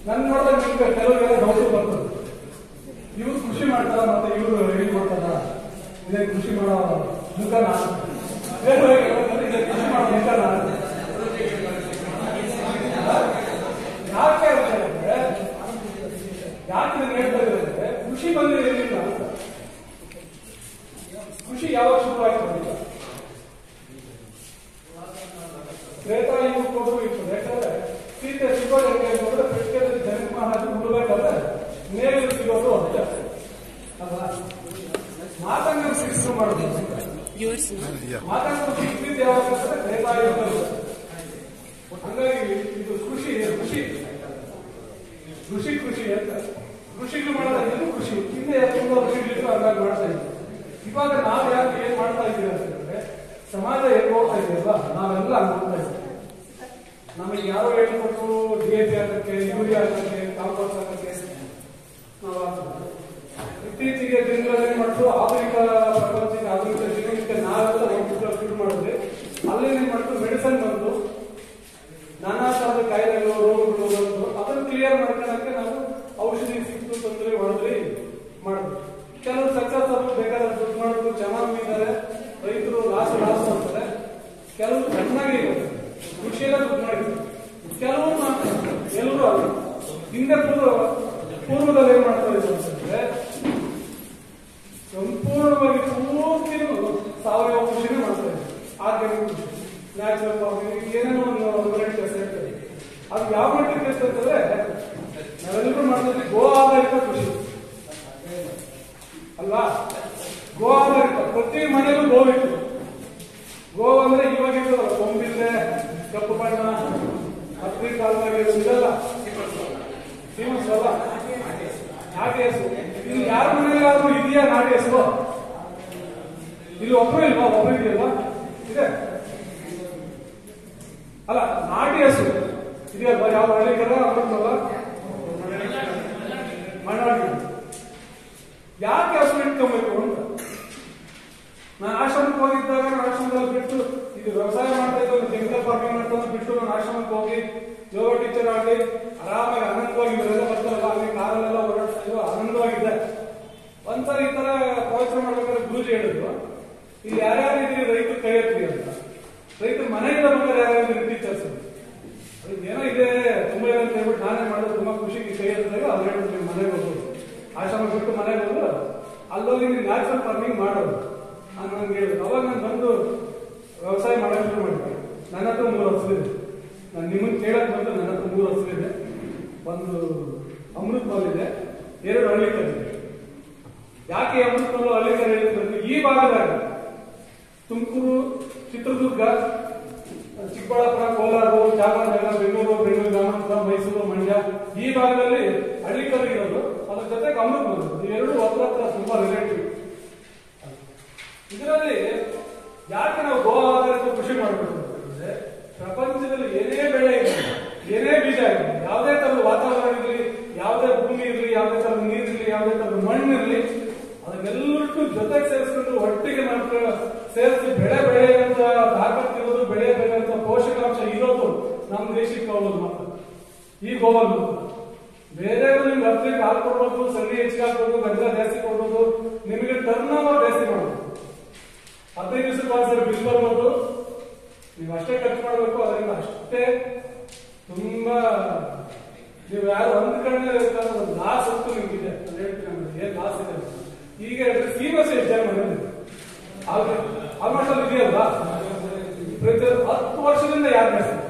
ನನ್ ನೋಡಿದಾಗ ನಿಮ್ಗೆ ಕೆಲವರಿಗೆಲ್ಲ ಡೌಟ್ ಬರ್ತದೆ ಇವ್ರು ಕೃಷಿ ಮಾಡ್ತಾರ ಮತ್ತೆ ಇವ್ರು ಹೇಳಿ ಮಾಡ್ತಾರ ಇದೇ ಕೃಷಿ ಮಾಡೋ ಮುಖನ ಬೇರೆ ಬೇರೆ ಇದೇ ಕೃಷಿ ಮಾಡೋ ಮುಖನ ಯಾಕೆ ಅಂತ ಹೇಳಿದ್ರೆ ಯಾಕೆ ಇದನ್ನ ಹೇಳ್ತಾ ಇದ್ದಾರೆ ಅಂದ್ರೆ ಕೃಷಿ ಬಂದ್ರೆ ಏನಿಲ್ಲ ಅಂತ ಕೃಷಿ ಯಾವಾಗ ಶುರುವಾಯ್ತು ಅಂತ ತ್ರೇತಾಯುಗ ಕೊಡಲು ಇತ್ತು ಯಾಕಂದ್ರೆ ಸೀತೆ ಸಿಗೋದಕ್ಕೆ ಅಂತಂದ್ರೆ ಪೆಟ್ಟಿಗೆಯಲ್ಲಿ ಜನಕ ಮಹಾರಾಜ ಹುಡ್ಬೇಕಾದ್ರೆ ನೇರಳು ಸಿಗೋದು ಅಂತ ಅಲ್ವಾ ಮಾತಂಗ ಶಿಕ್ಷಣ ಮಾಡೋದು ಮಾತಂಗ ಶಿಕ್ಷಿತ ಯಾವಾಗ ಅಂತಂದ್ರೆ ತ್ರೇತಾಯುಗದಲ್ಲಿ ಹಂಗಾಗಿ ಇದು ಕೃಷಿ ಕೃಷಿ ಕೃಷಿ ಕೃಷಿ ಅಂತ ಕೃಷಿಗೆ ಮಾಡೋದು ಕೃಷಿ ಹಿಂದೆ ತುಂಬಾ ವರ್ಷಗಳಿತ್ತು ಹಂಗಾಗಿ ಮಾಡ್ತಾ ಇದ್ವಿ ಇವಾಗ ನಾವು ಯಾಕೆ ಏನ್ ಮಾಡ್ತಾ ಇದ್ದೀವಿ ಅಂತಂದ್ರೆ ಸಮಾಜ ಹೇಗೆ ಹೋಗ್ತಾ ಇದೆಯಲ್ವಾ ನಾವೆಲ್ಲ ಹಂಗ್ ಹೋಗ್ತಾ ಇದ್ದೀವಿ ನಮಗೆ ಯಾರೋ ಹೇಳ್ಕೊಟ್ರು ಡಿ ಎ ಪಿ ಹಾಕಕ್ಕೆ ಯೂರಿಯಾ ಹಾಕಕ್ಕೆ ಕಾಂಪೋಸ್ಟ್ ಹಾಕಕ್ಕೆ ನಾವು ಹಾಕ್ತೀವಿ. ಇತ್ತೀಚೆಗೆ ದಿನಗಳಲ್ಲಿ ಏನ್ ಮಾಡ್ತು ಆಧುನಿಕ ಪ್ರಪಂಚಕ್ಕೆ ಆಧುನಿಕ ಜೀವನಕ್ಕೆ ನಾವೆಲ್ಲ ಹೋಗ್ಬಿಟ್ಟು ಶುರು ಮಾಡಿದ್ವಿ ಅಲ್ಲಿ ಏನ್ ಮಾಡ್ತು ಮೆಡಿಸನ್ ಬಂತು ನಾನಾ ತರದ ಕಾಯಿಲೆಗಳು ರೋಗಗಳು ಬಂತು ಅದನ್ನು ಕ್ಲಿಯರ್ ಮಾಡ್ಕೊಳಕ್ಕೆ ನಾವು ಔಷಧಿ ಸಿಕ್ತು ತೊಂದರೆ ಹೊಡೆದ್ರಿ ಮಾಡಿದ್ವಿ ಕೆಲವರು ಸಕ್ಸಸ್ ಆದ್ರು ಬೇಕಾದ್ರೆ ದುಡ್ಡು ಮಾಡಿದ್ರು ಚೆನ್ನಾಗಿದ್ದಾರೆ ರೈತರು ಲಾಸ್ ಲಾಸ್ ಅಂತಾರೆ ಕೆಲವರು ಚೆನ್ನಾಗಿ ಕೃಷಿಯೆಲ್ಲ ದುಡ್ಡು ಮಾಡಿದ್ರು ಕೆಲವರು ಮಾತ್ರ ಎಲ್ಲರೂ ಅಲ್ಲ ಹಿಂದೆ ಪೂರ್ವ ಪೂರ್ವದಲ್ಲಿ ಏನ್ ಮಾಡ್ತಾ ಇದ್ರು ಅಂತಂದ್ರೆ ಸಂಪೂರ್ಣವಾಗಿ ಪೂರ್ತಿನೂ ಸಾವಯವ ಕೃಷಿನೇ ಮಾಡ್ತಾ ಇದ್ರು ಆರ್ಗ್ಯಾನಿಕ್ ಕೃಷಿ ನ್ಯಾಚುರಲ್ ಫಾರ್ಮಿಂಗ್ ಏನೇನೋ ಒಂದು ವೆರೈಟಿ ಕೆಲಸ ಇರ್ತದೆ ಅದು ಯಾವ ಮಟ್ಟಿಗೆ ಕೆಲಸ ಅಂತಂದ್ರೆ ನಾವೆಲ್ಲರೂ ಮಾಡ್ತಿದ್ವಿ ಗೋ ಆಧಾರಿತ ಕೃಷಿ ಅಲ್ವಾ ಗೋ ಆಧಾರಿತ ಪ್ರತಿ ಮನೆಯಲ್ಲೂ ಗೋವಿತ್ತು ಗೋ ಅಂದ್ರೆ ಇವಾಗ ಇರ್ತದಲ್ಲ ಕೊಂಬಿಲ್ಲೆ ಕಪ್ಪು ಬಣ್ಣ ಹತ್ತಿ ಕಾಲದಾಗ ಇದೆಲ್ಲ ಸೀಮಸಲ್ಲ ನಾಟಿ ಹಸು ಇಲ್ಲಿ ಯಾರ ಮನೆಯಲ್ಲಾದ್ರೂ ಇದೆಯಾ ನಾಟಿ ಹಸು ಇಲ್ಲಿ ಒಬ್ರು ಇಲ್ವಾ ಒಬ್ರು ಇದೆಯಲ್ವಾ ಇದೆ ಅಲ್ಲ ನಾಟಿ ಹಸು ಇದೆಯಲ್ವಾ ಯಾವ ಹಳ್ಳಿಗರ ಅಮೃತವಲ್ಲ ಮಣ್ಣಾಡಿ ಯಾಕೆ ಹಸು ಇಟ್ಕೊಬೇಕು ಅಂತ ನಾನು ಆಶ್ರಮಕ್ಕೆ ಹೋಗಿದ್ದಾಗ ನಾನು ಆಶ್ರಮದಲ್ಲಿ ಬಿಟ್ಟು ಇದು ವ್ಯವಸಾಯ ಮಾಡ್ತಾ ಇದ್ದು ಕೆಮಿಕಲ್ ಫಾರ್ಮಿಂಗ್ ಮಾಡ್ತಾ ಇದ್ದು ಬಿಟ್ಟು ನಾನು ಆಶ್ರಮಕ್ಕೆ ಹೋಗಿ ಯೋಗ ಟೀಚರ್ ಆಗಿ ಆರಾಮಾಗಿ ಆನಂದವಾಗಿ ಇವರೆಲ್ಲ ಬರ್ತಾರಲ್ಲ ಅಲ್ಲಿ ಕಾರಲ್ಲೆಲ್ಲ ಓಡಾಡ್ತಾ ಇದ್ದು ಆನಂದವಾಗಿದ್ದೆ ಒಂದ್ಸರಿ ಈ ತರ ಪ್ರವಚನ ಮಾಡ್ಬೇಕಾದ್ರೆ ಗುರುಜಿ ಹೇಳಿದ್ರು ಇಲ್ಲಿ ಯಾರ್ಯಾರು ಇದ್ರಿ ರೈತರು ಕೈ ಎತ್ತಿ ಅಂತ ರೈತರು ಮನೆಯಿಂದ ಬಂದ್ರೆ ಯಾರ್ಯಾರು ಇದ್ರಿ ಟೀಚರ್ಸ್ ಏನೋ ಇದೆ ತುಂಬಾ ಇದೆ ಅಂತ ಹೇಳ್ಬಿಟ್ಟು ನಾನೇ ಮಾಡೋದು ತುಂಬಾ ಖುಷಿಗೆ ಕೈ ಎತ್ತಿದಾಗ ಅವ್ರು ಹೇಳಿದ್ರು ನೀವು ಮನೆಗೆ ಹೋಗೋದು ಆಶ್ರಮ ಬಿಟ್ಟು ಮನೆಗೆ ಹೋದ್ರು ಅಲ್ಲೋಗಿ ನೀವು ನ್ಯಾಚುರಲ್ ಫಾರ್ಮಿಂಗ್ ಮಾಡೋದು ಅಂತ ನಂಗೆ ಹೇಳಿದ್ರು ಅವಾಗ ನಾನು ಬಂದು ವ್ಯವಸಾಯ ಮಾಡಕ್ ಶುರು ಮಾಡಿದೆ ನನ್ನ ಹತ್ರ ಮೂರು ಹಸುವಿದೆ ನಾನು ನಿಮ್ಮನ್ನ ಕೇಳಕ್ ಬಂದು ನನ್ನ ಹತ್ರ ಮೂರು ಹಸುವಿದೆ ಒಂದು ಅಮೃತ್ ಪಾಲ್ ಇದೆ ಎರಡು ಹಳ್ಳಿ ಕಲ್ಲಿದೆ ಯಾಕೆ ಅಮೃತ್ ಪಾಲ್ ಹಳ್ಳಿ ಕಲ್ ಹೇಳಿದ್ರೆ ಈ ಭಾಗದಾಗ ತುಮಕೂರು ಚಿತ್ರದುರ್ಗ ಚಿಕ್ಕಬಳ್ಳಾಪುರ ಕೋಲಾರ ಚಾಮರಾಜನಗರ ಬೆಂಗಳೂರು ಬೆಂಗಳೂರು ಗ್ರಾಮಾಂತರ ಮೈಸೂರು ಮಂಡ್ಯ ಈ ಭಾಗದಲ್ಲಿ ಹಳ್ಳಿಕರು ಇರೋದು ಅದ್ರ ಜೊತೆಗೆ ಅಮೃತ್ ಬಂದು ಇವೆರಡು ಹತ್ರ ಹತ್ರ ತುಂಬಾ ರಿಲೇಟಿವ್ ಇದರಲ್ಲಿ ಯಾಕೆ ನಾವು ಗೋ ಆಧಾರಿತ ಕೃಷಿ ಮಾಡಬೇಕು ಅಂತಂದ್ರೆ ಪ್ರಪಂಚದಲ್ಲಿ ಏನೇ ಬೆಳೆ ಇದೆ ಏನೇ ಬೀಜ ಇದೆ ಯಾವುದೇ ತರದ ವಾತಾವರಣ ಇರಲಿ ಯಾವುದೇ ಭೂಮಿ ಇರಲಿ ಯಾವುದೇ ತರದ ನೀರಿರಲಿ ಯಾವುದೇ ತರದ ಮಣ್ಣು ಇರಲಿ ಅದನ್ನೆಲ್ಲಕ್ಕೂ ಜೊತೆಗೆ ಸೇರಿಸ್ಕೊಂಡು ಒಟ್ಟಿಗೆ ನಾವು ಸೇರಿಸಿ ಬೆಳೆ ಬೆಳೆಯುವಂತ ತಾಕತ್ತು ಇರೋದು ಬೆಳೆ ಬೆಳೆಯುವಂತ ಪೋಷಕಾಂಶ ಇರೋದು ನಮ್ಮ ದೇಶಕ್ಕೆ ಹೋಗೋದು ಮಾತ್ರ ಈ ಗೋವನ್ನು ಬೇರೆ ನಿಮ್ಗೆ ಹತ್ತಿರ ಹಾಲು ಕೊಡ್ಬೋದು ಸಗಣಿ ಹೆಚ್ಚಿಗೆ ಹಾಕ್ಬೋದು ಗಂಜಲ ಜಾಸ್ತಿ ಕೊಡ್ಬೋದು ನಿಮಗೆ ಟರ್ನ್ ಓವರ್ ಜಾಸ್ತಿ ಮಾಡ್ಬೋದು ಹದಿನೈದು ದಿವಸಕ್ಕೆ ಒಂದ್ಸರಿ ಬಿಲ್ ಬರ್ಬೋದು ನೀವು ಅಷ್ಟೇ ಖರ್ಚು ಮಾಡಬೇಕು ಅದರಿಂದ ಅಷ್ಟೇ ತುಂಬಾ ನೀವು ಯಾರು ಒಂದ್ ಕಡೆ ಒಂದು ಲಾಸ್ ಅಂತೂ ನಿಮ್ಗಿದೆ ಅಂತ ಹೇಳ್ತೀನಿ ನಮ್ಗೆ ಏನ್ ಲಾಸ್ ಇದೆ ಅಂತ. ಈಗ ಸೀಮಸ್ ಎಕ್ಸಾಮ್ ಬಂದಿದೆ ಆಲ್ಮೋಸ್ಟ್ ಅಲ್ಲಿ ಇದೆಯಲ್ವಾ ಪ್ರತಿ ಹತ್ತು ವರ್ಷದಿಂದ ಯಾರು ನಡೆಸ್ತಾರೆ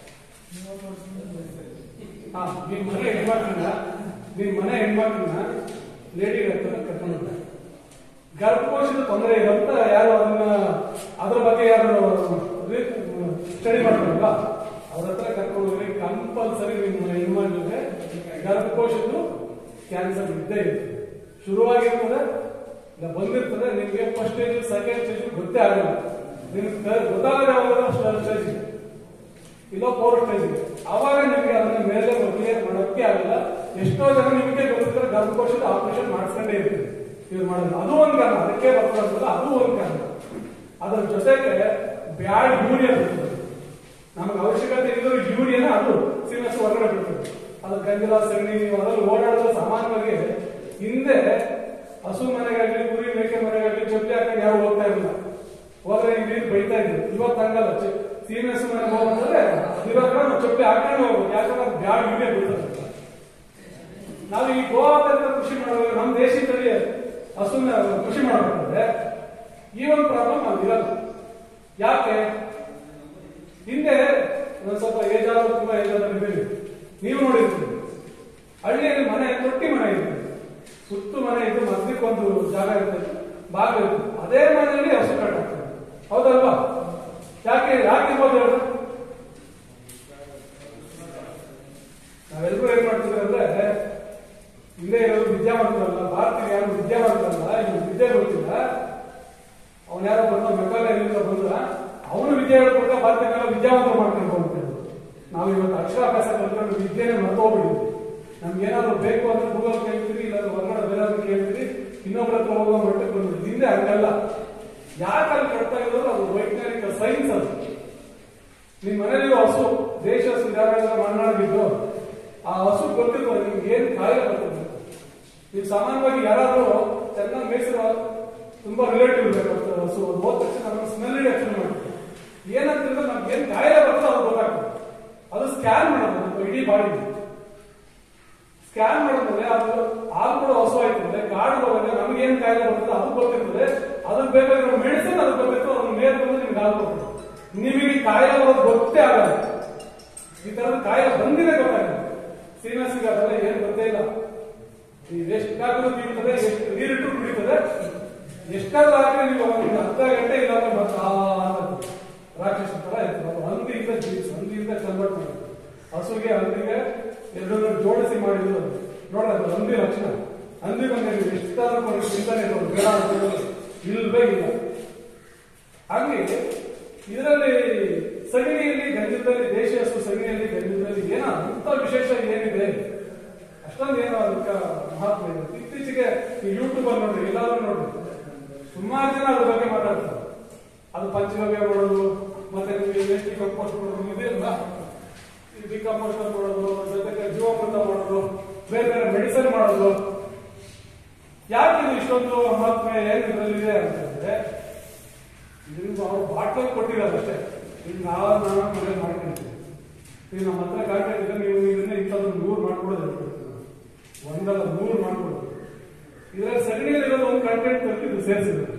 ಹಾ ನಿಮ್ ಮನೆ ಹೆಣ್ಮಕ್ಳನ್ನ ನಿಮ್ ಮನೆ ಹೆಣ್ಮಕ್ಳನ್ನ ಲೇಡಿ ಹತ್ರ ಕರ್ಕೊಂಡು ಹೋಗ್ತಾರೆ. ಗರ್ಭಕೋಶದ ತೊಂದರೆ ಇದೆ ಅಂತ ಯಾರು ಅದನ್ನ ಅದ್ರ ಬಗ್ಗೆ ಯಾರು ಸ್ಟಡಿ ಮಾಡ್ತಾರಲ್ಲ ಅವ್ರ ಹತ್ರ ಕರ್ಕೊಂಡು ಹೋಗಿ ಕಂಪಲ್ಸರಿ ನಿಮ್ಮ ಹೆಣ್ಮಕ್ಳಿಗೆ ಗರ್ಭಕೋಶದ್ದು ಕ್ಯಾನ್ಸರ್ ಇದ್ದೇ ಇದೆ ಶುರುವಾಗಿರ್ತದೆ ಇಲ್ಲ ಬಂದಿರ್ತದೆ ನಿಮ್ಗೆ ಫಸ್ಟ್ ಸ್ಟೇಜ್ ಸೆಕೆಂಡ್ ಸ್ಟೇಜ್ ಗೊತ್ತೇ ಆಗಲ್ಲ ನಿಮ್ಗೆ ಗೊತ್ತಾಗದೆ ಹೋಗೋದು ಸ್ಟೇಜ್ ಇಲ್ಲ ಫೋರ್ ಸ್ಟೇಜ್ ಅವಾಗ ನಿಮ್ಗೆ ಅದನ್ನ ಮೇಲೆ ಕ್ಲಿಯರ್ ಮಾಡೋಕ್ಕೆ ಆಗಲ್ಲ ಎಷ್ಟೋ ಜನ ನಿಮಗೆ ಗೊತ್ತಿದ್ರೆ ಗರ್ಭಕೋಶದ ಆಪರೇಷನ್ ಮಾಡಿಸ್ಕೊಂಡೇ ಇರ್ತೀವಿ ಇವ್ರು ಮಾಡೋದು ಅದು ಒಂದ್ ಕಾರಣ ಅದಕ್ಕೆ ಬರ್ತದಲ್ಲ ಅದು ಒಂದ್ ಕಾರಣ ಅದ್ರ ಜೊತೆಗೆ ಬ್ಯಾಡ್ ಯೂರಿಯಾ ಬರ್ತದೆ ನಮಗೆ ಅವಶ್ಯಕತೆ ಇರೋ ಯೂರಿಯಾನ ಅದು ಸೀಮಸ್ ಹೊರಗಡೆ ಬಿಡ್ತದೆ ಅದು ಗಂಜಲ ಸಗಣಿ ನೀವು ಅದರಲ್ಲಿ ಓಡಾಡಿದ್ರೆ ಸಾಮಾನ್ಯವಾಗಿ ಹಿಂದೆ ಹಸು ಮನೆಗಾಗ್ಲಿ ಕುರಿ ಮೇಕೆ ಮನೆಗಾಗ್ಲಿ ಚಪ್ಪಲಿ ಹಾಕೊಂಡು ಯಾರು ಹೋಗ್ತಾ ಇರಲಿಲ್ಲ ಹೋದ್ರೆ ಈ ನೀರು ಬೈತಾ ಇದ್ರು ಇವತ್ತು ಹಂಗಲ್ಲ ಚ- ಸೀಮೆ ಹಸು ಮನೆಗೆ ಹೋಗ್ಬೇಕಂದ್ರೆ ಇರೋ ಕಡೆ ನಾವು ಚಪ್ಪಲಿ ಹಾಕೊಂಡು ಹೋಗ್ಬೇಕು ಯಾಕಂದ್ರೆ ಅದು ಬ್ಯಾಡ್ ಇವೆ ಬೀಳ್ತದೆ ನಾವು ಈ ಗೋವಾದಿಂದ ಕೃಷಿ ಮಾಡಬೇಕು ನಮ್ಮ ದೇಶದಲ್ಲಿ ಹಸುನ ಕೃಷಿ ಮಾಡಬೇಕಂದ್ರೆ ಈ ಒಂದು ಪ್ರಾಬ್ಲಮ್ ಅಲ್ಲಿ ಇರಲ್ಲ ಯಾಕೆ ಹಿಂದೆ ಒಂದ್ ಸ್ವಲ್ಪ ಏಜ್ ಆದ್ರು ತುಂಬಾ ಏಜ್ ಆದ್ರೆ ಇದ್ದೀರಿ ನೀವು ನೋಡಿರ್ತೀರಿ ಹಳ್ಳಿಯಲ್ಲಿ ಮನೆ ತೊಟ್ಟಿ ಮನೆ ಇರ್ತದೆ ಸುತ್ತು ಮನೆ ಇದ್ದು ಮಧ್ಯಕ್ಕೆ ಒಂದು ಜಾಗ ಇರ್ತದೆ ಬಾಗ ಇರ್ತದೆ ಅದೇ ಮನೆಯಲ್ಲಿ ಹಸು ಕಟ್ಟಾಗ್ತದೆ ಹೌದಲ್ವಾ ಯಾಕೆ ಯಾಕೆ ಇರ್ಬೋದು ಹೇಳು ನಾವೆಲ್ಲರೂ ಏನ್ ಮಾಡ್ತಿದ್ವಿ ಅಂದ್ರೆ ಹಿಂದೆ ಇರೋರು ವಿದ್ಯಾವಂತರಲ್ಲ ಭಾರತೀಯ ಯಾರು ವಿದ್ಯಾವಂತರಲ್ಲ ಇವ್ನು ವಿದ್ಯೆ ಗೊತ್ತಿಲ್ಲ ಅವನ್ ಯಾರೋ ಬಂದ ಮೆಕಾಲಯದಿಂದ ಬಂದ್ರ ಅವನು ವಿದ್ಯೆ ಹೇಳ್ಕೊಟ್ಟ ಭಾರತೀಯ ವಿದ್ಯಾವಂತರು ಮಾಡ್ಕೊಂಡು ಹೋಗ್ತಾರೆ ನಾವು ಇವತ್ತು ಅಕ್ಷರಾಭ್ಯಾಸ ಕಲ್ತ್ಕೊಂಡು ವಿದ್ಯೆನೇ ಮರ್ತೋಗ್ಬಿಟ್ಟಿದ್ವಿ ನಮ್ಗೆ ಏನಾದ್ರು ಬೇಕು ಅಂದ್ರೆ ಗೂಗಲ್ ಕೇಳ್ತೀರಿ ಇಲ್ಲ ಹೊರಗಡೆ ಬೇರೆಯವ್ರು ಕೇಳ್ತೀರಿ ಇನ್ನೊಬ್ಬರ ಹತ್ರ ಹೋಗೋ ಮಟ್ಟಕ್ಕೆ ಬಂದ್ಬಿಟ್ಟು ಹಿಂದೆ ಹಂಗಲ್ಲ ಯಾಕೆ ಅಲ್ಲಿ ಕಟ್ತಾ ಇರೋದು ಅದು ವೈಜ್ಞಾನಿಕ ಸೈನ್ಸ್ ಅದು ನಿಮ್ ಮನೇಲಿ ಹಸು ದೇಶ ಸುಧಾರಣೆ ಮಣ್ಣಾಗಿದ್ದು ಆ ಹಸು ಗೊತ್ತಿರ್ತದೆ ನಿಮ್ಗೆ ಏನ್ ಕಾಯಿಲೆ ಬರ್ತದೆ ಈಗ ಸಾಮಾನ್ಯವಾಗಿ ಯಾರಾದ್ರೂ ಚೆನ್ನಾಗಿ ಮೇಯಿಸಿರೋ ತುಂಬಾ ರಿಲೇಟಿವ್ ಇರಬೇಕು ಹಸು ಅದು ಹೋದ ತಕ್ಷಣ ನಮ್ಮ ಸ್ಮೆಲ್ ರಿಯಾಕ್ಷನ್ ಮಾಡ್ತೀವಿ ಏನಂತಂದ್ರೆ ನಮ್ಗೆ ಏನ್ ಕಾಯಿಲೆ ಬರ್ತದೆ ಅದು ಗೊತ್ತಾಗ್ತದೆ ಅದು ಸ್ಕ್ಯಾನ್ ಮಾಡೋದು ನಮ್ಮ ಇಡೀ ಬಾಡಿ ಸ್ಕ್ಯಾನ್ ಮಾಡಿದ್ರೆ ಅದು ಹಾಲು ಕೂಡ ಹಸು ಆಯ್ತದೆ ಕಾಡು ಹೋದ್ರೆ ನಮ್ಗೆ ಏನ್ ಕಾಯಿಲೆ ಬರ್ತದೆ ಅದು ಗೊತ್ತಿರ್ತದೆ ಅದಕ್ಕೆ ಬೇಕಾಗಿರೋ ಮೆಡಿಸಿನ್ ಅದು ಗೊತ್ತಿರ್ತದೆ ಅದನ್ನ ಮೇಲೆ ಬಂದು ನಿಮ್ಗೆ ಹಾಲು ಕೊಡ್ತದೆ ನಿಮಗೆ ಈ ಕಾಯಿಲೆ ಬರೋದು ಗೊತ್ತೇ ಆಗಲ್ಲ ಈ ತರದ ಕಾಯಿಲೆ ಬಂದಿದೆ ಗೊತ್ತಾಗಲ್ಲ ಸೀಮೆ ಸಿಗೋದಲ್ಲ ಏನ್ ಗೊತ್ತೇ ಇಲ್ಲ ನೀವು ಎಷ್ಟಾದ್ರೂ ತಿಂತದೆ ಎಷ್ಟು ನೀರಿಟ್ಟು ಕುಡಿತದೆ ಎಷ್ಟಾದ್ರೂ ಹಾಕಿ ನೀವು ಒಂದು ಅರ್ಧ ಗಂಟೆ ಇಲ್ಲ ಅಂದ್ರೆ ಮತ್ತೆ ಆ ಅನ್ನೋದು. ರಾಕ್ಷಸ ತರ ಇರ್ತದೆ ಅದು ಹಂದಿಯಿಂದ ಜೀವಿಸ ಹಂದಿಯಿಂದ ಕನ್ವರ್ಟ್ ಮಾಡೋದು ಹಸುಗೆ ಹಂದಿಗೆ ಎರಡನ್ನೂ ಜೋಡಿಸಿ ಮಾಡಿದ್ರು ಅದು. ನೋಡ್ರಿ ಅದು ಹಂದಿ ಲಕ್ಷಣ ಹಂದಿ ಬಂದ್ರೆ ನೀವು ಎಷ್ಟಾದ್ರೂ ಕೊಡಿ ತಿಂತಾನೆ ಇರೋದು ಬೇಡ ಅಂತ ಹೇಳೋದು. ಇಲ್ವೇ ಇಲ್ಲ ಹಾಗೆ ಇದರಲ್ಲಿ ಸಗಣಿಯಲ್ಲಿ ಗಂಜದಲ್ಲಿ ದೇಶೀಯ ಹಸು ಸಗಣಿಯಲ್ಲಿ ಗಂಜದಲ್ಲಿ ಏನೋ ಅಂತ ವಿಶೇಷ ಏನಿದೆ ಅಷ್ಟೊಂದು ಏನೋ ಅದಕ್ಕೆ ಮಹತ್ವ ಇದೆ ಇತ್ತೀಚೆಗೆ ಈ ಯೂಟ್ಯೂಬ್ ಅಲ್ಲಿ ನೋಡ್ರಿ ಎಲ್ಲಾದ್ರೂ ನೋಡ್ರಿ ಸುಮಾರು ಜನ ಅದ್ರ ಬಗ್ಗೆ ಮಾತಾಡ್ತಾರೆ ಅದು ಪಂಚಗವ್ಯ ಮಾಡೋದು ಮತ್ತೆ ನಿಮಗೆ ವೇಸ್ಟಿ ಕಂಪೋಸ್ಟ್ ಮಾಡೋದು ಇದೆಯಲ್ಲ ಈ ಡಿಕಂಪೋಸ್ಟ್ ಮಾಡೋದು ಜೊತೆಗೆ ಜೀವಾಮೃತ ಮಾಡೋದು ಬೇರೆ ಬೇರೆ ಮೆಡಿಸಿನ್ ಮಾಡೋದು ಯಾಕೆ ಇದು ಇಷ್ಟೊಂದು ಮಹತ್ವ ಏನು ಇದರಲ್ಲಿದೆ ಅಂತಂದ್ರೆ ಇದನ್ನು ಅವ್ರು ಬಾಟ್ಲಲ್ಲಿ ಕೊಟ್ಟಿರೋದು ಅಷ್ಟೇ ಈಗ ನಾವು ನಾವು ಮನೆ ಮಾಡ್ಕೊಂತೀವಿ ಈಗ ನಮ್ಮ ಹತ್ರ ಕಾಂಟ್ಯಾಕ್ಟ್ ಇದ್ರೆ ನೀವು ಇದನ್ನ ಇಂಥದ್ದು ನೂರು ಮಾಡ್ಕೊಡೋದು ಹೇಳ್ಕೊಡ್ತೀವಿ ನಾವು. ಒಂದಲ್ಲ ನೂರು ಮಾಡ್ಕೊಡೋದು ಇದರಲ್ಲಿ ಸಗಣಿಯಲ್ಲಿರೋದು ಒಂದು ಕಂಟೆಂಟ್ ತಂದು ಇದು ಸೇರಿಸಿದ್ರು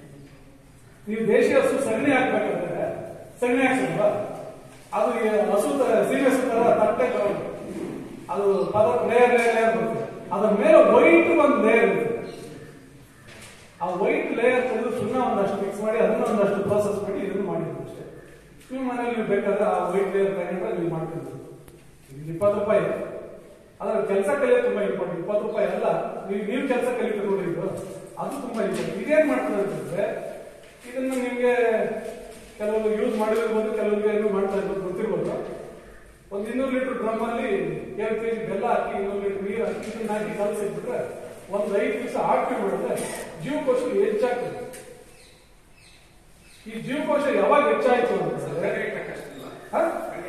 ನೀವು ದೇಶಿ ಹಸು ಸಗಣಿ ಹಾಕ್ಬೇಕಾದ್ರೆ ಸಗಣಿ ಹಾಕ್ಸಿಲ್ವಾ ಅದು ಈ ಹಸು ತರ ಸೀಮೆ ಹಸು ತರ ತಟ್ಟೆ ಬರೋದು ಅದು ಪದ ಲೇಯರ್ ಲೇಯರ್ ಲೇಯರ್ ಬರುತ್ತೆ ಅದ್ರ ಮೇಲೆ ವೈಟ್ ಒಂದು ಲೇಯರ್ ಇರುತ್ತೆ ಆ ವೈಟ್ ಲೇಯರ್ ತೆಗೆದು ಸುಣ್ಣ ಒಂದಷ್ಟು ಮಿಕ್ಸ್ ಮಾಡಿ ಅದನ್ನ ಒಂದಷ್ಟು ಪ್ರೋಸೆಸ್ ಮಾಡಿ ಇದನ್ನು ಮಾಡಿದ್ರು ಅಷ್ಟೇ ನೀವು ಮನೇಲಿ ನೀವು ಬೇಕಾದ್ರೆ ಆ ವೈಟ್ ಲೇಯರ್ ತಗೊಂಡ್ರೆ ನೀವು ಮಾಡ್ಕೊಂಡು ಇದು ಇಪ್ಪತ್ತು ರೂಪಾಯಿ ಅದ್ರ ಕೆಲಸ ಕಲಿಯೋದು ತುಂಬಾ ಇಂಪಾರ್ಟೆಂಟ್ ಇಪ್ಪತ್ತು ರೂಪಾಯಿ ಅಲ್ಲ ನೀವು ನೀವು ಕೆಲಸ ಕಲಿತ ನೋಡ್ರಿ ಇದು ಅದು ತುಂಬಾ ಇಂಪಾರ್ಟೆಂಟ್ ಇದೇನ್ ಮಾಡ್ತದೆ ಅಂತಂದ್ರೆ ಇದನ್ನ ನಿಮ್ಗೆ ಕೆಲವರು ಯೂಸ್ ಮಾಡಿರ್ಬೋದು ಕೆಲವರಿಗೆ ಏನು ಮಾಡ್ತಾ ಇರ್ಬೋದು ಗೊತ್ತಿರ್ಬೋದು ಒಂದು ಇನ್ನೂರು ಲೀಟರ್ ಡ್ರಮ್ ಅಲ್ಲಿ ಎರಡು ಕೆಜಿ ಬೆಲ್ಲ ಹಾಕಿ ಇನ್ನೂರು ಲೀಟರ್ ನೀರು ಹಾಕಿ ಇದನ್ನ ಹಾಕಿ ಕಲಸಿಟ್ಬಿಟ್ರೆ ಒಂದು ಐದು ದಿವಸ ಆಕ್ಟಿವ್ ಮಾಡಿದ್ರೆ ಜೀವಕೋಶ ಹೆಚ್ಚಾಗ್ತದೆ ಈ ಜೀವಕೋಶ ಯಾವಾಗ ಹೆಚ್ಚಾಯ್ತು ಅಂತಂದ್ರೆ ಹಾ?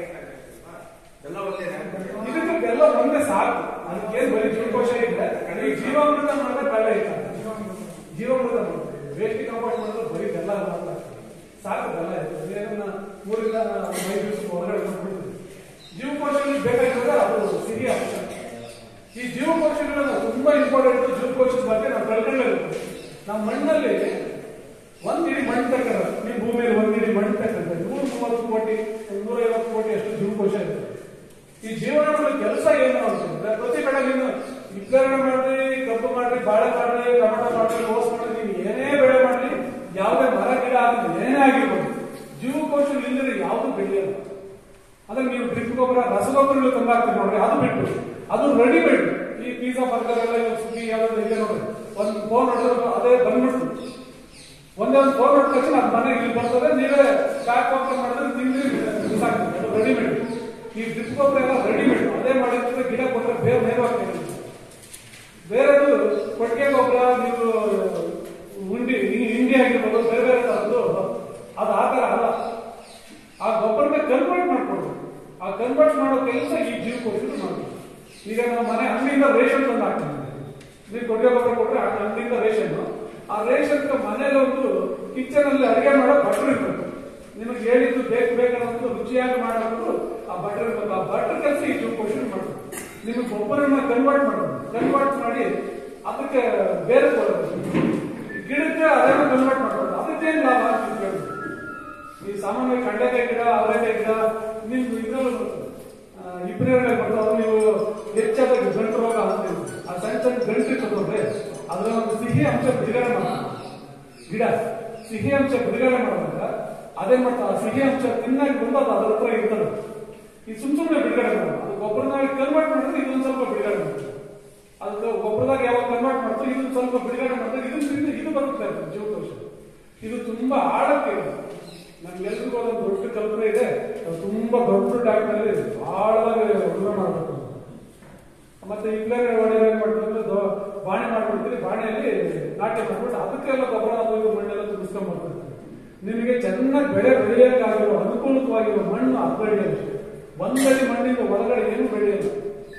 ಇದಕ್ಕೆ ಬೆಲ್ಲ ಒಂದೇ ಸಾಕು ಅದಕ್ಕೇನು ಬರೀ ಜೀವಕೋಶ ಇದೆ ಈ ಜೀವಾಮೃತ ಮಾಡಿದ್ರೆ ಬೆಲ್ಲ ಇರ್ತದೆ ಜೀವಾಮೃತ ಮಾಡ್ತಾರೆ ವೇಸ್ಟ್ ಕಂಪೋಸ್ಟ್ ಮಾಡಿದ್ರೆ ಬರೀ ಬೆಲ್ಲ ಮಾತ್ರ ಸಾಕು ಬೆಲ್ಲ ಇರ್ತದೆ ಏನನ್ನ ಮೂರಿಂದ ಐದು ದಿವಸ ಹೊರಗಡೆ ಬಂದ್ಬಿಡ್ತದೆ ಜೀವಕೋಶಗಳಿಗೆ ಬೇಕಾಗಿರೋದು ಅದು ಸಿಹಿ ಅಂಶ ಈ ಜೀವಕೋಶಗಳನ್ನ ತುಂಬಾ ಇಂಪಾರ್ಟೆಂಟ್ ಜೀವಕೋಶದ ಬಗ್ಗೆ ನಾವು ಕಳ್ಕೊಂಡಿರ್ತೀವಿ ನಮ್ಮ ಮಣ್ಣಲ್ಲಿ ಒಂದ್ ಇಡೀ ಮಣ್ಣು ತಗೊಂಡ್ರೆ ನೀವು ಭೂಮಿಯಲ್ಲಿ ಒಂದ್ ಇಡೀ ಮಣ್ಣು ತಗೊಂಡ್ರೆ ನೂರ ಮೂವತ್ತು ಕೋಟಿ ನೂರ ಐವತ್ತು ಕೋಟಿ ಅಷ್ಟು ಜೀವಕೋಶ ಇರುತ್ತೆ ಈ ಜೀವನದ ಕೆಲಸ ಏನು ಅಂತಂದ್ರೆ ಪ್ರತಿ ಕಡೆ ನೀನು ವಿಜ್ಞಾನ ಮಾಡ್ರಿ ಕಬ್ಬು ಮಾಡ್ರಿ ಬಾಳೆ ಮಾಡ್ರಿ ಟೊಮೆಟೊ ಮಾಡ್ರಿ ರೋಸ್ ಮಾಡ್ರಿ ನೀವು ಏನೇ ಬೆಳೆ ಮಾಡ್ರಿ ಯಾವುದೇ ಮರ ಗಿಡ ಆಗಲಿ ಏನೇ ಆಗಿರ್ಬೋದು ಜೀವಕೋಶ ಇಲ್ಲದ್ರೆ ಯಾವುದು ಬೆಳೆಯಲ್ಲ ಅಂದ್ರೆ ನೀವು ಡ್ರಿಪ್ ಗೊಬ್ಬರ ರಸಗೊಬ್ಬರಗಳು ತಂದು ಹಾಕ್ತೀವಿ ನೋಡ್ರಿ ಅದು ಬಿಟ್ಟು ಅದು ರೆಡಿಮೇಡ್ ಈ ಪಿಜ್ಜಾ ಬರ್ಗರ್ ಎಲ್ಲ ಇವಾಗ ಸುಗ್ಗಿ ಯಾವ್ದು ಇದೆ ನೋಡ್ರಿ ಒಂದು ಫೋನ್ ಹೊಡೆದ್ರು ಅದೇ ಬಂದ್ಬಿಡ್ತು ಒಂದೇ ಒಂದು ಫೋನ್ ಹೊಡೆದ ತಕ್ಷಣ ಅದು ಮನೆಗೆ ಇಲ್ಲಿ ಬರ್ತದೆ ನೀವೇ ಪ್ಯಾಕ್ ಓಪನ್ ಮಾಡಿದ್ರೆ ತಿಂದು ಬಿಸಾಕ್ತೀವಿ ಅದು ರೆಡಿಮೇಡ್ ಈ ಡ್ರಿಪ್ ಗೊಬ್ಬರ ಎಲ್ಲ ರೆಡಿಮೇಡ್ ಅದೇ ಮಾಡಿದ್ರೆ ಗಿಡ ಕೊಟ್ಟರೆ ಬೇರೆ ನೇರವಾಗಿ ಬೇರೆದು ಕೊಟ್ಟಿಗೆ ಗೊಬ್ಬರ ನೀವು ಉಂಡಿ ಈ ಹಿಂಡಿ ಆಗಿರ್ಬೋದು ಬೇರೆ ಬೇರೆ ತರದ್ದು ಅದು ಆ ಥರ ಅಲ್ಲ ಆ ಗೊಬ್ಬರನ ಕನ್ವರ್ಟ್ ಮಾಡ್ಕೊಡ್ಬೇಕು ಆ ಕನ್ವರ್ಟ್ ಮಾಡೋ ಕೆಲಸ ಈ ಜೀವಕೋಶಗಳು ಮಾಡಬೇಕು ಈಗ ನಾವು ಮನೆ ಅಂಗಡಿಯಿಂದ ರೇಷನ್ ತಂದು ಹಾಕ್ತೀವಿ ನೀವು ಕೊಟ್ಟಿಗೆ ಗೊಬ್ಬರ ಕೊಟ್ಟರೆ ಅಂಗಡಿಯಿಂದ ರೇಷನ್ ಆ ರೇಷನ್ ಮನೇಲಿ ಒಂದು ಕಿಚನ್ ಅಲ್ಲಿ ಅಡಿಗೆ ಮಾಡೋ ಬಟ್ರ್ ಇರ್ಬೇಕು ನಿಮಗೆ ಹೇಳಿದ್ದು ಬೇಕು ಬೇಕಾದಂತ ರುಚಿಯಾಗಿ ಮಾಡೋದು ಆ ಬಟ್ರ್ ಇರ್ಬೇಕು ಆ ಬಟ್ರ್ ಕೆಲಸ ಇದು ಕ್ವಶನ್ ಮಾಡೋದು ನಿಮಗೆ ಗೊಬ್ಬರನ್ನ ಕನ್ವರ್ಟ್ ಮಾಡೋದು ಕನ್ವರ್ಟ್ ಮಾಡಿ ಅದಕ್ಕೆ ಬೇರೆ ಕೊಡೋದು ಗಿಡಕ್ಕೆ ಅದನ್ನು ಕನ್ವರ್ಟ್ ಮಾಡೋದು ಅದಕ್ಕೇನು ಲಾಭ ಅಂತ ಕೇಳಿದ್ರು ಈ ಸಾಮಾನ್ಯವಾಗಿ ಕಡಲೆಕಾಯಿ ಗಿಡ ಅವರೆಕಾಯಿ ಗಿಡ ನಿಮ್ದು ಇದ್ರಲ್ಲೂ ಬರ್ತದೆ. ಆ, ಇಬ್ಬರೇ ಬರ್ತಾವೆ ನೀವು ಹೆಚ್ಚಾದ ಗಂಟು ರೋಗ ಅಂತೀವಿ ಆ ಸಣ್ಣ ಸಣ್ಣ ಗಂಟು ಇರ್ತದೆ ಅದರ ಒಂದು ಸಿಹಿ ಅಂಶ ಬಿಡುಗಡೆ ಮಾಡ್ತಾರೆ ಗಿಡ ಸಿಹಿ ಅಂಶ ಬಿಡುಗಡೆ ಮಾಡುವಾಗ ಅದೇನ್ ಮಾಡ್ತಾರೆ ಆ ಸಿಹಿ ಅಂಶ ತಿನ್ನಾಗಿ ಬಂದು ಅದು ಅದ್ರ ಹತ್ರ ಇರ್ತದೆ ಈ ಸುಮ್ ಸುಮ್ಮನೆ ಬಿಡುಗಡೆ ಮಾಡೋದು ಅದು ಗೊಬ್ಬರದಾಗ ಕನ್ವರ್ಟ್ ಮಾಡಿದ್ರೆ ಇದೊಂದು ಸ್ವಲ್ಪ ಬಿಡುಗಡೆ ಮಾಡ್ತಾರೆ ಅದಕ್ಕೆ ಗೊಬ್ಬರದಾಗ ಯಾವಾಗ ಕನ್ವರ್ಟ್ ಮಾಡ್ತಾರೆ ಇದೊಂದು ಸ್ವಲ್ಪ ಬಿಡುಗಡೆ ಮಾಡ್ತಾರೆ ಇದರಿಂದ ಇದು ಬರುತ್ತೆ ಜೀವಕೋಶ ಇದು ತುಂಬಾ ಆಳಕ್ಕೆ ಇದೆ ನಮ್ಗೆಲ್ರಿಗೂ ಒಂದು ದೊಡ್ಡ ಕಲ್ಪನೆ ಇದೆ ಅದು ತುಂಬಾ ದೊಡ್ಡ ಟ್ಯಾಂಕ್ನಲ್ಲಿ ಆಳವಾಗಿ ಉಳುಮೆ ಮಾಡಬೇಕು ಮತ್ತೆ ಇಲ್ಲೇ ಒಳ್ಳೆ ಏನ್ ಮಾಡ್ತಾರೆ ಅಂದ್ರೆ ದೊ- ಬಾಣೆ ಮಾಡ್ಬಿಡ್ತೀರಿ ಬಾಣೆಯಲ್ಲಿ ನಾಟ್ಯ ಮಾಡ್ಬಿಟ್ಟು ಅದಕ್ಕೆಲ್ಲ ಗೊಬ್ಬರ ಅದು ಇದು ಮಣ್ಣೆಲ್ಲ ತುಂಬಿಸ್ಕೊಂಡ್ ಬರ್ತಾರೆ ನಿಮಗೆ ಚೆನ್ನಾಗಿ ಬೆಳೆ ಬೆಳೆಯಕ್ಕಾಗಿರೋ ಅನುಕೂಲವಾಗಿರೋ ಮಣ್ಣು ಅದು ಬೆಳೆಯಲ್ಲ ಒಂದಡಿ ಮಣ್ಣಿಂದ ಒಳಗಡೆ ಏನು ಬೆಳೆಯಲ್ಲ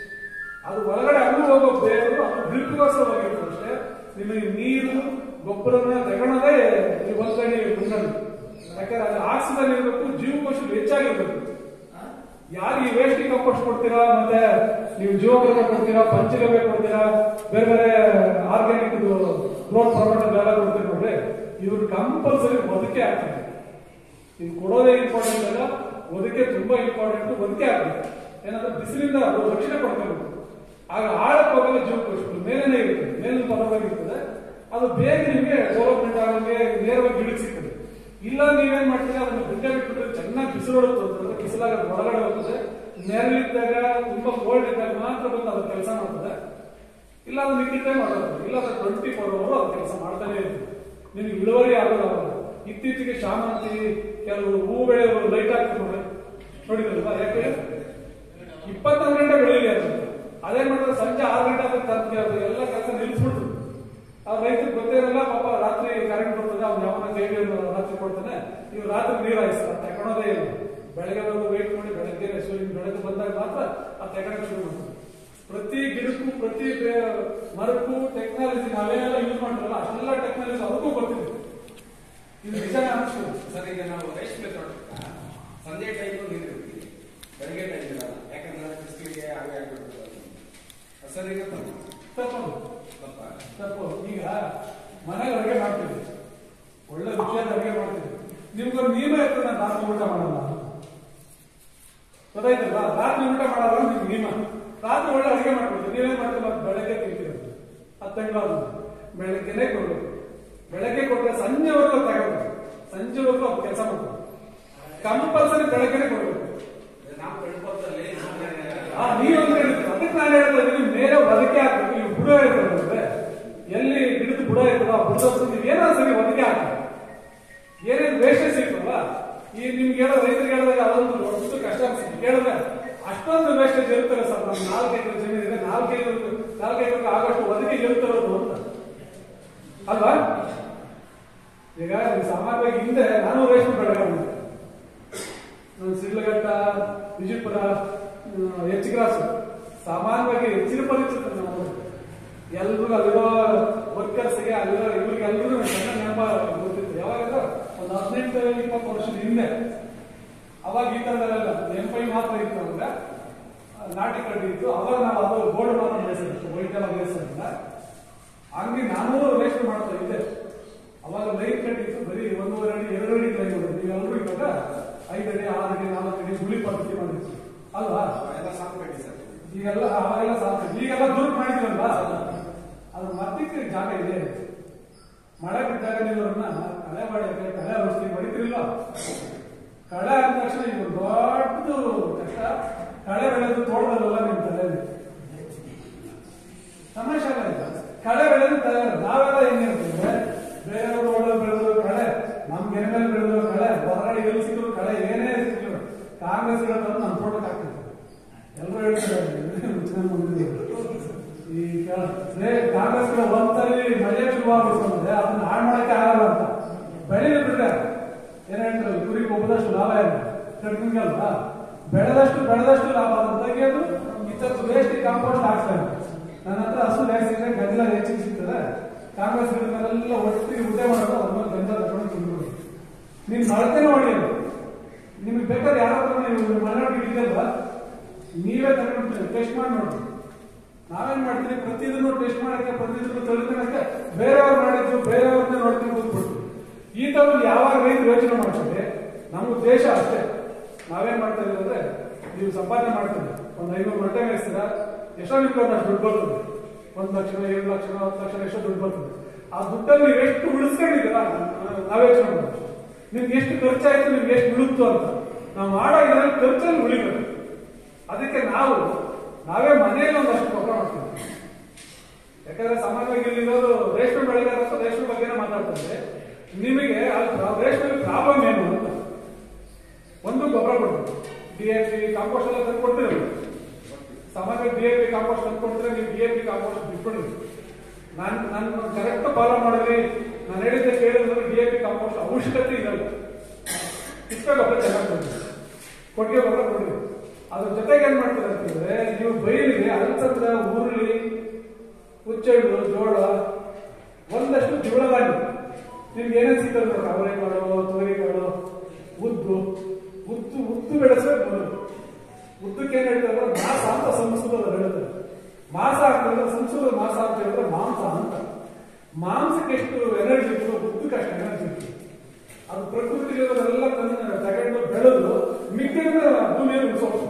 ಅದು ಒಳಗಡೆ ಅಲ್ಲೂ ಹೋಗೋ ಬೇರು ಅದು ಡ್ರಿಪ್ಗೋಸ್ಕರವಾಗಿರುತ್ತೆ ಅಷ್ಟೇ ನಿಮಗೆ ನೀರು ಗೊಬ್ಬರನ ತಗೊಳೋದೇ ಈ ಒಂದಡಿ ಮಣ್ಣಲ್ಲಿ ಯಾಕಂದ್ರೆ ಅದು ಆಕ್ಸಿಜನ್ ಇರಬೇಕು ಜೀವಕೋಶಗಳು ಹೆಚ್ಚಾಗಿರ್ಬೇಕು ಯಾರು ಈ ವೇಸ್ಟ್ ಕಂಪೋಸ್ಟ್ ಕೊಡ್ತೀರಾ ಮತ್ತೆ ನೀವು ಜೀವಕೃತ ಕೊಡ್ತೀರಾ ಪಂಚಗವ್ಯ ಕೊಡ್ತೀರಾ ಬೇರೆ ಬೇರೆ ಆರ್ಗ್ಯಾನಿಕ್ ಗ್ರೋತ್ ಪ್ರಾಡಕ್ಟ್ ಎಲ್ಲ ಕೊಡ್ತೀರಿ ನೋಡ್ರಿ ಇವ್ರು ಕಂಪಲ್ಸರಿ ಒದಕೆ ಆಗ್ತದೆ ಇದು ಕೊಡೋದೇ ಇಂಪಾರ್ಟೆಂಟ್ ಅಲ್ಲ ಒದಕೆ ತುಂಬಾ ಇಂಪಾರ್ಟೆಂಟ್ ಒದಕೆ ಆಗ್ತದೆ ಏನಂದ್ರೆ ಬಿಸಿಲಿಂದ ಅದು ರಕ್ಷಣೆ ಕೊಡ್ಬೇಕು ಆಗ ಆಳಕ್ಕೆ ಹೋಗಲ್ಲ ಜೀವಕೋಶಗಳು ಮೇಲೇನೆ ಇರ್ತದೆ ಮೇಲಿನ ಪದವಾಗಿರ್ತದೆ ಅದು ಬೇಗ ನಿಮಗೆ ಡೆವಲಪ್ಮೆಂಟ್ ಆಗಂಗೆ ನೇರವಾಗಿ ಗಿಡಕ್ಕೆ ಸಿಗ್ತದೆ ಇಲ್ಲ ನೀವೇನ್ ಮಾಡ್ತೀರಾ ಅದನ್ನ ಬಿಟ್ಟೆ ಬಿಟ್ಬಿಟ್ರೆ ಚೆನ್ನಾಗಿ ಬಿಸಿಲೊಡುತ್ತೆ ಅಂತಂದ್ರೆ ಬಿಸಿಲಾಗ ಅದು ಹೊರಗಡೆ ಹೋಗ್ತದೆ ನೆರಳಿದ್ದಾಗ ತುಂಬಾ ಕೋಲ್ಡ್ ಇದ್ದಾಗ ಮಾತ್ರ ಬಂದು ಅದು ಕೆಲಸ ಮಾಡ್ತದೆ ಇಲ್ಲ ಅದನ್ನ ಇಟ್ಟಿದ್ದೇ ಮಾಡೋದು ಇಲ್ಲ ಅದು ಟ್ವೆಂಟಿ ಫೋರ್ ಅವರು ಅದು ಕೆಲಸ ಮಾಡ್ತಾನೆ ಇರ್ತದೆ ನಿಮ್ಗೆ ಇಳುವರಿ ಆಗೋದಾಗಲ್ಲ ಇತ್ತೀಚೆಗೆ ಶಾಮಂತಿ ಕೆಲವರು ಹೂ ಬೆಳೆಯೋರು ಲೈಟ್ ಆಗ್ತದೆ ನೋಡಿ ನೋಡಿದ್ರಲ್ವಾ ಯಾಕೆ ಇಪ್ಪತ್ತೊಂದು ಗಂಟೆ ಬೆಳಿಗ್ಗೆ ಅದು ಅದೇ ಮಾಡಿದ್ರೆ ಸಂಜೆ ಆರು ಗಂಟೆ ಆದ್ರೆ ತರ್ತಿ ಅದು ಎಲ್ಲ ಕೆಲಸ ನಿಲ್ಲಿಸ್ಬಿಟ್ರು ಆ ರೈತರಿಗೆ ಗೊತ್ತೇ ಇರಲ್ಲ ಪಾಪ ರಾತ್ರಿ ಕರೆಂಟ್ ಬರ್ತದೆ ಅವ್ನು ಯಾವನ ಕೈಗೆ ರಾತ್ರಿ ಕೊಡ್ತಾನೆ ಇವ್ರು ರಾತ್ರಿ ನೀರು ಹಾಯಿಸ್ತಾರೆ ತಗೊಳೋದೇ ಇಲ್ಲ ಬೆಳಗ್ಗೆ ವೇಟ್ ಮಾಡಿ ಬೆಳಗ್ಗೆ ಸೂರ್ಯನ ಬೆಳಗ್ಗೆ ಬಂದಾಗ ಮಾತ್ರ ಆ ತಗೊಳಕ್ ಶುರು ಮಾಡ್ತಾರೆ ಪ್ರತಿ ಗಿಡಕ್ಕೂ ಪ್ರತಿ ಬೇ- ಮರಕ್ಕೂ ಟೆಕ್ನಾಲಜಿ ನಾವೇನೆಲ್ಲ ಯೂಸ್ ಮಾಡ್ತಾರಲ್ಲ ಅಷ್ಟೆಲ್ಲ ಟೆಕ್ನಾಲಜಿ ಅದಕ್ಕೂ ಬರ್ತಿದೆ ಇದು ನಿಜಾನ ಅನಿಸ್ತು ಸರ್ ಈಗ ನಾವು ರೇಷ್ಮೆ ತೋಟಕ್ಕ ಸಂಜೆ ಟೈಮು ನೀರು ಇರ್ತೀವಿ ಬೆಳಗ್ಗೆ ಟೈಮ್ ಇರಲ್ಲ ಯಾಕಂದ್ರೆ ಬಿಸಿಲಿಗೆ ಹಾಗೆ ಆಗ್ಬಿಡ್ತದೆ ಅದು ಸರ್ ಈಗ ತಪ್ಪು ತಪ್ಪದು ತಪ್ಪ ತಪ್ಪು ಈಗ ಮನೆಗೆ ಅಡುಗೆ ಮಾಡ್ತೀವಿ ಒಳ್ಳೆ ರುಚಿಯಾದ ಅಡುಗೆ ಮಾಡ್ತೀವಿ ನಿಮ್ಗೊಂದು ನಿಯಮ ಇರ್ತದೆ ನಾನು ರಾತ್ರಿ ಊಟ ಮಾಡಲ್ಲ ಗೊತ್ತಾಯ್ತಲ್ಲ ರಾತ್ರಿ ಊಟ ಮಾಡಲ್ಲ ನಿಮ್ಗೆ ನಿಯಮ ರಾತ್ರಿ ಒಳ್ಳೆ ಅಡುಗೆ ಮಾಡ್ಕೊಡ್ತೀವಿ ನೀವೇನ್ ಮಾಡ್ತೀವಿ ಮತ್ತೆ ಬೆಳಗ್ಗೆ ತಿಂತೀರ ಹತ್ತು ತಿಂಗಳು ಬೆಳಗ್ಗೆನೆ ಕೊಡ್ಬೇಕು ಬೆಳಗ್ಗೆ ಕೊಟ್ಟರೆ ಸಂಜೆವರೆಗೂ ತಗೋಬೇಕು ಸಂಜೆವರೆಗೂ ಅದು ಕೆಲಸ ಮಾಡ್ಬೇಕು ಕಂಪಲ್ಸರಿ ಬೆಳಗ್ಗೆನೆ ಕೊಡ್ಬೇಕು ನಾವು ಬೆಳ್ಕೊಳ್ದಲ್ಲಿ ಆ ನೀವೊಂದು ಹೇಳಿದ್ರು ಅದಕ್ಕೆ ನಾನು ಹೇಳ್ತಾ ಇದ್ದೀನಿ ಮೇಲೆ ಒದಕೆ ಹಾಕ್ಬೇಕು ನೀವು ಬುಡ ಇರ್ತದೆ ಎಲ್ಲಿ ಗಿಡದ ಬುಡ ಇರ್ತದ ಆ ಬುಡದ ಹತ್ರ ನೀವು ಏನೋ ಸರಿ ಒದಕೆ ಹಾಕಿ ಏನೇನು ವೇಸ್ಟೇಜ್ ಸಿಗ್ತಲ್ಲ ಈ ನಿಮ್ಗೆ ಹೇಳೋ ರೈತರಿಗೆ ಹೇಳಿದಾಗ ಅದೊಂದು ಅಷ್ಟು ಕಷ್ಟ ಅನ್ಸುತ್ತೆ ಕೇಳಿದ್ರೆ ಅಷ್ಟೊಂದು ವೇಸ್ಟೇಜ್ ಇರ್ತಾರೆ ಸರ್ ನಮ್ಗೆ ನಾಲ್ಕು ಎಕರೆ ಜಮೀನು ಇದೆ ನಾಲ್ಕು ಎಕರೆ ನಾಲ್ಕು ಎಕರೆ ಆಗೋಷ್ಟು ಒದಕೆ ಇರ್ತಿರೋದು ಅಂತ ಅಲ್ವಾ ಈಗ ಈ ಸಾಮಾನ್ಯವಾಗಿ ಹಿಂದೆ ನಾನು ರೇಷ್ಮೆ ಬೆಳೆಗಾರ ನಾನು ಶಿಡ್ಲಘಟ್ಟ ವಿಜಯಪುರ ಎಚ್ ಕ್ರಾಸ್ ಸಾಮಾನ್ಯವಾಗಿ ಹೆಚ್ಚಿನ ಪರಿಚಿತ ನಾವು ಎಲ್ರಿಗೂ ಅಲ್ಲಿರೋ ವರ್ಕರ್ಸ್ಗೆ ಅಲ್ಲಿರೋ ಇವ್ರಿಗೆ ಎಲ್ರಿಗೂ ಸಣ್ಣ ನೆನಪ ಗೊತ್ತಿತ್ತು ಯಾವಾಗ ಒಂದು ಹದಿನೆಂಟು ಇಪ್ಪತ್ತು ವರ್ಷದ ಹಿಂದೆ ಅವಾಗ ಈ ತರದಲ್ಲೆಲ್ಲ ಎಂಪೈ ಮಾತ್ರ ಇತ್ತು ಅಂದ್ರೆ ಆ, ನಾಟಿ ಕಡ್ಡಿ ಇತ್ತು ಅವಾಗ ನಾವು ಅದು ಗೋಲ್ಡ್ ಮಾತ್ರ ಬೆಳೆಸಿದ್ದು ವೈಟ್ ಎಲ್ಲ ಬೆಳೆಸಿಲ್ಲ ಹಂಗೆ ನಾನು ರೇಷ್ಮೆ ಮಾಡ್ತಾ ಇದ್ದೆ ಅವಾಗ ಲೈನ್ ಕಟ್ ಇತ್ತು ಬರೀ ಒಂದೂವರೆ ಅಡಿ ಎರಡು ಅಡಿ ಲೈನ್ ಮಾಡೋದು ನೀವೆಲ್ಲರೂ ಇವಾಗ ಐದು ಅಡಿ ಆರು ಅಡಿ ನಾಲ್ಕು ಅಡಿ ಗುಳಿ ಪದ್ಧತಿ ಮಾಡಿದ್ವಿ ಅಲ್ವಾ ಎಲ್ಲ ಸಾಕು ಸರ್ ಈಗೆಲ್ಲ ಅವಾಗೆಲ್ಲ ಸಾಕು ಈಗೆಲ್ಲ ದೂರ ಮಾಡಿದ್ರಲ್ವಾ ಅದು ಮತ್ತಕ್ಕೆ ಜಾಗ ಇದೆ ಮಳೆ ಬಿದ್ದಾಗ ನೀವು ಅವ್ರನ್ನ ಕಳೆ ಮಾಡಿ ಕಳೆ ಔಷಧಿ ಹೊಡಿತಿರಲಿಲ್ಲ ಕಳೆ ಆದ ತಕ್ಷಣ ಈಗ ದೊಡ್ಡದು ಕಷ್ಟ ಕಳೆ ಬೆಳೆದು ತೋಟದಲ್ಲ ನಿಮ್ ತಲೆಯಲ್ಲಿ ತಮಾಷೆ ಅಲ್ಲ ಇದು. ಕಳೆ ಬೆಳೆದು ತಲೆ ನಾವೆಲ್ಲ ಹೆಂಗೆ ಹೇಳ್ತೀವಿ ಬೇರೆಯವರು ಒಳ್ಳೆ ಬೆಳೆದ್ರು ಕಳೆ ನಮ್ ಗೆರೆ ಮೇಲೆ ಬೆಳೆದ್ರು ಕಳೆ ಹೊರಗಡೆ ಎಲ್ಲಿ ಸಿಕ್ಕರು ಕಳೆ ಏನೇ ಸಿಕ್ಕರು ಕಾಂಗ್ರೆಸ್ ತಂದು ನಮ್ಮ ತೋಟಕ್ಕೆ ಹಾಕ್ತಿದ್ರು ಎಲ್ಲರೂ ಹೇಳ್ತಾರೆ ಚೆನ್ನಾಗಿ ಬಂದಿದ್ದೀವಿ. ಈ ಕ- ಏ, ಕಾಂಗ್ರೆಸ್ ಒಂದ್ಸಲಿ ಮಳೆ ಶುರುವಾಗ್ಬಿಡ್ತಂದ್ರೆ ಅದನ್ನ ಹಾಳು ಮಾಡಕ್ಕೆ ಆಗಲ್ಲ ಅಂತ ಬೆಳೆದು ಬಿಟ್ರೆ ಏನ್ ಹೇಳ್ತಾರೆ ಕುರಿ ಒಬ್ಬದಷ್ಟು ಲಾಭ ಇಲ್ಲ ಕಡಿಮೆ ಅಲ್ವಾ ಬೆಳೆದಷ್ಟು ಬೆಳೆದಷ್ಟು ಲಾಭ ಅದನ್ನ ತೆಗೆಯೋದು ಈ ಇಷ್ಟೊಂದು ವೇಸ್ಟ್ ಕಾಂಪೌಂಡ್ ಹಾಕ್ತಾನೆ ನನ್ನ ಹತ್ರ ಹಸು ಜಾಸ್ತಿ ಇದ್ರೆ ಗಂಜಲ ಹೆಚ್ಚಿಗೆ ಸಿಗ್ತದೆ ಕಾಂಗ್ರೆಸ್ ಗಿಡದಲ್ಲೆಲ್ಲ ಒಟ್ಟಿಗೆ ಊಟ ಮಾಡೋದು ಅದ್ರ ಮೇಲೆ ಗಂಜಲ ತಗೊಂಡು ತಿಂದ್ಬಿಡು ನೀನ್ ನಡತೆನೇ ಹೊಡೆಯೋದು ನಿಮ್ಗೆ ಬೇಕಾದ್ರೆ ಯಾರಾದ್ರೂ ನೀವು ಮನೆಯೊಳಗೆ ಇದೆಯಲ್ವಾ ನೀವೇ ತಗೊಂಡು ಟೆಸ್ಟ್ ಮಾಡಿ ನೋಡಿ ನಾವೇನ್ ಮಾಡ್ತೀವಿ ಪ್ರತಿದಿನ ಟೆಸ್ಟ್ ಮಾಡಕ್ಕೆ ಪ್ರತಿದಿನ ತಿಳ್ಕೊಳಕ್ಕೆ ಬೇರೆಯವ್ರು ಮಾಡಿದ್ರು ಬೇರೆಯವ್ರನ್ನ ನೋಡ್ಕೊಂಡು ಕೂತ್ಬಿಡ್ತೀವಿ ಈ ತರ ಯಾವಾಗ ರೈತರು ಯೋಚನೆ ಮಾಡ್ತೀವಿ ನಮ್ಮ ಉದ್ದೇಶ ಅಷ್ಟೇ ನಾವೇನ್ ಮಾಡ್ತಾ ಇದೀವಿ ಅಂದ್ರೆ ನೀವು ಸಂಪಾದನೆ ಮಾಡ್ತೀವಿ ಒಂದ್ ಐನೂರು ಗಂಟೆ ಮೇಯಿಸ್ತೀರಾ ಎಷ್ಟೋ ನಿಮ್ಗೆ ಒಂದು ದುಡ್ಡು ಬರ್ತದೆ ಒಂದ್ ಲಕ್ಷ ಎರಡು ಲಕ್ಷ ಹತ್ತು ಲಕ್ಷ ಎಷ್ಟೋ ದುಡ್ಡು ಬರ್ತದೆ ಆ ದುಡ್ಡಲ್ಲಿ ನೀವು ಎಷ್ಟು ಉಳಿಸ್ಕೊಂಡಿದ್ದೀರಾ ನಾವ್ ಯೋಚನೆ ಮಾಡೋದು ನಿಮ್ಗೆ ಎಷ್ಟು ಖರ್ಚಾಯ್ತು ನಿಮ್ಗೆ ಎಷ್ಟು ಉಳಿತು ಅಂತ ನಾವು ಮಾಡೋ ಇದ್ರಲ್ಲಿ ಖರ್ಚಲ್ಲಿ ಉಳಿಬೇಕು ಅದಕ್ಕೆ ನಾವು ನಾವೇ ಮನೆಯಲ್ಲಿ ಒಂದಷ್ಟು ಗೊಬ್ಬರ ಮಾಡ್ತೀವಿ ಯಾಕಂದ್ರೆ ಸಾಮಾನ್ಯವಾಗಿ ಇಲ್ಲಿರೋದು ರೇಷ್ಮೆ ಬೆಳೆಗಾರ ಅಂತ ರೇಷ್ಮೆ ಬಗ್ಗೆನೇ ಮಾತಾಡ್ತಾರೆ ನಿಮಗೆ ಅಲ್ಲಿ ಪ್ರಾ- ರೇಷ್ಮೆ ಪ್ರಾಬ್ಲಮ್ ಏನು ಅಂತ ಒಂದು ಗೊಬ್ಬರ ಕೊಡ್ಬೇಕು ಡಿ ಎ ಪಿ ಕಾಂಪೋಸ್ಟ್ ಎಲ್ಲ ತಂದು ಕೊಡ್ತೀವಿ ಸಾಮಾನ್ಯವಾಗಿ ಡಿ ಎ ಪಿ ಕಾಂಪೋಸ್ಟ್ ತಂದು ಕೊಡ್ತೀರಾ ನೀವು ಡಿ ಎ ಪಿ ಕಾಂಪೋಸ್ಟ್ ಬಿಟ್ಬಿಡ್ರಿ ನಾನು ನಾನು ಕರೆಕ್ಟ್ ಫಾಲೋ ಮಾಡಿದ್ರಿ ನಾನು ಹೇಳಿದ್ದೆ ಕೇಳಿದ್ರೆ ಡಿ ಎ ಪಿ ಕಾಂಪೋಸ್ಟ್ ಅವಶ್ಯಕತೆ ಇರಲ್ಲ ಇಷ್ಟ ಗೊಬ್ಬರ ಚೆನ್ನಾಗಿ ಕೊಡ್ರಿ ಕೊಟ್ಟಿಗೆ ಗೊಬ್ಬರ ಕೊಡ್ರಿ ಅದ್ರ ಜೊತೆಗೆ ಏನ್ ಮಾಡ್ತಾರೆ ಅಂತಂದ್ರೆ ನೀವು ಬೈಲಿಗೆ ಅಲಸಂದ್ರ ಹುರುಳಿ ಹುಚ್ಚೆಳ್ಳು ಜೋಳ ಒಂದಷ್ಟು ಜೋಳ ಧಾನ್ಯ ನಿಮ್ಗೆ ಏನೇನ್ ಸಿಗ್ತದೆ ನೋಡಿ ಅವರೆಕಾಳು ತೊಗರಿಕಾಳು ಉದ್ದು ಉದ್ದು ಉದ್ದು ಬೆಳೆಸಬೇಕು ಮೊದಲು ಉದ್ದಕ್ಕೆ ಏನ್ ಹೇಳ್ತಾರೆ ಅಂದ್ರೆ ಮಾಸ ಅಂತ ಸಂಸ್ಕೃತದಲ್ಲಿ ಹೇಳ್ತಾರೆ ಮಾಸ ಹಾಕಿದ್ರೆ ಸಂಸ್ಕೃತ ಮಾಸ ಅಂತ ಹೇಳಿದ್ರೆ ಮಾಂಸ ಅಂತ ಮಾಂಸಕ್ಕೆ ಎಷ್ಟು ಎನರ್ಜಿ ಇರ್ತದೆ ಉದ್ದಕ್ಕೆ ಅಷ್ಟು ಎನರ್ಜಿ ಇರ್ತದೆ ಅದು ಪ್ರಕೃತಿಗೆಲ್ಲ ತನ್ನ ತಗೊಂಡು ಬೆಳೆದು ಮಿಕ್ಕಿದ ಭೂಮಿಯನ್ನು ಉಳಿಸೋದು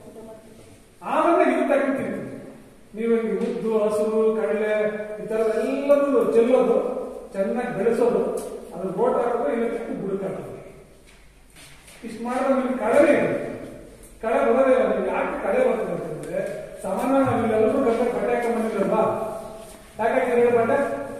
ಆಮೇಲೆ ಇದು ತಗೊಂತೀನಿ ನೀವು ಈ ಉದ್ದು ಹಸುರು ಕಡಲೆ ಈ ಥರದ್ದೆಲ್ಲದೂ ಚೆಲ್ಲೋದು ಚೆನ್ನಾಗಿ ಬೆಳೆಸೋದು ಅದ್ರ ಬೋಟ್ ಹಾಕೋದು ಇದಕ್ಕೆ ಬುಡಕ್ ಹಾಕೋದು ಇಷ್ಟು ಮಾಡಿದ್ರೆ ನಿಮ್ಗೆ ಕಳೆನೇ ಇದೆ ಕಳೆ ಬರೋದೇ ಇಲ್ಲ ನೀವು ಯಾಕೆ ಕಳೆ ಬರ್ತದೆ ಅಂತಂದ್ರೆ ಸಾಮಾನ್ಯವಾಗಿ ನಾವು ಇಲ್ಲೆಲ್ಲರೂ ಗಂಟೆ ಬಟ್ಟೆ ಹಾಕೊಂಡ್ಬಂದಿದ್ರಲ್ವಾ ಯಾಕೆ ಹಾಕಿದ್ರೆ ಬಟ್ಟೆ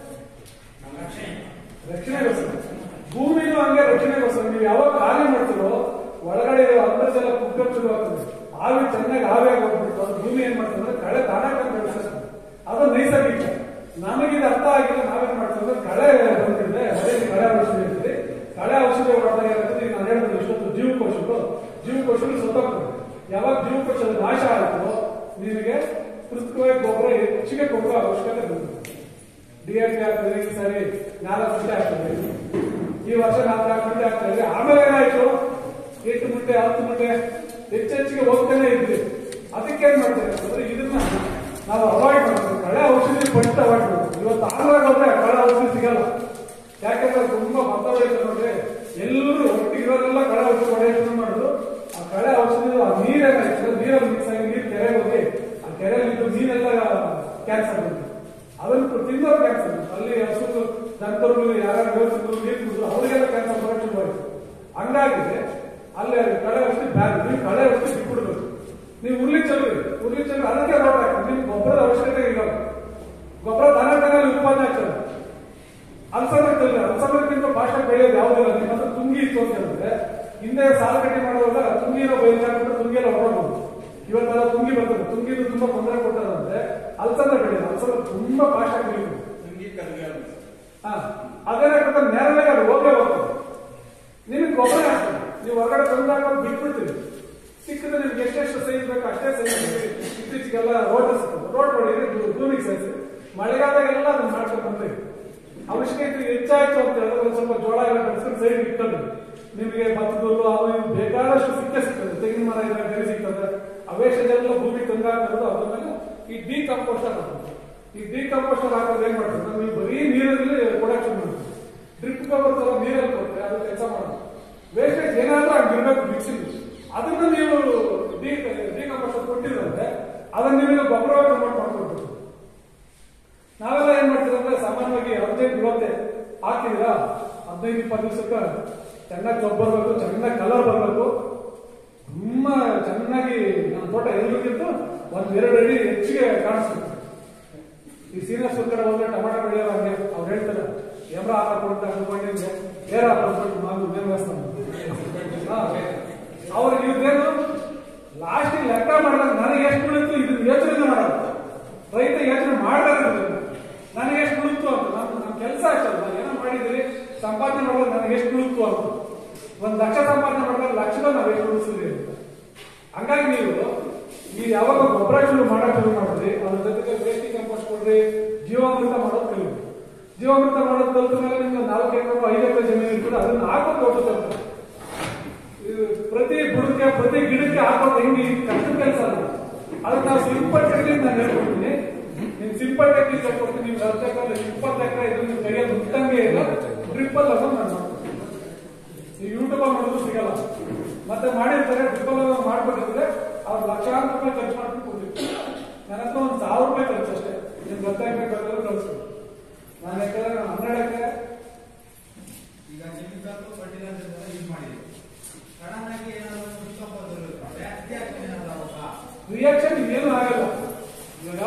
ರಕ್ಷಣೆಗೋಸ್ಕರ ಭೂಮಿನೂ ಹಂಗೆ ರಕ್ಷಣೆಗೋಸ್ಕರ ನೀವು ಯಾವಾಗ ಖಾಲಿ ಮಾಡ್ತೀರೋ ಒಳಗಡೆ ಇರೋ ಅಂತರ್ಜಲ ಕುಗ್ಗಲು ಶುರು ಆಗ್ತದೆ ಆವಿ ಚೆನ್ನಾಗಿ ಆವಿಯಾಗಿ ಹೋಗ್ಬಿಟ್ಟು ಅದು ಭೂಮಿ ಏನ್ ಮಾಡ್ತದೆ ಅಂದ್ರೆ ಕಳೆ ತಾನಾಗಿ ಬೆಳೆಸ್ತದೆ ಅದು ನೈಸರ್ಗಿಕ ನಮಗಿದು ಅರ್ಥ ಆಗಿಲ್ಲ ನಾವೇನ್ ಮಾಡ್ತೀವಿ ಅಂದ್ರೆ ಕಳೆ ಬಂದಿದೆ ಅದೇ ಕಳೆ ಔಷಧಿ ಇರ್ತದೆ ಕಳೆ ಔಷಧಿ ಹೊಡೆದಾಗ ಏನಾಗ್ತದೆ ಈಗ ನಾನು ಹೇಳಿದ್ರೆ ಇಷ್ಟೊಂದು ಜೀವಕೋಶಗಳು ಜೀವಕೋಶಗಳು ಸತ್ತೋಗ್ತದೆ ಯಾವಾಗ ಜೀವಕೋಶದ ನಾಶ ಆಯಿತು ನಿಮಗೆ ಕೃತಕವಾಗಿ ಗೊಬ್ಬರ ಹೆಚ್ಚಿಗೆ ಗೊಬ್ಬರ ಅವಶ್ಯಕತೆ ಬರ್ತದೆ ಡಿಎಪಿ ಆಗ್ತದೆ ಈ ಸಾರಿ ನಾಲ್ಕು ಗಂಟೆ ಆಗ್ತದೆ ಈ ವರ್ಷ ನಾಲ್ಕು ನಾಲ್ಕು ಗಂಟೆ ಆಗ್ತಾ ಇದೆ ಆಮೇಲೆ ಏನಾಯ್ತು ಎಂಟು ಗಂಟೆ ಹತ್ತು ಗಂಟೆ ಹೆಚ್ಚೆಚ್ಚಿಗೆ ಹೋಗ್ತಾನೆ ಇದ್ವಿ ಅದಕ್ಕೆ ಏನ್ ಮಾಡ್ತೇವೆ ಅಂತಂದ್ರೆ ಇದನ್ನ ನಾವು ಅವಾಯ್ಡ್ ಮಾಡ್ತೀವಿ ಕಳೆ ಔಷಧಿ ಫಸ್ಟ್ ಅವಾಯ್ಡ್ ಮಾಡ್ತೀವಿ ಇವತ್ತು ಆನ್ಲೈನ್ ಹೋದ್ರೆ ಕಳೆ ಔಷಧಿ ಸಿಗಲ್ಲ ಯಾಕಂದ್ರೆ ತುಂಬಾ ಭತ್ತ ಬೆಳೀತಾರೆ ನೋಡ್ರಿ ಎಲ್ಲರೂ ಒಟ್ಟಿಗಿರೋರೆಲ್ಲ ಕಳೆ ಔಷಧಿ ಹೊಡೆಯೋಕೆ ಶುರು ಮಾಡುದು ಆ ಕಳೆ ಔಷಧಿ ಆ ನೀರೇನಾಯ್ತು ನೀರಲ್ಲಿ ಮಿಕ್ಸ್ ಆಗಿ ನೀರು ಕೆರೆಗೆ ಹೋಗಿ ಆ ಕೆರೆಯಲ್ಲಿ ಇದ್ದು ನೀರೆಲ್ಲ ಕ್ಯಾನ್ಸರ್ ಬರುತ್ತೆ ಅದನ್ನು ತಿನ್ನೋರು ಕ್ಯಾನ್ಸರ್ ಅಲ್ಲಿ ಹಸು ದಂತರು ಯಾರ್ಯಾರು ಬೇಸಿದ್ರು ನೀರು ಕುಡಿದ್ರು ಅವರಿಗೆಲ್ಲ ಕ್ಯಾನ್ಸರ್ ಬರೋಕ್ಕೆ ಶುರುವಾಯಿತು ಹಂಗಾಗಿ ಅಲ್ಲಿ ಕಳೆ ಔಷಧಿ ಬ್ಯಾಗ್ ನೀವು ಕಳೆ ಔಷಧಿ ಬಿಟ್ಬಿಡ್ಬೇಕು ನೀವು ಉರ್ಲಿ ಚೆಲ್ರಿ ಉರ್ಲಿ ಚೆಲ್ರಿ ಅದಕ್ಕೆ ರೋಡ್ ಹಾಕಿ ನಿಮ್ಗೆ ಗೊಬ್ಬರದ ಅವಶ್ಯಕತೆ ಇರಲ್ಲ ಗೊಬ್ಬರ ದನ ದನಲ್ಲಿ ಉತ್ಪಾದನೆ ಆಗ್ತದೆ ಅಲ್ಸಂದ್ರ ಚೆಲ್ರಿ ಅಲ್ಸಂದ್ರಕ್ಕಿಂತ ಭಾಷೆ ಬೆಳೆಯೋದು ಯಾವುದಿಲ್ಲ ನಿಮ್ಮ ಹತ್ರ ತುಂಗಿ ಇತ್ತು ಅಂತ ಹೇಳಿದ್ರೆ ಹಿಂದೆ ಸಾಲು ಕಟ್ಟಿ ಮಾಡುವಾಗ ತುಂಗಿನ ಬಯಲಾಗ್ಬಿಟ್ಟು ತುಂಗಿ ಎಲ್ಲ ಹೊರಡ್ಬೋದು ಇವತ್ತೆಲ್ಲ ತುಂಗಿ ಬರ್ತದೆ ತುಂಗಿದು ತುಂಬಾ ತೊಂದರೆ ಕೊಟ್ಟದಂದ್ರೆ ಅಲ್ಸಂದ್ರ ಬೆಳೆಯೋದು ಅಲ್ಸಂದ್ರ ತುಂಬಾ ಭಾಷೆ ಬೆಳೆಯೋದು ನಿಮ್ಗೆ ಕಲ್ಗೆ ಹಾ ಅದೇನಾಗ್ತದೆ ನೇರವಾಗಿ ಅದು ಹೋಗೇ ಹೋಗ್ತದೆ ನಿಮಗೆ ಗೊಬ್ಬರ ಹಾಕ್ತದೆ ನೀವು ಹೊರಗಡೆ ತಂದಾಗ ಬಿಟ್ಬಿಡ್ತೀರಿ ಸಿಕ್ಕಿದ್ರೆ ನಿಮ್ಗೆ ಎಷ್ಟೆಷ್ಟು ಸೈಜ್ ಬೇಕು ಅಷ್ಟೇ ಸೈಜ್ ಇತ್ತೀಚೆಗೆಲ್ಲ ರೋಡ್ ಸಿಗ್ತದೆ ರೋಡ್ ಹೊಡಿದ್ರೆ ಭೂಮಿಗೆ ಸೈಜ್ ಮಳೆಗಾಲದಾಗೆಲ್ಲ ಅದನ್ನ ಮಾಡ್ಕೊಂಡು ಬಂದ್ರಿ ಅವಶ್ಯಕತೆ ಹೆಚ್ಚಾಯ್ತು ಅಂತ ಹೇಳಿದ್ರೆ ಒಂದ್ ಸ್ವಲ್ಪ ಜೋಳ ಎಲ್ಲ ಬೆಳೆಸ್ಕೊಂಡು ಸೈಡ್ ಇಟ್ಕೊಂಡು ನಿಮಗೆ ಭತ್ತದ ಹುಲ್ಲು ಅವು ಇವು ಬೇಕಾದಷ್ಟು ಸಿಕ್ಕೇ ಸಿಗ್ತದೆ ತೆಂಗಿನ ಮರ ಇದ್ರೆ ಗರಿ ಸಿಗ್ತದೆ ಅವೇಶದೆಲ್ಲ ಭೂಮಿ ತಂದಾಕೋದು ಅದ್ರ ಮೇಲೆ ಈ ಡಿ ಕಂಪೋಸ್ಟರ್ ಹಾಕೋದು ಈ ಡಿ ಕಂಪೋಸ್ಟರ್ ಹಾಕೋದು ಏನ್ ಮಾಡ್ತದೆ ಅಂದ್ರೆ ನೀವು ಬರೀ ನೀರಲ್ಲಿ ಕೊಡಕ್ಕೆ ಶುರು ಮಾಡ್ತೀವಿ ಡ್ರಿಪ್ ಕವರ್ ತರ ನೀರಲ್ಲಿ ಕೊಟ್ಟರೆ ಅದು ಕೆಲಸ ಮಾಡೋದು ವೇಸ್ಟೇಜ್ ಏನಾದ್ರೂ ಹಂಗಿರ್ಬೇಕು ಮಿಕ್ಸಿಂಗ್ ಅದನ್ನ ನೀವು ಡಿ ಡಿ ಕಂಪೋಸ್ಟರ್ ಕೊಟ್ಟಿದ್ರೆ ಅದನ್ನ ನಿಮಗೆ ಗೊಬ್ಬರವಾಗಿ ಕನ್ವರ್ಟ್ ಮಾಡ್ಕೊಡ್ಬೇಕು ನಾವೆಲ್ಲ ಏನ್ ಮಾಡ್ತೀವಿ ಅಂದ್ರೆ ಸಾಮಾನ್ಯವಾಗಿ ಹದಿನೈದು ಇವತ್ತೆ ಹಾಕಿದಿರಾ ಹದಿನೈದು ಇಪ್ಪತ್ತು ದಿವಸಕ್ಕೆ ಚೆನ್ನಾಗಿ ಜೊಬ್ಬ ಬರಬೇಕು ಚೆನ್ನಾಗಿ ಕಲರ್ ಬರಬೇಕು ತುಂಬಾ ಚೆನ್ನಾಗಿ ನಮ್ಮ ತೋಟ ಎಲ್ರಿಗಿಂತ ಒಂದ್ ಎರಡು ಅಡಿ ಹೆಚ್ಚಿಗೆ ಕಾಣಿಸ್ಬೇಕು ಈ ಸೀನಿಯರ್ಸ್ ಕಡೆ ಹೋದ್ರೆ ಟೊಮಾಟೊ ಬೆಳೆಯೋರು ಹಂಗೆ ಅವ್ರು ಹೇಳ್ತಾರೆ ಎಮ್ರ ಹಾಕೊಂಡು ಅನ್ಕೊಂಡಿದ್ದೆ ಏರ ಹಾಕೊಂಡು ಮಾಗು ಮೇಲ್ವಸ್ತಾನೆ ಅವ್ರಿಗೆ ಇವ್ರೇನು ಲಾಸ್ಟ್ ಲೆಕ್ಕ ಮಾಡಿದಾಗ ನನಗೆ ಎಷ್ಟು ಬೀಳುತ್ತು ಇದನ್ನ ಯೋಚನೆ ಮಾಡೋದು ರೈತ ಯೋಚನೆ ಮಾಡ್ತಾರೆ ನನಗೆ ಎಷ್ಟು ಬೀಳುತ್ತು ಅಂತ ನಮ್ಮ ನಮ್ಮ ಕೆಲಸ ಅಷ್ಟಲ್ಲ ನಾನು ಏನೋ ಮಾಡಿದ್ರಿ ಸಂಪಾದನೆ ಮಾಡೋದು ನನಗೆ ಎಷ್ಟು ಬೀಳುತ್ತು ಅಂತ ಒಂದ್ ಲಕ್ಷ ಸಂಪಾದನೆ ಮಾಡಿದ್ರೆ ಲಕ್ಷದ ನಾವು ಎಷ್ಟು ಉಳಿಸಿದ್ರಿ ಅಂತ ಹಂಗಾಗಿ ನೀವು ಈ ಯಾವಾಗ ಗೊಬ್ಬರ ಶುರು ಮಾಡಕ್ ಶುರು ಮಾಡಿದ್ರಿ ಅದ್ರ ಜೊತೆಗೆ ಬೇಸಿಗೆ ಕಂಪೋಸ್ಟ್ ಕೊಡ್ರಿ ಜೀವಾಮೃತ ಮಾಡೋದು ಕಲಿರಿ ಜೀವಾಮೃತ ಮಾಡೋದು ಕಲ್ತ ಮೇಲೆ ನಿಮ್ಗೆ ನಾಲ್ಕು ಎಕರೆ ಐದು ಎಕರೆ ಜಮೀನು ಇರ್ತದೆ ಅದನ್ನ ಹಾಕೋದು ದೊಡ್ಡ ಕೆಲಸ ಇದು ಪ್ರತಿ ಬುಡಕ್ಕೆ ಪ್ರತಿ ಗಿಡಕ್ಕೆ ಹಾಕೋದು ಹೆಂಗೆ ಇದು ಕಷ್ಟ ಕೆಲಸ ಅಲ್ಲ ಅದಕ್ಕೆ ನಾವು ಸಿಂಪಲ್ ಟೆಕ್ನಿಕ್ ನಾನು ಹೇಳ್ಕೊಡ್ತೀನಿ ನಿಮ್ ಸಿಂಪಲ್ ಟೆಕ್ನಿಕ್ ಹೇಳ್ಕೊಡ್ತೀನಿ ನಿಮ್ಗೆ ಅರ್ಧ ಎಕರೆ ಇಪ್ಪತ್ತು ಎಕರೆ ಇದು ನಿಮ್ ಕೈಯಲ್ಲಿ ಮುಟ್ಟಂಗೆ ಇಲ್ಲ ಟ್ರಿಪ್ಪಲ್ ಅಲ್ಲ ನಾನು ಮಾಡ್ತೀನಿ ಈ ಯೂಟ್ಯೂಬ್ ಮಾಡೋದು ಸಿಗಲ್ಲ ಮತ್ತೆ ಮಾಡಿರ್ತಾರೆ ಟ್ರಿಪಲ್ ಮಾಡ್ಬಿಟ್ಟಿದ್ರೆ ಅವ್ರು ಲಕ್ಷಾಂತರ ರೂಪಾಯಿ ಖರ್ಚು ಮಾಡ್ಕೊಂಡು ಕೊಡ್ತಿರ್ತಾರೆ ನನ್ನ ಹತ್ರ ಒಂದು ಸಾವಿರ ರೂಪಾಯಿ ಖರ್ಚು ಅಷ್ಟೇ ನಿಮ್ಗೆ ಅರ್ಧ ಎಕರೆ ಬೇಕಾದ್ರೆ ಕಳಿಸ್ಬೇಕು ನಾನು ಯಾಕಂದ್ರೆ ನಾನು ಹನ್ನೆರಡು ಎಕರೆ ಈಗ ಕೆಮಿಕಲ್ ಫರ್ಟಿಲೈಸರ್ ಯೂಸ್ ಮಾಡಿದ್ವಿ ಸಡನ್ ಆಗಿ ಏನಾದ್ರು ಭೂಕಂಪ ಬರುತ್ತೆ ಜಾಸ್ತಿ ಆಗ್ತದೆ ಏನಾದ್ರು ರಿಯಾಕ್ಷನ್ ಏನು ಆಗಲ್ಲ ಇವಾಗ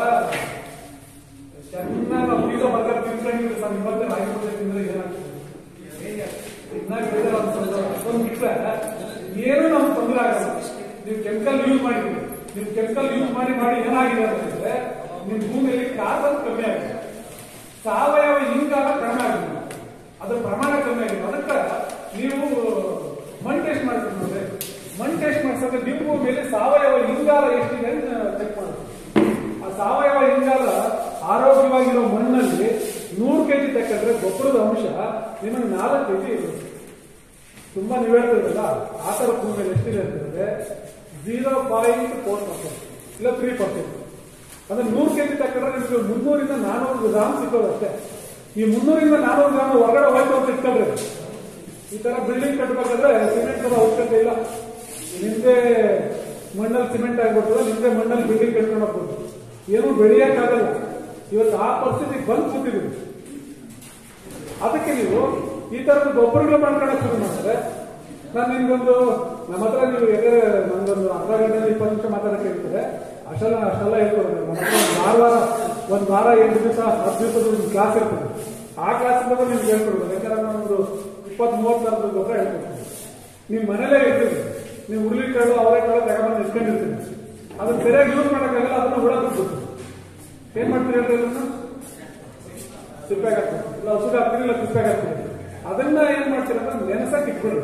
ಚೆನ್ನಾಗಿ ನಾವು ಬೀಜ ಬರ್ಗರ್ ತಿನ್ಕೊಂಡಿದ್ರೆ ಸರ್ ಇವತ್ತೇ ರಾಗಿ ಮುದ್ದೆ ತಿಂದ್ರೆ ಏನಾಗ್ತದೆ ಚೆನ್ನಾಗಿ ಬೇಜಾರ ಅನ್ಸೋದು ಅಷ್ಟೊಂದು ಬಿಟ್ರೆ ಏನು ನಮ್ಗೆ ತೊಂದರೆ ಆಗಲ್ಲ ನೀವು ಕೆಮಿಕಲ್ ಯೂಸ್ ಮಾಡಿದ್ರಿ ನೀವು ಕೆಮಿಕಲ್ ಯೂಸ್ ಮಾಡಿ ಮಾಡಿ ಏನಾಗಿದೆ ಅಂತಂದ್ರೆ ನಿಮ್ ಭೂಮಿಯಲ್ಲಿ ಕಾರ್ಬನ್ ಕಮ್ಮಿ ಆಗಿದೆ ಸಾವಯವ ಇಂಗಾಲ ಕಡಿಮೆ ಆಗಿದೆ ಅದ್ರ ಪ್ರಮಾಣ ಕಮ್ಮಿ ಆಗಿದೆ ಅದಕ್ಕೆ ನೀವು ಮಣ್ ಟೆಸ್ಟ್ ಮಾಡ್ತೀರಿ ನೋಡ್ರಿ ಮಣ್ ಟೆಸ್ಟ್ ಮಾಡ್ಸಕ್ಕೆ ನಿಮ್ಮ ಮೇಲೆ ಸಾವಯವ ಇಂಗಾಲ ಎಷ್ಟಿದೆ ಅಂತ ಚೆಕ್ ಮಾಡಿ ಆ ಸಾವಯವ ಇಂಗಾಲ ಆರೋಗ್ಯವಾಗಿರೋ ಮಣ್ಣಲ್ಲಿ ನೂರು ಕೆಜಿ ತಕ್ಕೊಂಡ್ರೆ ಗೊಬ್ಬರದ ಅಂಶ ನಿಮಗೆ ನಾಲ್ಕು ಕೆಜಿ ಇರುತ್ತೆ ತುಂಬಾ ನೀವು ಹೇಳ್ತಿರಲ್ಲ ಆ ಥರ ಭೂಮಿಯಲ್ಲಿ ಎಷ್ಟಿದೆ ಅಂತಂದ್ರೆ ಜೀರೋ ಪಾಯಿಂಟ್ ಫೋರ್ ಪರ್ಸೆಂಟ್ ಇಲ್ಲ ತ್ರೀ ಪರ್ಸೆಂಟ್ ಅಂದ್ರೆ ನೂರು ಕೆಜಿ ತಕ್ಕೊಂಡ್ರೆ ನಿಮಗೆ ಮುನ್ನೂರಿಂದ ನಾನೂರು ಗ್ರಾಮ್ ಸಿಗೋದು ಅಷ್ಟೇ ಈ ಮುನ್ನೂರಿಂದ ನಾನೂರು ಗ್ರಾಮ್ ಹೊರಗಡೆ ಹೋಯ್ತು ಅಂತ ಇಟ್ಕೊಂಡ್ರೆ ಈ ತರ ಬಿಲ್ಡಿಂಗ್ ಕಟ್ಟಬೇಕಾದ್ರೆ ಸಿಮೆಂಟ್ ತರ ಅವಶ್ಯಕತೆ ಇಲ್ಲ ನಿಮ್ದೇ ಮಣ್ಣಲ್ಲಿ ಸಿಮೆಂಟ್ ಆಗ್ಬಿಡ್ತದೆ ನಿಮ್ದೇ ಮಣ್ಣಲ್ಲಿ ಬಿಲ್ಡಿಂಗ್ ಕಟ್ಕೊಂಡು ಹೋಗ್ಬೋದು ಏನೂ ಬೆಳೆಯಕ್ಕಾಗಲ್ಲ ಇವತ್ತು ಆ ಪರಿಸ್ಥಿತಿಗೆ ಬಂದು ಕೂತಿದ್ದೀವಿ ಅದಕ್ಕೆ ನೀವು ಈ ತರದ ಗೊಬ್ಬರಗಳು ಮಾಡ್ಕೊಳಕ್ ಶುರು ಮಾಡಿದ್ರೆ ನಾನು ನಿಮ್ಗೊಂದು ನಮ್ಮ ಹತ್ರ ನೀವು ಎಕರೆ ನಂದೊಂದು ಅರ್ಧ ಗಂಟೆ ಇಪ್ಪತ್ತು ನಿಮಿಷ ಮಾತಾಡಕ್ಕೆ ಹೇಳ್ತಾರೆ ಅಷ್ಟೆಲ್ಲ ಅಷ್ಟೆಲ್ಲ ಹೇಳ್ಕೊಡ್ತಾರೆ ನಮ್ಮ ಹತ್ರ ಒಂದು ವಾರ ವಾರ ಒಂದು ವಾರ ಎಂಟು ದಿವಸ ಹತ್ತು ದಿವಸದ ಒಂದು ಕ್ಲಾಸ್ ಇರ್ತದೆ ಆ ಕ್ಲಾಸ್ ಬಗ್ಗೆ ನಿಮ್ಗೆ ಹೇಳ್ಕೊಡ್ಬೋದು ಯಾಕಂದ್ರೆ ನಾನೊಂದು ಇಪ್ಪತ್ತು ಮೂವತ್ತು ಸಾವಿರದ ಗೊಬ್ಬರ ಹೇಳ್ಕೊಡ್ತೀನಿ ನೀವು ಮನೇಲೇ ಇರ್ತೀವಿ ನೀವು ಹುರುಳಿಕಾಳು ಅವರೆಕಾಳು ತಗೊಂಡ್ಬಂದು ಇಟ್ಕೊಂಡಿರ್ತೀನಿ ಅದನ್ನ ಸರಿಯಾಗಿ ಯೂಸ್ ಮಾಡೋಕ್ಕಾಗಲ್ಲ ಅದನ್ನ ಹುಳ ಬಿಟ್ಬಿಡ್ತೀವಿ ಏನ್ ಮಾಡ್ತೀರಿ ಹೇಳ್ರಿ ಅದನ್ನ ಸಿಪ್ಪೆಗೆ ಹಾಕ್ತೀವಿ ಇಲ್ಲ ಹಸುಗೆ ಹಾಕ್ತೀರಿ ಇಲ್ಲ ಸಿಪ್ಪೆಗೆ ಹಾಕ್ತೀರಿ ಅದನ್ನ ಏನ್ ಮಾಡ್ತೀರಿ ಅಂದ್ರೆ ನೆನೆಸಕ್ಕೆ ಇಟ್ಬಿಡ್ರಿ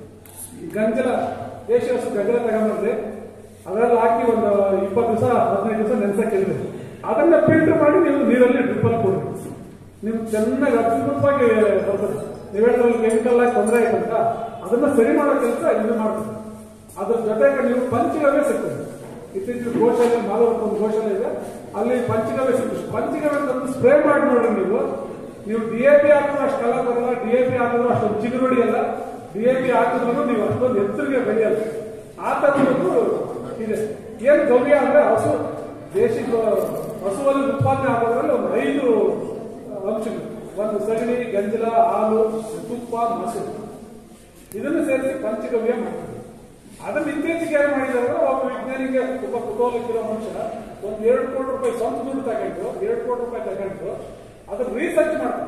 ಗಂಜಲ ದೇಶಿ ಹಸು ಗಂಜಲ ತಗೊಂಡ್ರಿ ಅದರಲ್ಲಿ ಹಾಕಿ ಒಂದು ಇಪ್ಪತ್ತು ದಿವಸ ಹದಿನೈದು ದಿವಸ ನೆನೆಸಕ್ಕೆ ಇಡ್ರಿ ಅದನ್ನ ಫಿಲ್ಟರ್ ಮಾಡಿ ನೀವು ನೀರಲ್ಲಿ ಡ್ರಿಪ್ಪಲ್ಲಿ ಕೊಡ್ರಿ ನಿಮ್ಗೆ ಚೆನ್ನಾಗಿ ಅದ್ಭುತವಾಗಿ ಬರ್ತದೆ ನೀವು ಹೇಳಿದ್ರಲ್ಲಿ ಕೆಮಿಕಲ್ ಆಗಿ ತೊಂದರೆ ಆಯ್ತಂತ ಅದನ್ನ ಸರಿ ಮಾಡೋ ಕೆಲಸ ಇದು ಮಾಡ್ತೀವಿ ಅದ್ರ ಜೊತೆಗೆ ನೀವು ಪಂಚಗವ್ಯ ಸಿಗ್ತದೆ ಇತ್ತೀಚೆಗೆ ಗೋಶಾಲೆ ಮಾಲೂರು ಒಂದು ಗೋಶಾಲೆ ಇದೆ ಅಲ್ಲಿ ಪಂಚಗವ್ಯ ಸಿಗ್ತದೆ ಪಂಚಗವ್ಯ ತಂದು ಸ್ಪ್ರೇ ಮಾಡಿ ನೋಡ್ರಿ ನೀವು ನೀವು ಡಿ ಎ ಪಿ ಹಾಕಿದ್ರು ಅಷ್ಟು ಕಲ ಬರಲ್ಲ ಡಿ ಎ ಪಿ ಹಾಕಿದ್ರು ಅಷ್ಟೊಂದು ಚಿಗುರು ಹೊಡಿಯಲ್ಲ ಡಿ ಎ ಪಿ ಹಾಕಿದ್ರು ನೀವು ಅಷ್ಟೊಂದು ಎತ್ತರಿಗೆ ಬೆಳೆಯಲ್ಲ ಆ ಥರದ್ದು ಇದೆ ಏನು ಗವ್ಯ ಅಂದ್ರೆ ಹಸು ದೇಶಿ ಗೋ- ಹಸುವಲ್ಲಿ ಉತ್ಪಾದನೆ ಆಗೋದ್ರಲ್ಲಿ ಒಂದು ಐದು ಅಂಶಗಳು ಒಂದು ಸಗಣಿ ಗಂಜಲ ಹಾಲು ತುಪ್ಪ ಮೊಸರು ಇದನ್ನು ಸೇರಿಸಿ ಪಂಚಗವ್ಯ ಮಾಡ್ತಾರೆ ಅದನ್ನ ಇತ್ತೀಚೆಗೆ ಏನು ಮಾಡಿದ್ದಾರೆ ಒಬ್ಬ ವಿಜ್ಞಾನಿಗೆ ತುಂಬಾ ಕುತೂಹಲಕ್ಕಿರೋ ಮನುಷ್ಯ ಒಂದು ಎರಡು ಕೋಟಿ ರೂಪಾಯಿ ಸ್ವಂತ ದುಡ್ಡು ತಗೊಂಡು ಎರಡು ಕೋಟಿ ರೂಪಾಯಿ ತಗೊಂಡು ಅದನ್ನ ರಿಸರ್ಚ್ ಮಾಡ್ತಾರೆ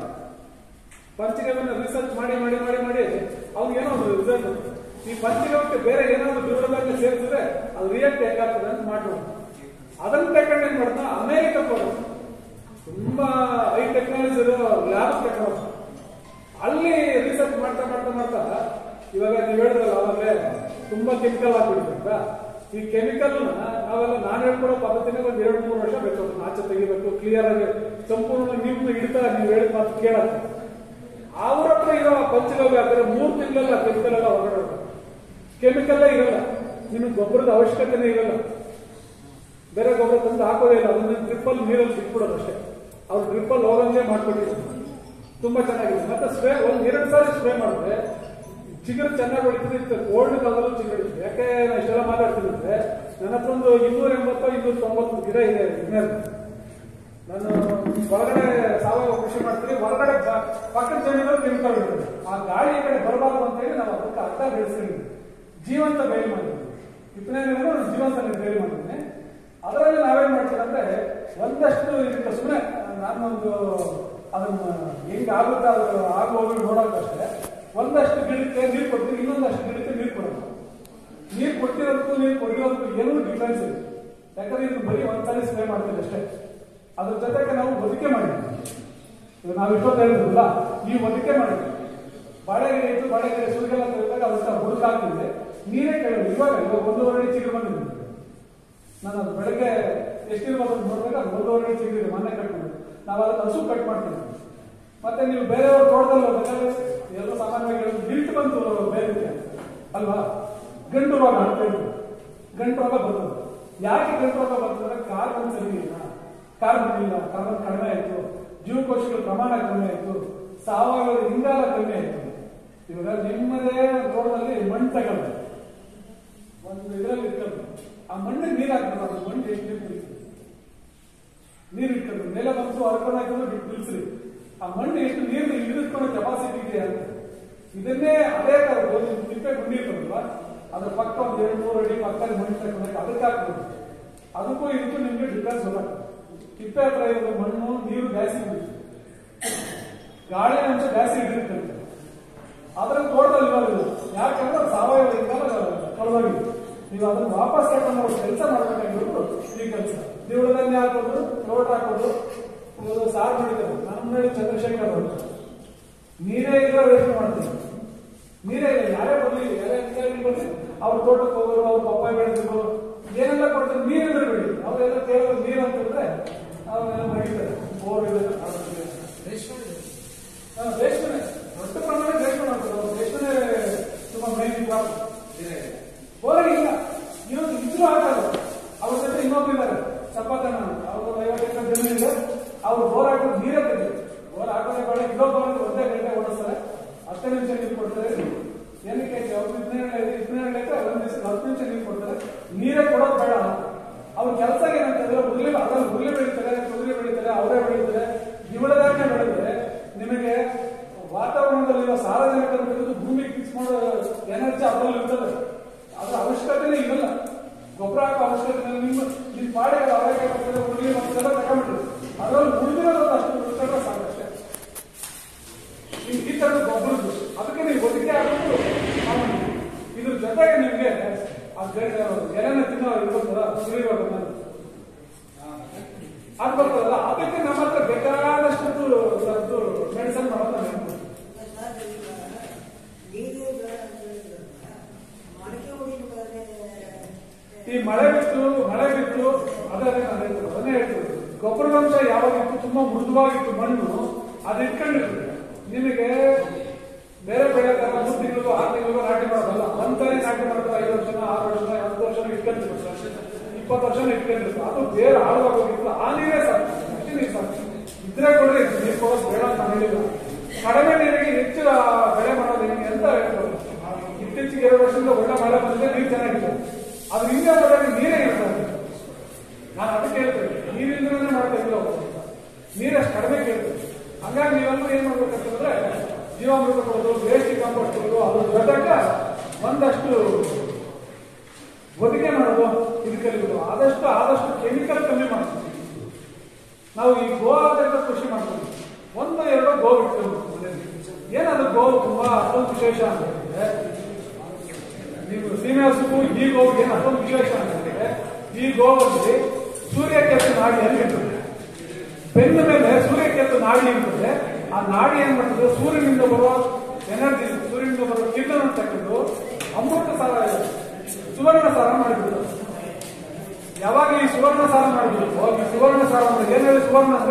ಪಂಚಗವ್ಯನ ರಿಸರ್ಚ್ ಮಾಡಿ ಮಾಡಿ ಮಾಡಿ ಮಾಡಿ ಅವ್ನು ಏನೋ ಒಂದು ರಿಸಲ್ಟ್ ಈ ಪಂಚಗವ್ಯಕ್ಕೆ ಬೇರೆ ಏನಾದ್ರು ದ್ರವ್ಯಗಳನ್ನ ಸೇರಿಸಿದ್ರೆ ಅದು ರಿಯಾಕ್ಟ್ ಹೇಗಾಗ್ತದೆ ಅಂತ ಮಾಡ್ಬೋದು ಅದನ್ನ ತಗೊಂಡು ಏನ್ ಮಾಡ್ತಾ ಅಮೆರಿಕ ಹೋಗೋದು ತುಂಬಾ ಹೈ ಟೆಕ್ನಾಲಜಿ ಇರೋ ಲ್ಯಾಬ್ ತಗೊಂಡು ಅಲ್ಲಿ ರಿಸರ್ಚ್ ಮಾಡ್ತಾ ಮಾಡ್ತಾ ಮಾಡ್ತಾ ಇವಾಗ ನೀವು ಹೇಳಿದ್ರಲ್ಲ ಅವಾಗಲೇ ತುಂಬಾ ಕೆಮಿಕಲ್ ಹಾಕ್ಬಿಡ್ಬೇಕ ಈ ಕೆಮಿಕಲ್ ನಾವೆಲ್ಲ ನಾನು ಹೇಳ್ಕೊಡೋ ಪದ್ಧತಿನೇ ಒಂದು ಎರಡು ಮೂರು ವರ್ಷ ಬೇಕು ಅದನ್ನ ಆಚೆ ತೆಗಿಬೇಕು ಕ್ಲಿಯರ್ ಆಗಿ ಸಂಪೂರ್ಣ ನೀವು ಹಿಡಿತಾ ನೀವು ಹೇಳಿದ ಮಾತು ಕೇಳಕ್ಕೆ ಅವ್ರ ಹತ್ರ ಇರೋ ಪಂಚಗವ್ಯ ಹಾಕಿದ್ರೆ ಮೂರು ತಿಂಗಳೆಲ್ಲ ಕೆಮಿಕಲ್ ಎಲ್ಲ ಹೊರಗಡೆ ಕೆಮಿಕಲ್ ಇರಲ್ಲ ನಿಮಗೆ ಗೊಬ್ಬರದ ಅವಶ್ಯಕತೆನೇ ಇರಲ್ಲ ಬೇರೆ ಗೊಬ್ಬರ ತಂದು ಹಾಕೋದೇ ಇಲ್ಲ ಅದನ್ನ ಡ್ರಿಪ್ಪಲ್ಲಿ ನೀರಲ್ಲಿ ಬಿಟ್ಬಿಡೋದು ಅಷ್ಟೇ ಅವ್ರು ಡ್ರಿಪ್ಪಲ್ಲಿ ಹೋಗಂಗೆ ಮಾಡ್ಕೊಟ್ಟಿದ್ರು ತುಂಬಾ ಚೆನ್ನಾಗಿದೆ ಮತ್ತೆ ಸ್ಪ್ರೇ ಒಂದ್ ಎರಡು ಸಾರಿ ಸ್ಪ್ರೇ ಮಾಡಿದ್ರೆ ಚಿಗುರು ಚೆನ್ನಾಗಿ ಹೊಡಿತಿದೆ ಓಲ್ಡ್ ಕಾಲದಲ್ಲೂ ಚಿಗುರು ಹೊಡಿತಿದೆ ಯಾಕೆ ನಾನು ಇಷ್ಟೆಲ್ಲ ಮಾತಾಡ್ತಿದ್ರೆ ನನ್ನ ಹತ್ರ ಒಂದು ಇನ್ನೂರ ಎಂಬತ್ತು ಇನ್ನೂರ ತೊಂಬತ್ತು ಗಿಡ ಇದೆ ಇನ್ನೇನು ನಾನು ಹೊರಗಡೆ ಸಾವಯವ ಕೃಷಿ ಮಾಡ್ತೀನಿ ಹೊರಗಡೆ ಬ- ಪಕ್ಕದ ಜಮೀನಲ್ಲಿ ಕೆಮಿಕಲ್ ಇರ್ತದೆ ಆ ಗಾಳಿ ಈ ಕಡೆ ಬರಬಾರ್ದು ಅಂತ ಹೇಳಿ ನಾವು ಅದಕ್ಕೆ ಅರ್ಥ ಬೆಳೆಸ್ಕೊಂಡಿದ್ವಿ ಜೀವಂತ ಬೇಲಿ ಮಾಡಿದ್ವಿ ಇಪ್ಪನೇ ಜೀವಂತ ಬೇಲಿ ಮಾಡಿದ್ದೀನಿ ಅದರಲ್ಲಿ ನಾವೇನ್ ಮಾಡ್ತೀವಿ ಅಂದ್ರೆ ಒಂದಷ್ಟು ಇದಕ್ಕೆ ಸುಮ್ಮನೆ ನಾನೊಂದು ಅದನ್ನ ಹೆಂಗ್ ಆಗುತ್ತೆ ಅದು ಆಗು ಹೋಗಿ ನೋಡೋಕ್ಕಷ್ಟೇ ಒಂದಷ್ಟು ಗಿಡಕ್ಕೆ ನೀರು ಕೊಡ್ತೀವಿ ಇನ್ನೊಂದಷ್ಟು ಗಿಡಕ್ಕೆ ನೀರು ಕೊಡೋದು ನೀರು ಕೊಟ್ಟಿರೋದಕ್ಕೂ ನೀರು ಕೊಟ್ಟಿರೋದಕ್ಕೂ ಏನೂ ಡಿಫ್ರೆನ್ಸ್ ಇದೆ ಯಾಕಂದ್ರೆ ಇದು ಬರೀ ಒಂದ್ಸಲ ಸ್ಪ್ರೇ ಮಾಡ್ತೀವಿ ಅಷ್ಟೇ ಅದ್ರ ಜೊತೆಗೆ ನಾವು ಬದುಕೆ ಮಾಡಿದ್ವಿ ಇದು ನಾವು ಇಷ್ಟೊತ್ತು ಹೇಳಿದ್ರಲ್ಲ ಈ ಬದುಕೆ ಮಾಡಿದ್ವಿ ಬಾಳೆಗಿಡ ಇತ್ತು ಬಾಳೆಗಿಡ ಸುರಿಗೆಲ್ಲ ತೆಗೆದಾಗ ಅದಕ್ಕೆ ಹುಡುಕಾಗ್ತಿದೆ ನೀರೇ ಕೇಳಿದ್ರು ಇವಾಗ ಇವಾಗ ಒಂದೂವರೆ ಚಿಗುರು ಬಂದಿದೆ ನಾನು ಅದು ಬೆಳಗ್ಗೆ ಎಷ್ಟಿರ್ಬೋದು ಅಂತ ನೋಡಿದಾಗ ಅದು ಒಂದೂವರೆ ಸಿಗಿದೆ ಮೊನ್ನೆ ಕಟ್ ಮಾಡಿ ನಾವು ಅದನ್ನ ಹಸು ಕಟ್ ಮಾಡ್ತೀವಿ ಮತ್ತೆ ನೀವು ಬೇರೆಯವ್ರ ತೋಟದಲ್ಲಿ ಹೋಗ್ಬೇಕಾದ್ರೆ ಎಲ್ಲ ಸಾಮಾನ್ಯವಾಗಿ ಹೇಳೋದು ಗಿಲ್ಟ್ ಬಂತು ಬೇರೆ ಅಲ್ವಾ ಗಂಟು ರೋಗ ಅಂತ ಹೇಳ್ತೀವಿ ಗಂಟು ರೋಗ ಬರ್ತದೆ ಯಾಕೆ ಗಂಟು ರೋಗ ಬರ್ತದೆ ಕಾರ್ಬನ್ ಸರಿ ಇಲ್ಲ ಕಾರ್ಬನ್ ಇಲ್ಲ ಕಾರ್ಬನ್ ಕಡಿಮೆ ಆಯ್ತು ಜೀವಕೋಶಗಳ ಪ್ರಮಾಣ ಕಡಿಮೆ ಆಯ್ತು ಸಾವಯವ ಇಂಗಾಲ ಕಡಿಮೆ ಆಯ್ತು ಇವಾಗ ನಿಮ್ಮದೇ ತೋಟದಲ್ಲಿ ಮಣ್ಣು ತಗೊಳ್ಳಿ ಒಂದು ಇದರಲ್ಲಿ ಇಟ್ಕೊಂಡು ಆ ಮಣ್ಣಿಗೆ ನೀರು ಹಾಕ್ಬೇಕು ಅದು ಮಣ್ಣು ಎಷ್ಟು ನೀರು ಕುಡಿತದೆ ನೀರು ಇಟ್ಕೊಂಡು ನೆಲ ಬಂತು ಹರ್ಕೊಂಡು ಹಾಕಿದ್ರು ಬಿಟ್ಟು ನಿಲ್ಸ್ರಿ ಆ ಮಣ್ಣು ಎಷ್ಟು ನೀರು ಹಿಡಿದುಕೊಳ್ಳೋ ಕೆಪಾಸಿಟಿ ಇದೆ ಅಂತ ಇದನ್ನೇ ಅದೇ ತರ ಒಂದು ತಿಪ್ಪೆ ಗುಂಡಿ ಇರ್ತದಲ್ವಾ ಅದ್ರ ಪಕ್ಕ ಒಂದು ಎರಡು ಮೂರು ಅಡಿ ಪಕ್ಕದಲ್ಲಿ ಮಣ್ಣು ತಗೊಂಡು ಅದಕ್ಕೆ ಹಾಕ್ಬೋದು ಅದಕ್ಕೂ ಇದಕ್ಕೂ ನಿಮ್ಗೆ ಡಿಫ್ರೆನ್ಸ್ ಗೊತ್ತಾಗ್ತದೆ ತಿಪ್ಪೆ ಹತ್ರ ಇರೋ ಮಣ್ಣು ನೀರು ಜಾಸ್ತಿ ಕುಡಿತದೆ ಗಾಳಿ ಅಂಶ ಜಾಸ್ತಿ ಹಿಡಿದಿರ್ತದೆ ಅದರ ತೋಟದಲ್ಲಿ ಬರೋದು ಯಾಕಂದ್ರೆ ಅದು ಸಾವಯವ ಇಂಗಾಲ ಕಳೆದೋಗಿದೆ ನೀವು ಅದನ್ನ ವಾಪಸ್ ತಗೊಂಡು ನಾವು ಕೆಲಸ ಮಾಡ್ಬೇಕಾಗಿರೋದು ಈ ಕೆಲಸ ದೇವಳದಲ್ಲಿ ಹಾಕೋದು ರೋಡ್ ಹಾಕೋದು ಒಂದು ಸಾರು ಮಾಡಿದ್ದಾರೆ ನಮ್ಮ ಹೇಳಿ ಚಂದ್ರಶೇಖರ್ ಅವರು ನೀರೇ ಇಲ್ಲ ವೇಸ್ಟ್ ಮಾಡ್ತೀವಿ ನೀರೇ ಇಲ್ಲ ಯಾರೇ ಬರಲಿ ಯಾರೇ ಅಧಿಕಾರಿ ಬರಲಿ ಅವ್ರ ತೋಟಕ್ಕೆ ಹೋಗೋರು ಅವ್ರ ಪಪ್ಪಾಯಿ ಬೆಳೆದಿದ್ರು ಏನೆಲ್ಲ ಕೊಡ್ತಾರೆ ನೀರಿದ್ರೆ ಬೆಳಿ ಅವರೆಲ್ಲ ಕೇಳೋದು ನೀರು ಅಂತ ಹೇಳಿದ್ರೆ ಅವರೆಲ್ಲ ಬೆಳೀತಾರೆ ಬೋರ್ ಇದೆ ಹಾ, ರೇಷ್ಮೆ ದೊಡ್ಡ ಪ್ರಮಾಣ ರೇಷ್ಮೆ ಮಾಡ್ತಾರೆ ಅವ್ರು ರೇಷ್ಮೆ ತುಂಬಾ ಮೈನ್ ಕ್ರಾಪ್ ಬೋರ್ ಇಲ್ಲ ಇವತ್ತು ಇದ್ರು ಹಾಕಲ್ಲ ಅವ್ರ ಜೊತೆ ಇನ್ನೊಬ್ರು ಇದ್ದಾರೆ ಚಪಾತನ ಅಂತ ಅವ್ರು ಐವತ್ತು ಎಕರೆ ಜಮೀನು ಇದೆ ಅವ್ರು ಬೋರ್ ಹಾಕೋದು ನೀರೇ ತೆಗೆ ಬೋರ್ ಹಾಕೋದೇ ಬೇಡ ಇನ್ನೊಬ್ಬ ಒಂದೇ ಗಂಟೆ ಓಡಿಸ್ತಾರೆ ಹತ್ತು ನಿಮಿಷ ನೀರು ಕೊಡ್ತಾರೆ ಏನಕ್ಕೆ ಅವ್ರು ಇದ್ನೇರಳೆ ಇದ್ನೇರಳೆ ಒಂದ್ ದಿವಸ ಹತ್ತು ನಿಮಿಷ ನೀರು ಕೊಡ್ತಾರೆ ನೀರೇ ಕೊಡೋದು ಬೇಡ ಅವ್ರ ಕೆಲಸ ಏನಂತಂದ್ರೆ ಹುರುಳಿ ಅದ್ರಲ್ಲಿ ಹುರುಳಿ ಬೆಳೀತಾರೆ ತೊಗರಿ ಬೆಳೀತಾರೆ ಅವರೇ ಬೆಳೀತಾರೆ ಇವಳದಾಗೆ ಬೆಳೆದ್ರೆ ನಿಮಗೆ ವಾತಾವರಣದಲ್ಲಿರೋ ಸಾರಜನಕವನ್ನು ತೆಗೆದು ಭೂಮಿಗೆ ಫಿಕ್ಸ್ ಮಾಡೋ ಎನರ್ಜಿ ಅದರಲ್ಲಿ ಇರ್ತದೆ ಅದ್ರ ಅವಶ್ಯಕತೆನೇ ಇರಲ್ಲ ಗೊಬ್ಬರ ಹಾಕೋ ಅವಶ್ಯಕತೆ ಇಲ್ಲ. ನಿಮ್ಮ ನಿಮ್ಮ ಪಾಡಿಗೆ ಅವರಿಗೆ ಬರ್ತದೆ ಹುರುಳಿ ಮತ್ತೆಲ್ಲ ತಗೊಂಡ್ಬಿಟ್ರಿ ಅದರಲ್ಲಿ ಉಳಿದಿರೋದು ಅಷ್ಟು ಉಳಿದ್ರೆ ಸಾಕಷ್ಟೇ ಈ ತರದ ಗೊಬ್ಬರದ್ದು ಅದಕ್ಕೆ ನೀವು ಒದಗಿ ಹಾಕೊಂಡು ಇದ್ರ ಜೊತೆಗೆ ನಿಮ್ಗೆ ಆ ಗಡ್ಡೆ ಎಲೆನ ತಿನ್ನೋ ಇರ್ತದಲ್ಲ ಸುರಿಯುವಾಗ ಅದು ಬರ್ತದಲ್ಲ ಅದಕ್ಕೆ ನಮ್ಮ ಹತ್ರ ಬೇಕಾದಷ್ಟು ಮೆಡಿಸನ್ ಮಾಡೋದು ನಾವು ಹೇಳ್ಬೋದು. ಈ ಮಳೆ ಬಿತ್ತು ಮಳೆ ಬಿತ್ತು ಅದೇ ನಾನು ಹೇಳ್ತೀನಿ ಅದನ್ನೇ ಹೇಳ್ತೀನಿ ಗೊಬ್ಬರದಂಶ ಯಾವಾಗಿತ್ತು ತುಂಬಾ ಮೃದುವಾಗಿತ್ತು ಮಣ್ಣು ಅದು ಇಟ್ಕೊಂಡಿರ್ತದೆ ನಿಮಗೆ ಬೇರೆ ಬೆಳೆ ತರ ಮೂರು ತಿಂಗಳು ಆರು ತಿಂಗಳು ನಾಟಿ ಮಾಡೋದಲ್ಲ ಒಂದ್ಸರಿ ನಾಟಿ ಮಾಡ್ತಾರೆ ಐದು ವರ್ಷನ ಆರು ವರ್ಷನ ಹತ್ತು ವರ್ಷನ ಇಟ್ಕೊಂಡಿರ್ತಾರೆ ಇಪ್ಪತ್ತು ವರ್ಷನ ಇಟ್ಕೊಂಡಿರ್ತಾರೆ ಅದು ಬೇರೆ ಆಳುವಾಗ ಹೋಗಿತ್ತು ಆ ನೀರೇ ಸಾಕು ಅಷ್ಟೇ ನೀರು ಸಾಕು ಇದ್ರೆ ಕೊಡ್ರಿ ನೀರು ಕೊಡೋದು ಬೇಡ ಅಂತ ನಾನು ಹೇಳಿಲ್ಲ ಕಡಿಮೆ ನೀರಿಗೆ ಹೆಚ್ಚು ಆ ಬೆಳೆ ಮಾಡೋದು ಹೆಂಗೆ ಅಂತ ಹೇಳ್ತಾರೆ ಇತ್ತೀಚೆಗೆ ಎರಡು ವರ್ಷದಿಂದ ಒಳ್ಳೆ ಮಳೆ ಬಂದಿದೆ ನೀರು ಚೆನ್ನಾಗಿದೆ ಅದು ಹಿಂದೆ ಹೋದಾಗ ನೀರೇ ಇರ್ತದೆ ನಾನು ಅದಕ್ಕೆ ಹೇಳ್ತೇನೆ ನೀರಿಲ್ಲದೇ ಮಾಡ್ತಾ ಇಲ್ಲ ನೀರಷ್ಟು ಕಡಿಮೆ ಕೇಳ್ತೇವೆ ಹಂಗಾಗಿ ನೀವೆಲ್ಲರೂ ಏನ್ ಮಾಡ್ಬೇಕಂತಂದ್ರೆ ಜೀವಾಮೃತ ಕೊಡೋದು ವೇಸ್ಟ್ ಕಾಂಪೋಸ್ಟ್ ಕೊಡೋದು ಅದ್ರ ಜೊತೆಗೆ ಒಂದಷ್ಟು ಒದಿಗೆ ಮಾಡೋದು ಇದು ಕಲಿಯೋದು ಆದಷ್ಟು ಆದಷ್ಟು ಕೆಮಿಕಲ್ ಕಮ್ಮಿ ಮಾಡ್ತೀವಿ ನಾವು ಈ ಗೋ ಆಧಾರಿತ ಕೃಷಿ ಮಾಡ್ತೀವಿ ಒಂದು ಎರಡು ಗೋ ಬಿಟ್ಟು ಏನದು ಗೋ ತುಂಬಾ ಅಷ್ಟೊಂದು ವಿಶೇಷ ಅಂತ ಹೇಳಿದ್ರೆ ನೀವು ಸೀಮೆ ಹಸುಕು ಈ ಗೋವಿಗೆ ಏನು ಅಷ್ಟೊಂದು ವಿಶೇಷ ಅಂತ ಹೇಳಿದ್ರೆ ಈ ಗೋವಲ್ಲಿ ಸೂರ್ಯಕೆತ್ತು ನಾಡಿ ಅಲ್ಲಿ ಇರ್ತದೆ ಬೆನ್ನ ಮೇಲೆ ಸೂರ್ಯಕೆತ್ತು ನಾಡಿ ಇರ್ತದೆ ಆ ನಾಡಿ ಏನ್ ಮಾಡ್ತದೆ ಸೂರ್ಯನಿಂದ ಬರುವ ಎನರ್ಜಿ ಸೂರ್ಯನಿಂದ ಬರುವ ಕಿರಣನ ತಗೊಂಡು ಅಮೃತ ಸಾರ ಸುವರ್ಣ ಸಾರ ಮಾಡಿಬಿಡ್ತದೆ ಯಾವಾಗ ಈ ಸುವರ್ಣ ಸಾರ ಮಾಡಿಬಿಡ್ತು ಈ ಸುವರ್ಣ ಸಾರ ಅಂದ್ರೆ ಏನ್ ಹೇಳಿ ಸುವರ್ಣ ಅಂದ್ರೆ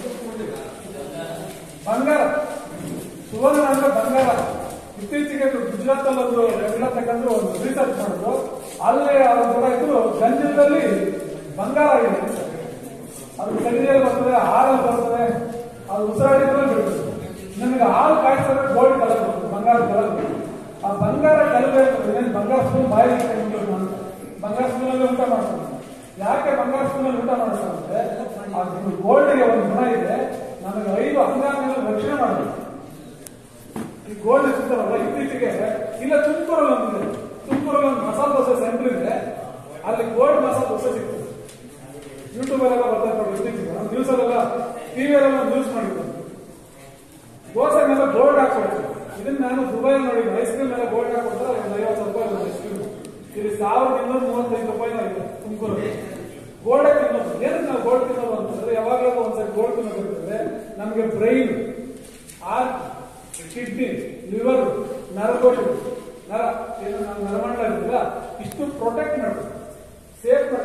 ಬಂಗಾರ ಸುವರ್ಣ ಅಂದ್ರೆ ಬಂಗಾರ ಇತ್ತೀಚೆಗೆ ಗುಜರಾತ್ ಅಲ್ಲಿ ಒಂದು ಎಲ್ಲ ತಗೊಂಡು ಒಂದು ರಿಸರ್ಚ್ ಮಾಡಿದ್ರು ಅಲ್ಲಿ ಅವ್ರ ಗೊತ್ತಾಯ್ತು ಗಂಜಲದಲ್ಲಿ ಬಂಗಾರ ಇದೆ ಅದು ಸಗಣಿಯಲ್ಲಿ ಬರ್ತದೆ ಹಾಲಲ್ಲಿ ಬರ್ತದೆ ಅದು ಉಸಿರಾಡಿದ್ರೆ ಬಿಡ್ತದೆ ನಿಮಗೆ ಹಾಲು ಕಾಯಿಸಿದ್ರೆ ಗೋಲ್ಡ್ ಕಲರ್ ಬರ್ತದೆ ಬಂಗಾರ ಕಲರ್ ಆ ಬಂಗಾರ ಕಲರ್ ಏನ್ ಬಂಗಾರ ಸ್ಪೂನ್ ಬಾಯಿ ನಾನು ಬಂಗಾರ ಸ್ಪೂನಲ್ಲಿ ಊಟ ಮಾಡ್ತೀನಿ ಯಾಕೆ ಬಂಗಾರ ಸ್ಪೂನಲ್ಲಿ ಊಟ ಮಾಡ್ತಾರೆ ಅಂದ್ರೆ ಗೋಲ್ಡ್ಗೆ ಒಂದು ಗುಣ ಇದೆ ನಮಗೆ ಐದು ಅಂಗಾಂಗಗಳ ರಕ್ಷಣೆ ಮಾಡಬೇಕು ಈ ಗೋಲ್ಡ್ ಸಿಗ್ತಾರಲ್ಲ ಇತ್ತೀಚೆಗೆ ಇಲ್ಲ ತುಮಕೂರಲ್ಲಿ ಒಂದಿದೆ ತುಮಕೂರಲ್ಲಿ ಒಂದು ಮಸಾಲ ದೋಸೆ ಸೆಂಟರ್ ಇದೆ ಅಲ್ಲಿ ಗೋಲ್ಡ್ ಮಸಾಲ ದೋಸೆ ಸಿಗ್ತದೆ ಯೂಟ್ಯೂಬ್ ಅಲ್ಲೆಲ್ಲ ಬರ್ತಾರೆ ನೋಡಿ ಇತ್ತೀಚೆಗೆ ನಮ್ಮ ನ್ಯೂಸ್ ಅಲ್ಲೆಲ್ಲ ಟಿವಿಯಲ್ಲೆಲ್ಲ ನ್ಯೂಸ್ ಮಾಡಿದ್ರು ದೋಸೆ ಮೇಲೆ ಗೋಲ್ಡ್ ಹಾಕ್ಬೇಕು ಇದನ್ನ ನಾನು ದುಬೈ ನೋಡಿದ್ದೆ ಐಸ್ ಕ್ರೀಮ್ ಮೇಲೆ ಗೋಲ್ಡ್ ಹಾಕೊಡ್ತಾರೆ ಒಂದು ಐವತ್ತು ರೂಪಾಯಿ ಒಂದು ಐಸ್ ಕ್ರೀಮ್ ಇಲ್ಲಿ ಸಾವಿರದ ಇನ್ನೂರ ಮೂವತ್ತೈದು ರೂಪಾಯಿನ ಇದೆ ತುಮಕೂರಲ್ಲಿ ಗೋಲ್ಡ್ ತಿನ್ನೋದು ಏನಕ್ಕೆ ನಾವು ಗೋಲ್ಡ್ ತಿನ್ನೋದು ಅಂತಂದ್ರೆ ಯಾವಾಗಲೂ ಒಂದ್ಸರಿ ಗೋಲ್ಡ್ ತಿನ್ನೋದಿರ್ತದೆ ನಮಗೆ ಬ್ರೈನ್ ಆರ್ಟ್ ಕಿಡ್ನಿ ಲಿವರ್ ನರಕೋಶಗಳು ನರ ಏನು ನಾವು ನರಮಂಡಲ ಇರ್ತಲ್ಲ ಇಷ್ಟು ಪ್ರೊಟೆಕ್ಟ್ ಮಾಡ್ಬೇಕು ಸೇಫ್ ಮಾಡ್ಬೇಕು ನಾವು ತಿನ್ನೋ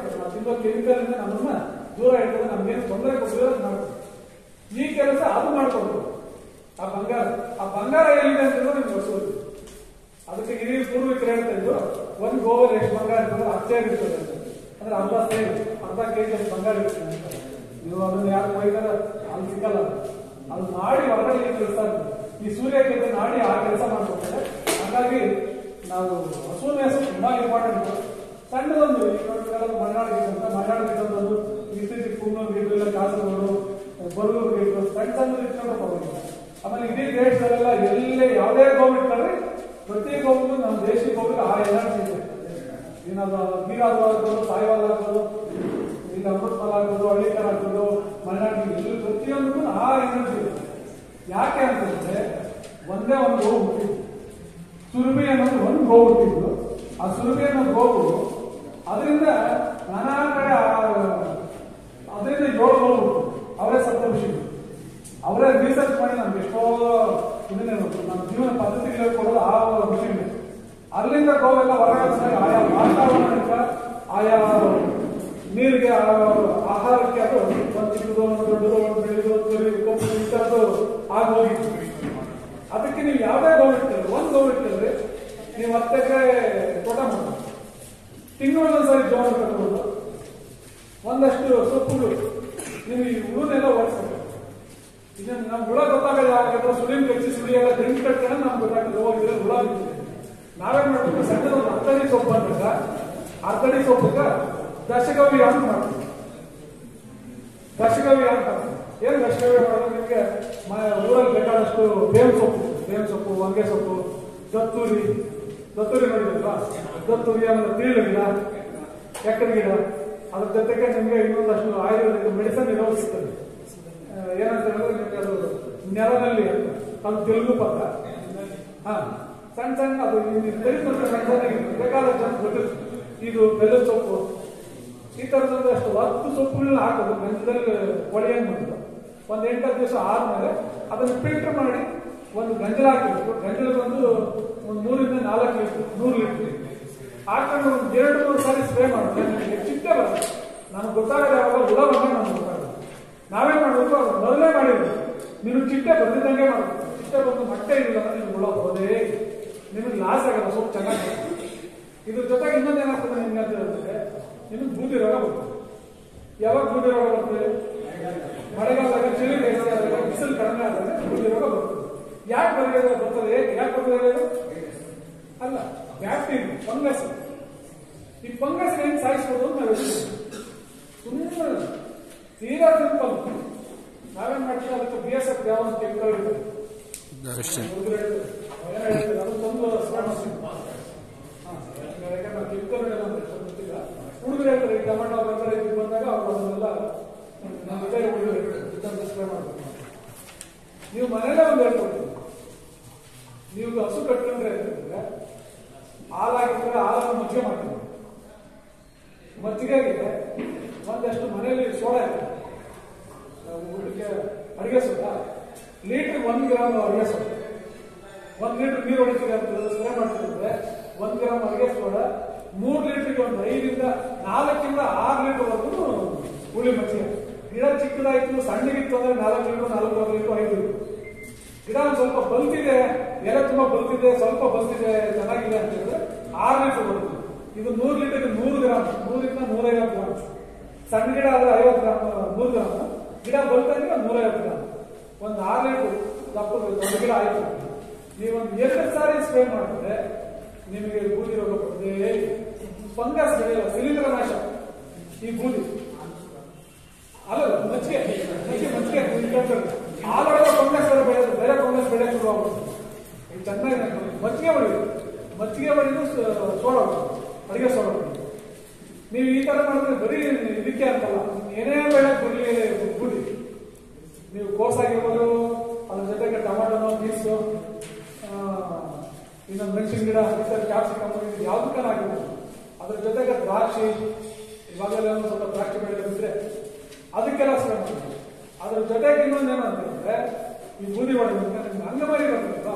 ತುಂಬಾ ಕೆಮಿಕಲ್ ಇಂದ ನಮ್ಮನ್ನ ದೂರ ಇರ್ತದೆ ನಮ್ಗೇನು ತೊಂದರೆ ಕೊಟ್ಟಿದ್ರೆ ಅದು ಮಾಡ್ತೀವಿ ಈ ಕೆಲಸ ಅದು ಮಾಡ್ಕೊಡ್ಬೋದು ಆ ಬಂಗಾರ ಆ ಬಂಗಾರ ಎಲ್ಲಿದೆ ಅಂತ ನಿಮ್ಗೆ ಗೊತ್ತಿಲ್ಲ ಅದಕ್ಕೆ ಹಿರಿಯ ಪೂರ್ವಿಕರು ಹೇಳ್ತಾ ಇದ್ರು ಒಂದು ಗೋವರ್ ಎಷ್ಟು ಬಂಗಾರ ಇರ್ತದೆ ಅಚ್ಚಾಗಿರ್ತದೆ ಅಂತ ಅಂದ್ರೆ ಅರ್ಧ ಸೇರಿ ಅರ್ಧ ಕೆಜಿ ಅಷ್ಟು ಬಂಗಾರ ಇರ್ತದೆ ಅಂತ ನೀವು ಅದನ್ನ ಯಾರು ಒಯ್ದಾರ ಅಲ್ಲಿ ಸಿಗಲ್ಲ ಅದು ನಾಡಿ ಹೊರಗಡೆ ಕೆಲಸ ಈ ಸೂರ್ಯಕ್ಕೆ ನಾಡಿ ಆ ಕೆಲಸ ಮಾಡ್ಕೊಡ್ತಾರೆ ಹಾಗಾಗಿ ನಾವು ಹಸುವಿನ ಹೆಸರು ತುಂಬಾ ಇಂಪಾರ್ಟೆಂಟ್ ಸಣ್ಣದೊಂದು ಈ ಕೆಲವು ಮಲೆನಾಡು ಗೀತ ಅಂತ ಮಲೆನಾಡು ಗೀತ ಒಂದು ಇತ್ತೀಚೆಗೆ ಕುನ್ನೂರು ಗೀತು ಇಲ್ಲ ಕಾಸರಗೋಡು ಬರಗೂರು ಗೀತು ಸಣ್ಣ ಸಣ್ಣ ಇಟ್ಕೊಂಡು ಹೋಗೋದು ಆಮೇಲೆ ಇಡೀ ದೇಶದಲ್ಲೆಲ್ಲ ಎಲ್ಲೇ ಯಾವುದೇ ಗೋವಿಟ್ ತಗೊಳ್ಳಿ ಪ್ರತಿ ಗೋವಿಗೂ ನಮ್ಮ ದೇಶಿ ಗೋವಿಗೆ ಆ ಎನರ್ಜಿ ಇದೆ ಏನಾದ್ರು ನೀರಾದ್ರು ಆಗ್ಬೋದು ಸಾಯವಾದ ಆಗ್ಬೋದು ಈಗ ಅಮೃತಮಲ ಆಗ್ಬೋದು ಹಳ್ಳಿಕರ ಆಗ್ಬೋದು ಮಲೆನಾಡು ಎಲ್ಲ ಪ್ರತಿಯೊಂದಕ್ಕೂ ಆ ಎನರ್ಜಿ ಇದೆ ಯಾಕೆ ಅಂತಂದ್ರೆ ಒಂದೇ ಒಂದು ಗೋವು ಹುಟ್ಟಿದ್ದು ಸುರುಬಿ ಅನ್ನೋದು ಒಂದು ಗೋವು ಹುಟ್ಟಿದ್ದು ಆ ಸುರುಬಿ ಅನ್ನೋ ಗೋವು ಅದರಿಂದ ನಾನಾ ಕಡೆ ಆ- ಅದರಿಂದ ಏಳು ಗೋವು ಹುಟ್ಟಿದ್ದು ಅವರೇ ಸಪ್ತಋಷಿಗಳು ಅವರೇ ರಿಸರ್ಚ್ ಮಾಡಿ ನಮ್ಗೆ ಎಷ್ಟೋ ಇದನ್ನೇ ನಮ್ಮ ಜೀವನ ಪದ್ಧತಿಗಳು ಕೊಡೋದು ಆ ಋಷಿಗಳು ಅಲ್ಲಿಂದ ಗೋವೆಲ್ಲ ಹೊರಗೆ ಆಯಾ ವಾತಾವರಣಕ್ಕೆ ಆಯಾ ನೀರಿಗೆ ಆ ಆಹಾರಕ್ಕೆ ಅದು ಒಂದು ಚಿಕ್ಕದು ಒಂದು ದೊಡ್ಡದು ಒಂದು ಬೆಳೆದು ಒಂದು ಕರಿ ಕೊಬ್ಬು ಈ ಥರದ್ದು ಆಗಿ ಹೋಗಿತ್ತು ಅದಕ್ಕೆ ನೀವು ಯಾವುದೇ ಗೋವು ಇಟ್ಟಿಲ್ಲ ಒಂದು ಗೋವು ಇಟ್ಟಿದ್ರೆ ನೀವು ಹತ್ತು ಎಕರೆ ತೋಟ ಮಾಡಿ ತಿಂಗಳೊಂದ್ಸರಿ ಜೋಳ ಕಟ್ಬೋದು ಒಂದಷ್ಟು ಸೊಪ್ಪುಗಳು ನೀವು ಈ ಹುಳುನೆಲ್ಲ ಓಡಿಸ್ಬೇಕು ಇದನ್ನ ನಮ್ ಹುಳ ಗೊತ್ತಾಗಲ್ಲ ಯಾಕಂದ್ರೆ ಸುಳಿನ್ ಕಚ್ಚಿ ಸುಳಿ ಎಲ್ಲ ಡ್ರಿಂಕ್ ಕಟ್ಕೊಂಡು ನಮ್ಗೆ ಗೊತ್ತಾಗ್ತದೆ ಹೋಗಿದ್ರೆ ಹುಳ ಬಿಟ್ಟಿದೆ ನಾವೇನ್ ಮಾಡ್ಬೇಕು ಸಣ್ಣದ ಒಂದು ಅರ್ಧಡಿ ಸೊಪ್ಪು ಅಂದಾಗ ಅರ್ಧಡಿ ಸೊಪ್ಪುಗ ದಶಗವಿ ಅಂತ ಮಾಡ್ತೀವಿ ದಶಗವಿ ಅಂತ ಮಾಡ್ತೀವಿ. ಏನ್ ದಶಗವಿ ಮಾಡೋದು ನಿಮಗೆ ಮ- ಊರಲ್ಲಿ ಬೇಕಾದಷ್ಟು ಬೇವಿನ ಸೊಪ್ಪು ಬೇವಿನ ಸೊಪ್ಪು ಹೊಂಗೆ ಸೊಪ್ಪು ದತ್ತೂರಿ ದತ್ತೂರಿ ನೋಡಿದ್ರಲ್ವಾ ದತ್ತೂರಿ ಆಮೇಲೆ ತೀಳು ಗಿಡ ಎಕ್ಕದ ಗಿಡ ಅದ್ರ ಜೊತೆಗೆ ನಿಮಗೆ ಇನ್ನೊಂದಷ್ಟು ಆಯುರ್ವೇದಿಕ್ ಮೆಡಿಸನ್ ಇರೋ ಸಿಗ್ತದೆ ಆ, ಏನಂತ ಹೇಳಿದ್ರೆ ನಿಮಗೆ ಅದು ನೆಲದಲ್ಲಿ ಅಂತ ಅದು ತೆಲುಗು ಪದ ಹಾ ಸಣ್ಣ ಸಣ್ಣ ಅದು ತೆಲುಗು ಸಣ್ಣ ಸಣ್ಣ ಬೇಕಾದ ಜನ ಗೊತ್ತಿರ್ತದೆ ಇದು ಬೆಲ್ಲದ ಸೊಪ್ಪು ಈ ತರದೊಂದು ಅಷ್ಟು ಹತ್ತು ಸೊಪ್ಪುಗಳನ್ನ ಹಾಕೋದು ಗಂಜದಲ್ಲಿ ಒಡೆಯಂಗ್ ಮಾಡೋದು ಒಂದ್ ಎಂಟತ್ತು ದಿವಸ ಆದ್ಮೇಲೆ ಅದನ್ನ ಫಿಲ್ಟರ್ ಮಾಡಿ ಒಂದು ಗಂಜಲ ಹಾಕಬೇಕು ಗಂಜಲ ಬಂದು ಒಂದು ಮೂರಿಂದ ನಾಲ್ಕು ಲೀಟರ್ ನೂರು ಲೀಟರ್ ಹಾಕೊಂಡು ಒಂದು ಎರಡು ಮೂರು ಸಾರಿ ಸ್ಪ್ರೇ ಮಾಡಿದ್ರೆ ನಿಮಗೆ ಚಿಟ್ಟೆ ಬರುತ್ತೆ ನನಗೆ ಗೊತ್ತಾಗದೆ ಯಾವಾಗ ಹುಳ ಬಂದಾಗ ನಮ್ಗೆ ಗೊತ್ತಾಗಲ್ಲ ನಾವೇನ್ ಮಾಡಬೇಕು ಅದು ಮೊದಲೇ ಮಾಡಿದ್ವಿ ನೀವು ಚಿಟ್ಟೆ ಬಂದಿದ್ದಂಗೆ ಮಾಡಬೇಕು ಚಿಟ್ಟೆ ಬಂದು ಮೊಟ್ಟೆ ಇರಲಿಲ್ಲ ಅಂದ್ರೆ ನಿಮ್ಗೆ ಹುಳ ಬರೋದೇ ನಿಮಗೆ ಲಾಸ್ ಆಗಲ್ಲ ಸ್ವಲ್ಪ ಚೆನ್ನಾಗಿ ಇದ್ರ ಜೊತೆಗೆ ಇನ್ನೊಂದು ಏನಾಗ್ತದೆ ನಿಮ್ಗೆ ಅಂತ ಹೇಳಿದ್ರೆ ನಿಮಗೆ ಬೂದಿ ರೋಗ ಬರ್ತದೆ ಯಾವಾಗ ಬೂದಿ ರೋಗ ಬರ್ತದೆ ಮಳೆಗಾಲದಾಗ ಚಳಿ ಬೇಸಿಗೆ ಆದಾಗ ಬಿಸಿಲು ಕಡಿಮೆ ಆದಾಗ ಬೂದಿ ರೋಗ ಬರ್ತದೆ ಯಾಕೆ ಬರೆಯೋದು ಬರ್ತದೆ ಏಕೆ ಯಾಕೆ ಬರ್ತದೆ ಅದು? ಅಲ್ಲ ಬ್ಯಾಕ್ಟೀರಿಯಾ ಫಂಗಸ್ ಈ ಫಂಗಸ್ ಹೆಂಗ್ ಸಾಯಿಸ್ಬೋದು ಅಂತ ನಾವು ಹೇಳ್ತೀವಿ ಸುಮ್ಮನೆ ತೀರಾ ಸಿಂಪಲ್ ನಾವೇನ್ ಮಾಡ್ತೀವಿ ಅದಕ್ಕೆ ಬಿ ಎಸ್ ಎಫ್ ಯಾವ ಒಂದು ಕೆಮಿಕಲ್ ಇರ್ತದೆ ಅಷ್ಟೇ ಹುಡುಗರು ಹೇಳ್ತಾರೆ, ಏನೋ ಹೇಳ್ತಾರೆ, ಅದು ತಂದು ಸ್ಪ್ರೇ ಮಾಡ್ತೀವಿ ಹಾ, ಯಾಕಂದ್ರೆ ನಾವು ಕೆಮಿಕಲ್ ಎಲ್ಲ ಗೊತ್ತಿಲ್ಲ ಹುಡುಗರು ಹೇಳ್ತಾರೆ ಈ ಟೊಮೆಟೊ ಬರ್ತಾರೆ ಇದು ಬಂದಾಗ ಅವ್ರು ಅದನ್ನೆಲ್ಲ ನಮ್ಮ ಜೊತೆ ಹುಡುಗರು ಇದನ್ನ ಸ್ಪ್ರೇ ಮಾಡ್ಬೇಕು ನೀವು ಮನೇಲೆ ಒಂದು ಹೇಳ್ಕೊಡ್ತೀವಿ ನೀವು ಹಸು ಕಟ್ಕೊಂಡ್ರೆ ಅಂತಂದ್ರೆ ಹಾಲಾಗಿದ್ರೆ ಹಾಲನ್ನು ಮಜ್ಜಿಗೆ ಮಾಡ್ತೀವಿ ಮಜ್ಜಿಗೆಗೆ ಒಂದಷ್ಟು ಮನೆಯಲ್ಲಿ ಸೋಡಾ ಇದೆ ನಾವು ಊಟಕ್ಕೆ ಅಡಿಗೆ ಸೋಡಾ ಲೀಟರ್ ಒಂದ್ ಗ್ರಾಮ್ ಅಡಿಗೆ ಸೋಡಾ ಒಂದ್ ಲೀಟರ್ ನೀರು ಹೊಡಿತೀವಿ ಅಂತ ಸ್ಪ್ರೇ ಮಾಡ್ತಿದ್ರೆ ಒಂದ್ ಗ್ರಾಮ್ ಅಡಿಗೆ ಸೋಡಾ ಮೂರ್ ಲೀಟರ್ಗೆ ಒಂದು ಐದರಿಂದ ನಾಲ್ಕಿಂದ ಆರು ಲೀಟರ್ ವರೆಗೂ ಹುಳಿ ಮಜ್ಜಿಗೆ ಗಿಡ ಚಿಕ್ಕದಾಯ್ತು ಸಣ್ಣಗಿತ್ತು ಅಂದ್ರೆ ನಾಲ್ಕು ಲೀಟರ್ ನಾಲ್ಕೂವರೆ ಲೀಟರ್ ಐದು ಲೀಟರ್ ಗಿಡ ಒಂದ್ ಸ್ವಲ್ಪ ಬಲ್ತಿದೆ ಎಲೆ ತುಂಬಾ ಬಲ್ತಿದೆ ಸ್ವಲ್ಪ ಬಲ್ತಿದೆ ಚೆನ್ನಾಗಿದೆ ಅಂತ ಹೇಳಿದ್ರೆ ಆರು ಲೀಟರ್ ಬರುತ್ತೆ ಇದು ನೂರು ಲೀಟರ್ ನೂರು ಗ್ರಾಮ್ ನೂರಿಂದ ನೂರೈವತ್ತು ಗ್ರಾಮ್ ಸಣ್ಣ ಗಿಡ ಆದ್ರೆ ಐವತ್ತು ಗ್ರಾಮ್ ನೂರು ಗ್ರಾಮ್ ಗಿಡ ಬಲ್ತಂದ್ರೆ ನೂರೈವತ್ತು ಗ್ರಾಮ್ ಒಂದು ಆರು ಲೀಟರ್ ದಪ್ಪ ದೊಡ್ಡ ಗಿಡ ಆಯ್ತು ನೀವೊಂದು ಎರಡು ಸಾರಿ ಸ್ಪ್ರೇ ಮಾಡಿದ್ರೆ ನಿಮಗೆ ಬೂದಿ ರೋಗ ಬರ್ತದೆ ಫಂಗಸ್ ಬೆಳೆಯಲ್ಲ ಶಿಲೀಂಧ್ರ ನಾಶ ಈ ಬೂದಿ ಅಲ್ಲ ಮಜ್ಜಿಗೆ ಮಜ್ಜಿಗೆ ಮಜ್ಜಿಗೆ ಹಾಲೊಳಗೆ ಫಂಗಸ್ ಬೇರೆ ಬೆಳೆಯೋದು ಬೇರೆ ಫಂಗಸ್ ಬೆಳೆ ಶುರು ಆಗ್ಬಿಡುತ್ತೆ ಇದು ಚೆನ್ನಾಗಿ ನೆನ್ಕೊಳ್ಳಿ. ಮಜ್ಜಿಗೆ ಹೊಡಿಯೋದು ಮಜ್ಜಿಗೆ ಹೊಡಿದು ಸೋಡಾ ಅಡಿಗೆ ಸೋಡಾ ಹೊಡಿಯೋದು ನೀವು ಈ ತರ ಮಾಡಿದ್ರೆ ಬರೀ ಇದಕ್ಕೆ ಅಂತಲ್ಲ ಏನೇ ಬೆಳೆ ಬರಲಿ ಬುಡಿ ನೀವು ಕೋಸ್ ಆಗಿರ್ಬೋದು ಅದ್ರ ಜೊತೆಗೆ ಟೊಮಾಟೊನೋ ಬೀನ್ಸು ಇನ್ನೊಂದು ಮೆಣಸಿನ ಗಿಡ ಈ ಥರ ಕ್ಯಾಪ್ಸಿಕಮ್ ಇದು ಯಾವ್ದಕ್ಕನ ಆಗಿರ್ಬೋದು ಅದ್ರ ಜೊತೆಗೆ ದ್ರಾಕ್ಷಿ ಇವಾಗೆಲ್ಲ ಒಂದು ಸ್ವಲ್ಪ ದ್ರಾಕ್ಷಿ ಬೆಳೆ ಬಿದ್ರೆ ಅದಕ್ಕೆಲ್ಲ ಸ್ಪ್ರೇ ಮಾಡ್ತೀವಿ ಅದ್ರ ಜೊತೆಗೆ ಇನ್ನೊಂದು ಏನು ಅಂತಂದ್ರೆ ಈ ಬೂದಿ ಹೊಡೆದು ನಿಮ್ಗೆ ಅಂಗಮಾರಿ ಬರ್ತದಲ್ವಾ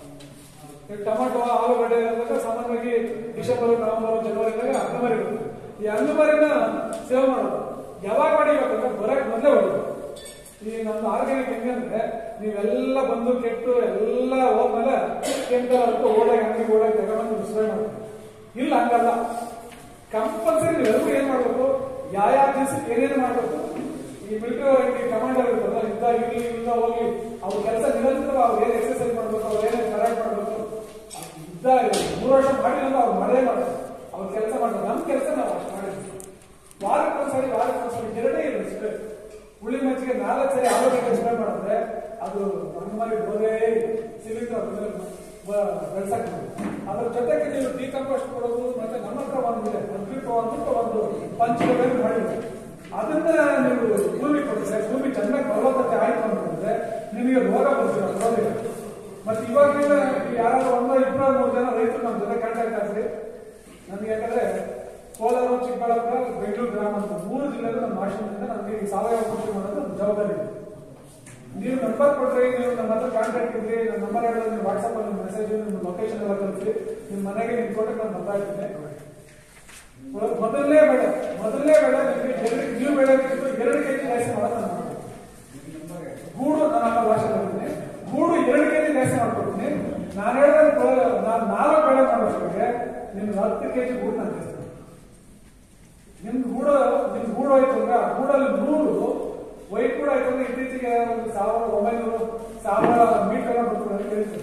ಈಗ ಟೊಮಾಟೊ ಆಲೂಗಡ್ಡೆ ಅಂದಾಗ ಸಾಮಾನ್ಯವಾಗಿ ಡಿಸೆಂಬರ್ ನವೆಂಬರ್ ಜನವರಿದಾಗ ಅಂಗಮಾರಿ ಬರ್ತದೆ ಈ ಅಂಗಮರಿನ ಸೇವ್ ಮಾಡೋದು ಯಾವಾಗ ಹೊಡಿಬೇಕಂದ್ರೆ ಬರಕ್ ಮೊದಲೇ ಹೊಡಿಬೇಕು ಈ ನಮ್ಮ ಆರ್ಗ್ಯಾನಿಕ್ ಹೆಂಗಂದ್ರೆ ನೀವೆಲ್ಲ ಬಂದು ಕೆಟ್ಟು ಎಲ್ಲ ಹೋದ್ಮೇಲೆ ಕೆಮಿಕಲ್ ಅಂತ ಓಡಾಗ ಅಂಗಡಿ ಓಡಾಗ ತಗೊಂಡು ಮಿಶ್ರಣ ಮಾಡ್ತೀವಿ ಇಲ್ಲ ಹಂಗಲ್ಲ ಕಂಪಲ್ಸರಿ ನೀವೆಲ್ಲರೂ ಏನ್ ಮಾಡ್ಬೇಕು ಯಾವ ಯಾವ ದಿವಸಕ್ಕೆ ಏನೇನು ಮಾಡ್ಬೇಕು ಈ ಮಿಲಿಟರಿ ಕಮಾಂಡರ್ ಇರ್ತಲ್ಲ ಯುದ್ಧ ಇರ್ಲಿ ಯುದ್ಧ ಹೋಗಿ ಅವ್ರ ಕೆಲಸ ನಿರಂತರ ಅವ್ರು ಏನ್ ಎಕ್ಸರ್ಸೈಸ್ ಮಾಡ್ಬೇಕು ಅವ್ರು ಏನೇನು ಕರೆಕ್ಟ್ ಮಾಡ್ಬೇಕು ಯುದ್ಧ ಮೂರು ವರ್ಷ ಮಾಡಿಲ್ಲ ಅವ್ರು ಮಾಡೇ ಮಾಡ್ತಾರೆ ಅವ್ರ ಕೆಲಸ ಮಾಡ್ತಾರೆ ನಮ್ಮ ಕೆಲಸ ನಾವು ಅಷ್ಟು ಮಾಡಿದ್ವಿ ವಾರಕ್ಕೊಂದ್ಸರಿ ವಾರಕ್ಕೊಂದ್ಸರಿ ಎರಡೇ ಇದೆ ಅಷ್ಟೇ ಉಳಿ ಮಚ್ಚಿಗೆ ನಾಲ್ಕು ಸರಿ ಆರೋಗ್ಯ ಸ್ಪ್ರೇ ಮಾಡಿದ್ರೆ ಅದು ಅಂಗಮಾರಿ ಬೋಧೆ ಸಿಲಿಂಡರ್ ಬೆಳೆಸಕ್ಕೆ ಅದ್ರ ಜೊತೆಗೆ ನೀವು ಡಿಕಂಪೋಸ್ಟ್ ಕೊಡೋದು ಮತ್ತೆ ನಮ್ಮ ಹತ್ರ ಒಂದಿದೆ ಅದ್ಭುತ ಅಂತ ಒಂದು ಪಂಚಗವ್ಯ ಮಾಡಿದೆ ಅದನ್ನ ನೀವು ಭೂಮಿ ಕೊಡಿದ್ರೆ ಭೂಮಿ ಚೆನ್ನಾಗಿ ಫಲವತ್ತತೆ ಆಯ್ತು ಅಂತಂದ್ರೆ ನಿಮಗೆ ರೋಗ ಬರ್ತೀರ ಬರೋದಿಲ್ಲ ಮತ್ತೆ ಇವಾಗಿನ ಯಾರಾದ್ರೂ ಒಂದೋ ಇಬ್ಬರು ಮೂರು ಜನ ರೈತರು ನಮ್ಮ ಜೊತೆ ಕಾಂಟ್ಯಾಕ್ಟ್ ಆಗ್ರಿ ನಮ್ಗೆ ಯಾಕಂದ್ರೆ ಕೋಲಾರ ಚಿಕ್ಕಬಳ್ಳಾಪುರ ಬೆಂಗಳೂರು ಗ್ರಾಮ ಅಂತ ಮೂರು ಜಿಲ್ಲೆಗಳು ನಮ್ಮ ಆಶ್ರಮದಿಂದ ನಮಗೆ ಈ ಸಾವಯವ ಕೃಷಿ ಮಾಡೋದು ನಮ್ಮ ಜವಾಬ್ದಾರಿ ಇದೆ ನೀವು ನಂಬರ್ ಕೊಟ್ರಿ ನೀವು ನಮ್ಮ ಹತ್ರ ಕಾಂಟ್ಯಾಕ್ಟ್ ಇದ್ರಿ ನನ್ನ ನಂಬರ್ ಹೇಳಿದ್ರೆ ನೀವು ವಾಟ್ಸಪ್ ಅಲ್ಲಿ ಮೆಸೇಜ್ ನಿಮ್ಮ ಲೊಕೇಶನ್ ಎಲ್ಲ ಕಳಿಸಿ ನಿಮ್ಮ ಮನೆಗೆ ನಿಮ್ಮ ಕೊಟ್ಟಕ್ಕೆ ನಾನು ಬರ್ತಾ ಇದ್ದೀನಿ ಮೊದಲನೇ ಬೆಳೆ ಮೊದಲನೇ ಬೆಳೆ ನಿಮಗೆ ಎರಡು ನೀವು ಬೆಳೆಯೋದಕ್ಕಿಂತ ಎರಡು ಕೆಜಿ ಜಾಸ್ತಿ ಮಾಡೋದು ನಾನು ಮಾಡ್ತೀನಿ. ಗೂಡು ನಾನು ಭಾಷೆ ಬರ್ತೀನಿ ಗೂಡು ಎರಡು ಕೆಜಿ ಜಾಸ್ತಿ ಮಾಡ್ಕೊಡ್ತೀನಿ ನಾನು ಹೇಳಿದ್ರೆ ನಾನು ನಾಲ್ಕು ಬೆಳೆ ಮಾಡೋಷ್ಟೊಳಗೆ ನಿಮ್ಗೆ ಹತ್ತು ಕೆಜಿ ಗೂಡು ನಾನು ಜಾಸ್ತಿ ಮಾಡ್ತೀನಿ. ನಿಮ್ದು ಗೂಡು ನಿಮ್ ಗೂಡು ಆಯ್ತು ಅಂದ್ರೆ ಆ ಗೂಡಲ್ಲಿ ನೂರು ವೈಟ್ ಕೂಡ ಆಯ್ತು ಅಂದ್ರೆ ಇತ್ತೀಚೆಗೆ ಒಂದು ಸಾವಿರದ ಒಂಬೈನೂರು ಸಾವಿರ ಮೀಟರ್ ಬರ್ತಾರೆ ಅಂತ ಹೇಳ್ತಾರೆ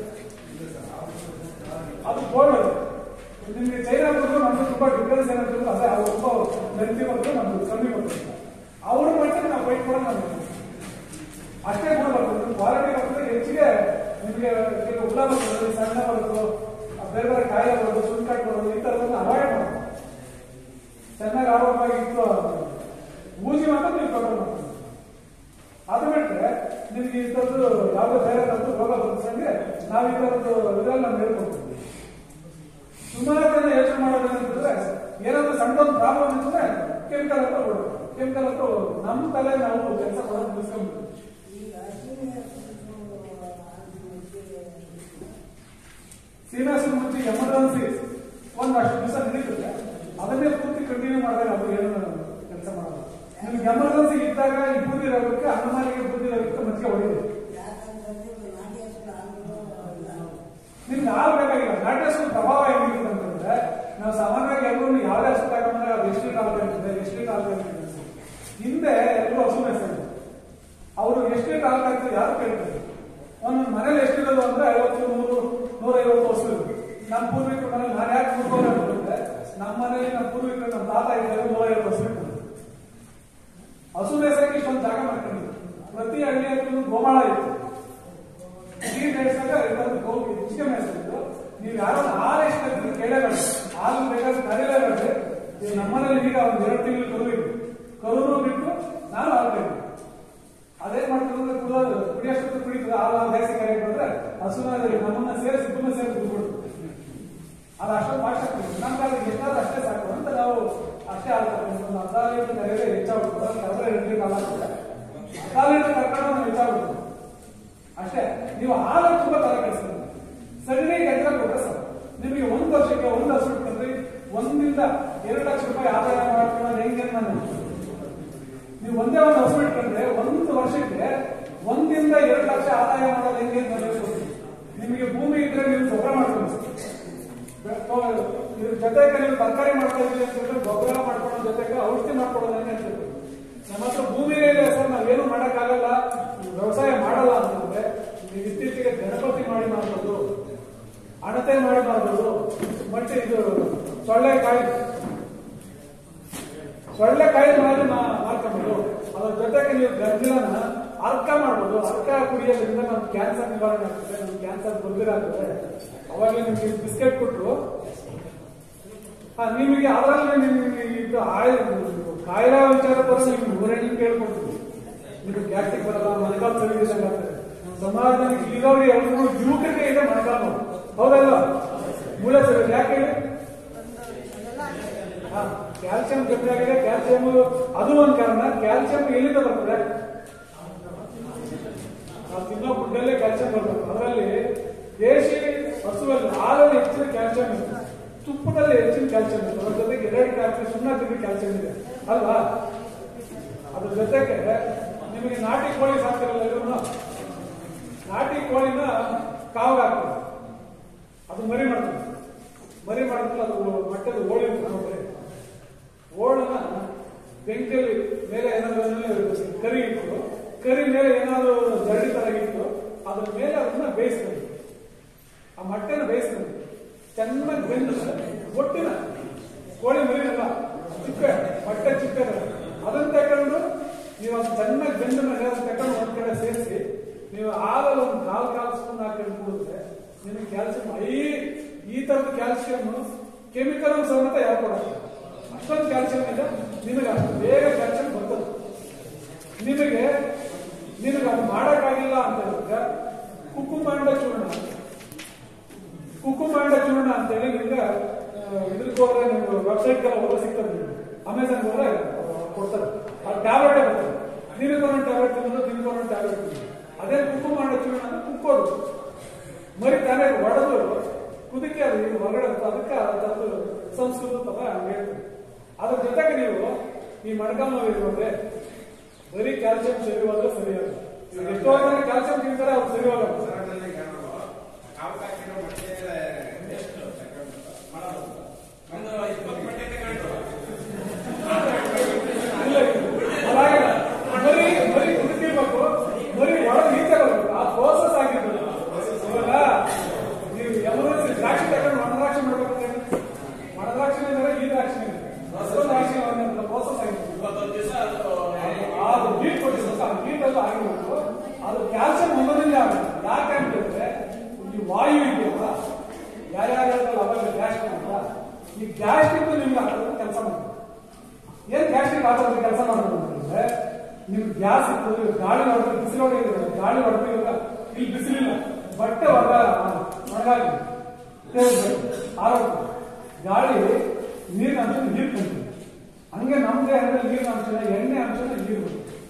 ಅದು ಗೋಲ್ಡ್ ನಿಮ್ಗೆ ಚೈನಾ ಬಂದು ನಮ್ದು ತುಂಬಾ ಡಿಫ್ರೆನ್ಸ್ ಏನಂತಂದ್ರೆ ಅದೇ ಅವ್ರು ತುಂಬ ಮೆಂತಿ ಬಂದು ನಮ್ದು ಕಮ್ಮಿ ಬರ್ತದೆ ಅವ್ರ ಮಟ್ಟಿಗೆ ನಾವು ವೈಟ್ ಕೂಡ ನಾವು ಅಷ್ಟೇ ಗುಣ ಬರ್ತದೆ ಕ್ವಾಲಿಟಿ ಬರ್ತದೆ ಹೆಚ್ಚಿಗೆ ನಿಮಗೆ ಕೆಲವು ಹುಳ ಬರ್ತದೆ ಸಣ್ಣ ಬರೋದು ಆ ಬೇರೆ ಬೇರೆ ಕಾಯಿಲೆ ಬರೋದು ಸುಂಕಾಟ್ ಬರೋದು ಈ ಥರದನ್ನ ಅವಾಯ್ಡ್ ಮಾಡಬೇಕು ಚೆನ್ನಾಗಿ ಆರೋಗ್ಯವಾಗಿ ಇತ್ತು ಊಜಿ ಮಾತ್ರ ನೀವು ಕಂಟ್ರೋಲ್ ಮಾಡ್ತೀವಿ ಅದು ಬಿಟ್ಟರೆ ನಿಮ್ಗೆ ಈ ಥರದ್ದು ಯಾವುದೇ ಬೇರೆ ಥರದ್ದು ರೋಗ ಬಂದ್ರೆ ನಾವು ಈ ಥರದ್ದು ಇದ್ರಲ್ಲಿ ನಾವು ಹೇಳ್ಕೊಡ್ತೀವಿ ಸುಮಾರು ಜನ ಯೋಚನೆ ಮಾಡೋದು ಏನಂತಂದ್ರೆ ಏನಾದ್ರು ಸಣ್ಣದೊಂದು ಪ್ರಾಬ್ಲಮ್ ಇರ್ತದೆ ಕೆಮಿಕಲ್ ಹತ್ರ ಕೊಡೋದು ಕೆಮಿಕಲ್ ಹತ್ರ ಹೋಗೋದು ನಮ್ಮ ತಲೆ ನಾವು ಕೆಲಸ ಮಾಡೋದು ನಿಲ್ಸ್ಕೊಂಡ್ಬಿಡ್ತೀವಿ ಸೀನಿಯರ್ಸ್ ಮುಂಚೆ ಎಮರ್ಜೆನ್ಸಿ ಒಂದು ಅಷ್ಟು ದಿವಸ ನಡೀತದೆ ಅದನ್ನೇ ಪೂರ್ತಿ ಕಂಟಿನ್ಯೂ ಮಾಡಿದಾಗ ಅದು ಏನು ಕೆಲಸ ಮಾಡಲ್ಲ ನಿಮ್ಗೆ ಎಮರ್ಜೆನ್ಸಿ ಇದ್ದಾಗ ಈ ಬೂದಿ ರೋಗಕ್ಕೆ ಅನ್ನಮಾರಿಗೆ ಬೂದಿ ರೋಗಕ್ಕೆ ಮಜ್ಜಿಗೆ ಹೊಡೆಯುದು ನಿಮ್ಗೆ ಹಾಲು ಬೇಕಾಗಿಲ್ಲ ನಾಟ್ಯಸ್ನ ಪ್ರಭಾವ ಹೆಂಗಿರುತ್ತೆ ಅಂತಂದ್ರೆ ನಾವು ಸಾಮಾನ್ಯವಾಗಿ ಎಲ್ಲರೂ ಯಾವುದೇ ಹಸು ತಗೊಂಡ್ರೆ ಅದು ಎಷ್ಟು ಲೀಟರ್ ಹಾಲು ಬೇಕಾಗಿದೆ ಎಷ್ಟು ಲೀಟರ್ ಹಾಲು ಬೇಕಾಗಿದೆ ಹಿಂದೆ ಎಲ್ಲರೂ ಹಸು ಮೇಯಿಸ್ತಾರೆ ಅವರು ಎಷ್ಟು ಲೀಟರ್ ಹಾಲು ಬೇಕಾಗ್ತದೆ ಯಾರು ಕೇಳ್ತಾರೆ ಒಂದೊಂದು ಮನೇಲಿ ಎಷ್ಟಿರೋದು ಅಂದ್ರೆ ಐವತ್ತು ನೂರು ನೂರೈವತ್ತು ಹಸು ಇರುತ್ತೆ ನಮ್ಮ ಪೂರ್ವಿಕರ ಮನೇಲಿ ನಾನು ಯಾಕೆ ಮುಟ್ಕೊಂಡು ಅಂತಂದ್ರೆ ನಮ್ಮ ಮನೇಲಿ ನಮ್ಮ ಪೂರ್ವಿಕರು ನಮ್ಮ ತಾತ ಇದ್ದಾರೆ ನೂರೈವತ್ತು ಹಸು ಇರ್ತದೆ ಹಸು ಮೇಯ್ಸಕ್ಕೆ ಇಷ್ಟೊಂದು ಜಾಗ ಮಾಡ್ಕೊಂಡಿದ್ರು ಪ್ರತಿ ಹಳ್ಳಿ ಹತ್ರ ಗೋಮಾಳ ಇತ್ತು ನೀರು ಮೇಯಿಸಿದಾಗ ಇದೊಂದು ಗೋ ಹೆಚ್ಚಿಗೆ ಮೇಯಿಸ್ತಿದ್ರು ನೀವು ಯಾರೋ ಹಾಲು ಎಷ್ಟು ಹಾಕಿದ್ರು ಕೇಳಬೇಡ ಹಾಲು ಬೇಕಾದ್ರೆ ಕರೀಲೇಬೇಡ್ರಿ ಈಗ ನಮ್ಮನೇಲಿ ಈಗ ಒಂದು ಎರಡು ತಿಂಗಳು ಕರು ಇತ್ತು ಕರುನು ಬಿಟ್ಟು ನಾನು ಹಾಲು ಬೇಕು ಅದೇನ್ ಮಾಡ್ತಾರೆ ಅಂದ್ರೆ ಕುಡಿಯೋದು ಕುಡಿಯೋಷ್ಟು ಕುಡಿತದೆ ಹಾಲು ಹಾಲು ಜಾಸ್ತಿ ಕರೆ ಬಂದ್ರೆ ಹಸುನ ನಮ್ಮನ್ನ ಸೇರಿಸಿ ತುಂಬ ಸೇರಿಸಿ ಬಿಡ್ಬಿಡ್ತು ಅದು ಅಷ್ಟೊಂದು ಭಾಷೆ ನಮ್ಮ ಕಾಲಕ್ಕೆ ಎಷ್ಟಾದ್ರೂ ಅಷ್ಟೇ ಸಾಕು ಅಂತ ನಾವು ಅಷ್ಟೇ ಹಾಲು ತಗೊಂಡು ಒಂದು ಅರ್ಧ ಲೀಟರ್ ಕರೆಯದೆ ಹೆಚ್ಚಾಗ್ಬಿಡ್ತು ಅದಕ್ಕೆ ಕರೆದ್ರೆ ಎರಡು ಲೀಟರ್ ಹಾಲು ಹಾಕ್ತಾರೆ ಅರ್ಧ ಲೀಟರ್ ಕರ್ಕೊಂಡು ನಾವು ಹೆಚ್ಚಾಗ್ಬಿಡ್ತು ಅಷ್ಟೇ ನೀವು ಹಾಲು ತುಂಬಾ ತರ ಕೆಡಿಸ್ತಾರೆ ಸಗಣಿಗೆ ಎದ್ರ ಕೊಟ್ರೆ ಸರ್ ನಿಮಗೆ ಒಂದು ವರ್ಷಕ್ಕೆ ಒಂದು ಹಸು ಇಟ್ಕೊಂಡ್ರೆ ಒಂದಿಂದ ಎರಡು ಲಕ್ಷ ರೂಪಾಯಿ ಆದಾಯ ಮಾಡ್ಕೊಳ್ಳೋದು ಹೆಂಗೆ ನಾನು ನೀವು ಒಂದೇ ಒಂದು ಹಸು ಇಟ್ಕೊಂಡ್ರೆ ಒಂದು ವರ್ಷಕ್ಕೆ ಒಂದಿಂದ ಎರಡು ಲಕ್ಷ ಆದಾಯ ಮಾಡೋದು ಹೆಂಗೆ ಅಂತ ನಾನು ಹೇಳ್ಕೊಡ್ತೀನಿ ನಿಮಗೆ ಭೂಮಿ ಇದ್ರೆ ನೀವು ಗೊಬ್ಬರ ಮಾಡ್ಕೊಂಡು ಇದ್ರ ಜೊತೆಗೆ ನೀವು ತರಕಾರಿ ಮಾಡ್ತಾ ಇದ್ದೀವಿ ಅಂತ ಹೇಳಿದ್ರೆ ಗೊಬ್ಬರ ಮಾಡ್ಕೊಳ್ಳೋ ಜೊತೆಗೆ ಔಷಧಿ ಮಾಡ್ಕೊಳ್ಳೋದು ಹೆಂಗೆ ಅಂತ ಹೇಳ್ತೀನಿ. ನಮ್ಮ ಹತ್ರ ಭೂಮಿ ಇದೆ ಸರ್ ನಾವೇನು ಮಾಡಕ್ಕಾಗಲ್ಲ ವ್ಯವಸಾಯ ಮಾಡಲ್ಲ ಅಂತಂದ್ರೆ ನೀವು ಇತ್ತೀಚೆಗೆ ಗಣಪತಿ ಮಾಡಿ ಮಾಡ್ಬೋದು ಅಣತೆ ಮಾಡಿ ಮಾಡ್ಬೋದು ಮತ್ತೆ ಇದು ಸೊಳ್ಳೆಕಾಯಿ ಸೊಳ್ಳೆಕಾಯಿ ಮಾಡಿ ಮಾಡ್ಕೊಬೋದು ಅದ್ರ ಜೊತೆಗೆ ನೀವು ಗಂಜಲನ ಅರ್ಕ ಮಾಡ್ಬೋದು ಅರ್ಕ ಕುಡಿಯೋದ್ರಿಂದ ನಮ್ಗೆ ಕ್ಯಾನ್ಸರ್ ನಿವಾರಣೆ ಆಗ್ತದೆ ನಮ್ಗೆ ಕ್ಯಾನ್ಸರ್ ಬರ್ದಿರಾಗ್ತದೆ ಅವಾಗಲೇ ನಿಮ್ಗೆ ಬಿಸ್ಕೆಟ್ ಕೊಟ್ಟರು ಹಾ ನಿಮಗೆ ಅದರಲ್ಲಿ ನಿಮಗೆ ಇದು ಆಯ್ ಕಾಯಿಲೆ ವಿಚಾರ ಬಂದ್ರೆ ನಿಮ್ಗೆ ನೂರೆಂಟು ಕೇಳ್ಕೊಡ್ತೀವಿ ಇದು ಗ್ಯಾಸ್ಟಿಕ್ ಬರಲ್ಲ ಮಳೆಗಾಲ ಸರಿದಂಗೆ ಆಗ್ತದೆ ಸಮಾಜದಲ್ಲಿ ಇರೋರು ಎಲ್ಲರೂ ಯುವಕರಿಗೆ ಇದೆ ಮಳೆಗಾಲ ಹೌದಲ್ಲ ಮೂಳೆ ಸರಿ ಯಾಕೆ ಹೇಳಿ ಹಾ ಕ್ಯಾಲ್ಸಿಯಂ ಕಮ್ಮಿ ಆಗಿದೆ ಕ್ಯಾಲ್ಸಿಯಂ ಅದು ಒಂದು ಕಾರಣ ಕ್ಯಾಲ್ಸಿಯಂ ಎಲ್ಲಿಂದ ಬರ್ತದೆ ನಾವು ತಿನ್ನೋ ಫುಡ್ಡಲ್ಲೇ ಕ್ಯಾಲ್ಸಿಯಂ ಬರಬೇಕು ಅದರಲ್ಲಿ ದೇಶಿ ಹಸುವಲ್ಲಿ ಹಾಲಲ್ಲಿ ಹೆಚ್ಚಿನ ಕ್ಯಾಲ್ಸಿಯಂ ಇರುತ್ತೆ ತುಪ್ಪದಲ್ಲಿ ಹೆಚ್ಚಿನ ಕ್ಯಾಲ್ಸಿಯಂ ಇರುತ್ತೆ ಅದ್ರ ಜೊತೆಗೆ ಎರಡು ಕ್ಯಾಲ್ಸಿಯಂ ಸುಮ್ಮನೆ ತಿಂದು ಕ್ಯಾಲ್ಸಿಯಂ ಕೋಳಿ ಸಾಕ್ತಿರಲ್ಲ ಎಲ್ಲರೂ ನಾಟಿ ಕೋಳಿನ ಕಾವಾಗ ಹಾಕ್ತಾರೆ ಅದು ಮರಿ ಮಾಡ್ತಾರೆ ಮರಿ ಮಾಡಿದ್ರೆ ಅದು ಮಟ್ಟದ ಓಳಿ ನೋಡ್ರಿ ಓಳನ್ನ ಬೆಂಕಿಯಲ್ಲಿ ಮೇಲೆ ಏನಾದ್ರು ಕರಿ ಇಟ್ಟು ಕರಿ ಮೇಲೆ ಏನಾದ್ರು ಜರಡಿ ತರ ಇಟ್ಟು ಅದ್ರ ಮೇಲೆ ಅದನ್ನ ಬೇಯಿಸ್ತಾರೆ ಆ ಮೊಟ್ಟೆನ ಬೇಯಿಸ್ತಾರೆ ಚೆನ್ನಾಗಿ ಬೆಂದು ಒಟ್ಟಿನ ಕೋಳಿ ಮರಿನಲ್ಲ ಚಿಪ್ಪೆ ಮೊಟ್ಟೆ ಚಿಪ್ಪೆ ಅದನ್ನ ತಗೊಂಡು ನೀವು ಅದು ಚೆನ್ನಾಗಿ ಬೆಂದ ಮೇಲೆ ಅದನ್ನ ತಗೊಂಡು ಒಂದ್ ಕಡೆ ಸೇರಿಸಿ ನೀವು ಹಾಲಲ್ಲಿ ಒಂದು ಕಾಲು ಕಾಲು ಸ್ಪೂನ್ ಹಾಕೊಂಡು ಕುಡಿದ್ರೆ ನಿಮಗೆ ಕ್ಯಾಲ್ಸಿಯಂ ಐ ಈ ತರದ ಕ್ಯಾಲ್ಸಿಯಂ ಕೆಮಿಕಲ್ ಸಮೇತ ಯಾವ ಕೊಡಲ್ಲ ಅಷ್ಟೊಂದು ಕ್ಯಾಲ್ಸಿಯಂ ಇದೆ ನಿಮಗೆ ಅಷ್ಟು ಬೇಗ ಕ್ಯಾಲ್ಸಿಯಂ ಬರ್ತದೆ ನಿಮಗೆ ನಿಮಗೆ ಅದು ಮಾಡೋಕ್ಕಾಗಿಲ್ಲ ಅಂತ ಹೇಳಿದ್ರೆ ಕುಕ್ಕುಮಾಂಡ ಚೂರ್ಣ ಕುಕ್ಕುಮಾಂಡ ಚೂರ್ಣ ಅಂತ ಹೇಳಿ ನಿಮ್ಗೆ ಇದಕ್ಕೆ ಹೋದ್ರೆ ನಿಮ್ಗೆ ವೆಬ್ಸೈಟ್ಗೆಲ್ಲ ಹೋದ್ರೆ ಸಿಗ್ತದೆ ನಿಮ್ಗೆ ಅಮೆಝಾನ್ ಹೋದ್ರೆ ಕೊಡ್ತಾರೆ ಆ ಟ್ಯಾಬ್ಲೆಟ್ ಬರ್ತದೆ ದಿನಕ್ಕೆ ಒಂದೊಂದು ಟ್ಯಾಬ್ಲೆಟ್ ತಿನ್ನೋದು ದಿನಕ್ಕೆ ಒಂದೊಂದು ಟ್ಯಾಬ್ಲೆಟ್ ತಿನ್ನೋದು ಅದೇ ಕುಕ್ಕುಮಾಂಡ ಚೂರ್ಣ ಅಂದ್ರೆ ಕುಕ್ಕೋದು ಮರಿ ತಾನೇ ಒಡೆದು ಕುದಕ್ಕೆ ಅದು ಇದು ಹೊರಗಡೆ ಬರ್ತದೆ ಅದಕ್ಕೆ ಅದರದ್ದು ಸಂಸ್ಕೃತ ಪದ ಹಂಗೆ ಹೇಳ್ತಾರೆ ಅದ್ರ ಜೊತೆಗೆ ನೀವು ಈ ಮೊಣಕಾಲು ನೋವು ಇರುವಂದ್ರೆ ಬರೀ ಕ್ಯಾಲ್ಸಿಯಂ ಸರಿ ಹೋದ್ರೆ ಸರಿಯಾಗ ಎಷ್ಟೋ ಜನ ಕ್ಯಾಲ್ಸಿಯಂ ತಿಂತಾರೆ ಅವ್ರು ಸರಿ ಹೋಗಲ್ಲ ಸರಳದಲ್ಲಿ ಕಾಣೋದು ಕಾವು ಹಾಕಿರೋ ಮೊಟ್ಟೆ ಎಷ್ಟು ಮಾಡೋದು ಒಂದು ಇಪ್ಪತ್ತು ಮೊಟ್ಟೆ ತಗೊಂಡು ಇಲ್ಲ ಅದಾಗಿಲ್ಲ ಬರೀ ಬರೀ ಕುದಿತಿರ್ಬೇಕು ಬರೀ ಒಳಗೆ ಈಚೆ ಬರ್ಬೇಕು ಆ ಪ್ರೋಸೆಸ್ ಆಗಿರ್ತದೆ ಇವಾಗ ನೀವು ಎಮರ್ಜೆನ್ಸಿ ದ್ರಾಕ್ಷಿ ತಗೊಂಡು ಒಣದ್ರಾಕ್ಷಿ ಮಾಡ್ಬೇಕಂದ್ರೆ ಒಣದ್ರಾಕ್ಷಿ ಅಂದ್ರೆ ಈ ದ್ರಾಕ್ಷಿ ದ್ರಾಕ್ಷಿ ಪ್ರೋಸೆಸ್ ಆಗಿರ್ತದೆ ಇಪ್ಪತ್ತೊಂದು ದಿವಸ ಅದು ಅದು ಬೀಟ್ ಕೊಟ್ಟಿದ್ದು ಆ ಬೀಟ್ ಎಲ್ಲ ಆಗಿರ್ಬೇಕು ಅದು ಕ್ಯಾಲ್ಸಿಯಂ ಒಂದರಿಂದ ಆಗುತ್ತೆ ಯಾಕೆ ಅಂತ ಹೇಳಿದ್ರೆ ಈ ವಾಯು ಇದೆಯಲ್ಲ ಯಾರ್ಯಾರು ಹೇಳ್ತಾರಲ್ಲ ಅವಾಗ ಗ್ಯಾಸ್ಟ್ರಿಕ್ ಅಂತ ಈ ಗ್ಯಾಸ್ಟ್ರಿಕ್ ನಿಮ್ಗೆ ಹಾಕೋದು ಕೆಲಸ ಮಾಡುತ್ತೆ ಏನ್ ಗ್ಯಾಸ್ಟ್ರಿಕ್ ಹಾಕೋದು ಕೆಲಸ ಮಾಡೋದು ಅಂತಂದ್ರೆ ನಿಮ್ಗೆ ಗ್ಯಾಸ್ ಇರ್ತದೆ ಗಾಳಿ ಹೊಡೆದ್ರೆ ಬಿಸಿಲು ಹೊಡೆಯಿದ್ರೆ ಗಾಳಿ ಹೊಡೆದಿಲ್ಲ ಇಲ್ಲಿ ಬಿಸಿಲಿಲ್ಲ ಬಟ್ಟೆ ಹೊರ ಒಣಗಾಗಿ ಆರೋಗ್ಯ ಗಾಳಿ ನೀರಿನ ಅಂಶ ನೀರು ಕಂಡು ಹಂಗೆ ನಮ್ಮ ದೇಹದಲ್ಲಿ ನೀರಿನ ಅಂಶನ ಎಣ್ಣೆ ಅಂಶನ ನೀರು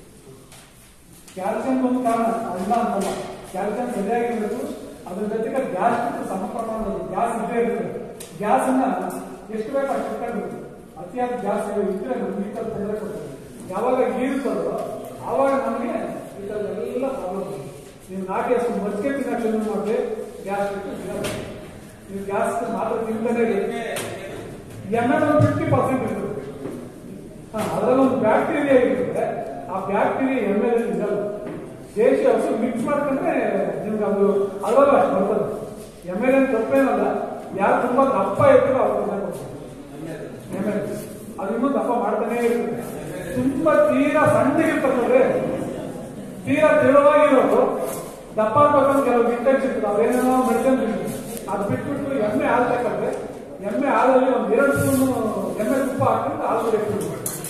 ಕ್ಯಾಲ್ಸಿಯಂ ಒಂದು ಕಾರಣ ಅಲ್ಲ ಅಂತಲ್ಲ ಕ್ಯಾಲ್ಸಿಯಂ ಸರಿಯಾಗಿರ್ಬೇಕು ಅದ್ರ ಜೊತೆಗೆ ಗ್ಯಾಸ್ಟ್ರಿಕ್ ಸಮ ಪ್ರಮಾಣದ ಗ್ಯಾಸ್ ಇದ್ದೇ ಇರ್ತದೆ ಗ್ಯಾಸ್ ಅನ್ನ ಎಷ್ಟು ಬೇಕು ಅಷ್ಟು ಇಟ್ಕೊಂಡಿರ್ಬೇಕು ಅತಿಯಾದ ಗ್ಯಾಸ್ ಇದ್ರೆ ನಮ್ಗೆ ಈ ಥರ ತೊಂದರೆ ಕೊಡ್ತದೆ ಯಾವಾಗ ಇರುತ್ತದೋ ಆವಾಗ ನಮಗೆ ಈ ಥರ ಎಲ್ಲ ಪ್ರಾಬ್ಲಮ್ ನೀವು ನಾಟಿ ಅಷ್ಟು ಮಜ್ಜಿಗೆ ತಿನ್ನಕ್ಕೆ ಶುರು ಮಾಡಿದ್ರೆ ಗ್ಯಾಸ್ಟ್ರಿಕ್ ಸಿಗಲ್ಲ ನೀವು ಗ್ಯಾಸ್ ಮಾತ್ರ ತಿಂದಲೇ ಇರಿ. ಎಣ್ಣೆ ಒಂದು ಫಿಫ್ಟಿ ಪರ್ಸೆಂಟ್ ಇರ್ತದೆ ಹಾ, ಅದರಲ್ಲಿ ಒಂದು ಬ್ಯಾಕ್ಟೀರಿಯಾ ಇರುತ್ತೆ ಆ ಬ್ಯಾಕ್ಟೀರಿಯಾ ಎಮ್ಮೆದಲ್ಲಿ ಇರಲ್ಲ ದೇಶಿ ಹಸು ಮಿಕ್ಸ್ ಮಾಡ್ಕೊಂಡ್ರೆ ನಿಮ್ಗೆ ಅದು ಅಳವಲ್ಲ ಅಷ್ಟು ಬರ್ತದೆ ಎಮ್ಮೆಲೆ ತಪ್ಪೇನಲ್ಲ ಯಾರು ತುಂಬಾ ದಪ್ಪ ಇರ್ತದೆ ಅವ್ರು ಕೊಡ್ತಾರೆ ಎಮ್ಮೆಲೆ ಅದು ಇನ್ನೂ ದಪ್ಪ ಮಾಡ್ತಾನೆ ಇರ್ತದೆ ತುಂಬಾ ತೀರಾ ಸಣ್ಣಗಿರ್ತದೆ ನೋಡ್ರಿ ತೀರಾ ತೆಳುವಾಗಿರೋದು ದಪ್ಪ ಆಗ್ಬೇಕಂತ ಕೆಲವು ಇಂಟೆಕ್ಸ್ ಇರ್ತದೆ ಅವೇನೇನೋ ಮೆಡಿಸಿನ್ ಅದು ಬಿಟ್ಬಿಟ್ಟು ಎಮ್ಮೆ ಹಾಲು ತಗೊಂಡ್ರೆ ಎಮ್ಮೆ ಹಾಲಲ್ಲಿ ಒಂದು ಎರಡು ಸ್ಪೂನು ಎಮ್ಮೆ ತುಪ್ಪ ಹಾಕೊಂಡು ಹಾಲು ಕುಡಿಯೋದು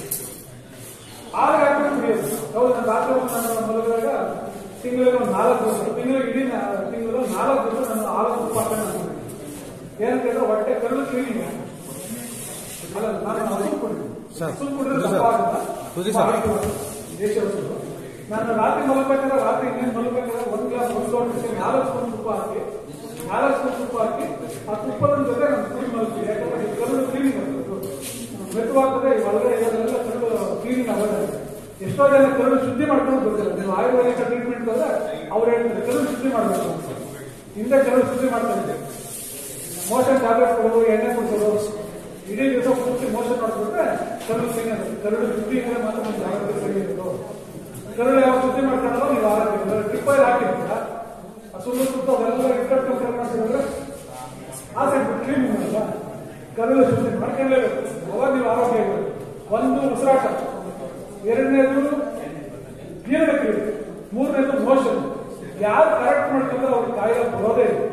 ಹಾಲು ಹಾಕೊಂಡು ಕುಡಿಯೋದು ಹೌದು ನಾನು ರಾತ್ರಿ ಹೊತ್ತು ನಾನು ಮಲಗುವಾಗ ತಿಂಗಳಿಗೆ ಒಂದು ನಾಲ್ಕು ದಿವಸ ತಿಂಗಳಿಗೆ ಇಡೀ ತಿಂಗಳು ನಾಲ್ಕು ದಿವಸ ನಾನು ಹಾಲು ತುಪ್ಪ ಹಾಕೊಂಡು ನಾನು ಕುಡಿತೀನಿ. ಏನಂತಂದ್ರೆ ಹೊಟ್ಟೆ ಕರಳು ಕ್ಲೀನಿಂಗ್ ಅಲ್ಲ ನಾನು ಹಸು ಕುಡಿತೀನಿ ಸರ್, ಹಸು ಕುಡಿದ್ರೆ ಕುದಿ ದಪ್ಪ ಸರ್. ಆಗುತ್ತಾ? ಕುದಿ ಸರ್. ದೇಶ ಹಸು ನಾನು ರಾತ್ರಿ ಮಲಗಬೇಕಾದ್ರೆ ರಾತ್ರಿ ಇನ್ನೇನು ಮಲಗಬೇಕಾದ್ರೆ ಒಂದು ಗ್ಲಾಸ್ ಒಂದು ಲೋಟ ನಾಲ್ಕು ಸ್ಪೂನ್ ತುಪ್ಪ ಹಾಕಿ ನಾಲ್ಕು ಸ್ಪೂನ್ ತುಪ್ಪ ಹಾಕಿ ಆ ತುಪ್ಪದ ಜೊತೆ ನಾನು ಕುಡಿ ಮಲಗ್ತೀನಿ ಯಾಕಂದ್ರೆ ಈ ಕರುಳು ಕ್ಲೀನಿಂಗ್ ಆಗ್ತದೆ ಮೆತ್ತವಾಗ್ತದೆ ಈ ಒಳಗಡೆ ಇರೋದೆಲ್ಲ ಕರುಳು ಕ್ಲೀನಿಂಗ್ ಆಗೋದಿಲ್ಲ ಎಷ್ಟೋ ಜನ ಕರುಳು ಶುದ್ಧಿ ಮಾಡ್ಕೊಂಡು ಗೊತ್ತಿಲ್ಲ ನೀವು ಆಯುರ್ವೇದಿಕ ಟ್ರೀಟ್ಮೆಂಟ್ ಹೋದ್ರೆ ಅವ್ರು ಹೇಳ್ತಾರೆ ಕರುಳು ಶುದ್ಧಿ ಮಾಡಬೇಕು ಅಂತ ಹಿಂದೆ ಕರುಳು ಶುದ್ಧಿ ಮಾಡ್ತಾರೆ ಮೋಷನ್ ಟ್ಯಾಬ್ಲೆಟ್ ಕೊಡೋದು ಎಣ್ಣೆ ಕೊಡ್ಸೋದು ಇಡೀ ದಿವಸ ಪೂರ್ತಿ ಮೋಷನ್ ಮಾಡ್ಬಿಟ್ರೆ ಕರುಳು ಸರಿ ಆಗುತ್ತೆ ಕರುಳು ಶುದ್ಧಿ ಇದ್ರೆ ಮಾತ್ರ ಒಂದು ಆರೋಗ್ಯ ಸರಿ ಇರೋದು ಕರುಳು ಯಾವ ಶುದ್ಧಿ ಮಾಡ್ಕೊಳ್ಳೋದು ನೀವು ಆರೋಗ್ಯ ಟ್ರಿಪ್ ಆಯಿಲ್ ಹಾಕಿರ್ತೀರ ಆ ಸುಳ್ಳು ಸುತ್ತ ಅದೆಲ್ಲ ಇಕ್ಕಟ್ಟು ಕಂಟ್ರೋಲ್ ಮಾಡ್ತಿದ್ರೆ ಆ ಸೈಡ್ ಕ್ಲೀನ್ ಮಾಡಲ್ಲ ಕರುಳು ಶುದ್ಧಿ ಮಾಡ್ಕೊಳ್ಳೇಬೇಕು ಅವಾಗ ನೀವು ಆರೋಗ್ಯ ಇರಬೇಕು ಒಂದು ಉಸಿರಾಟ ಎರಡನೇದು ಜೀರ್ಣಕ್ರಿಯೆ ಮೂರನೇದು ಮೋಷನ್ ಯಾರು ಕರೆಕ್ಟ್ ಮಾಡ್ಕೊಂಡ್ರೆ ಅವ್ರಿಗೆ ಕಾಯಿಲೆ ಬರೋದೇ ಇಲ್ಲ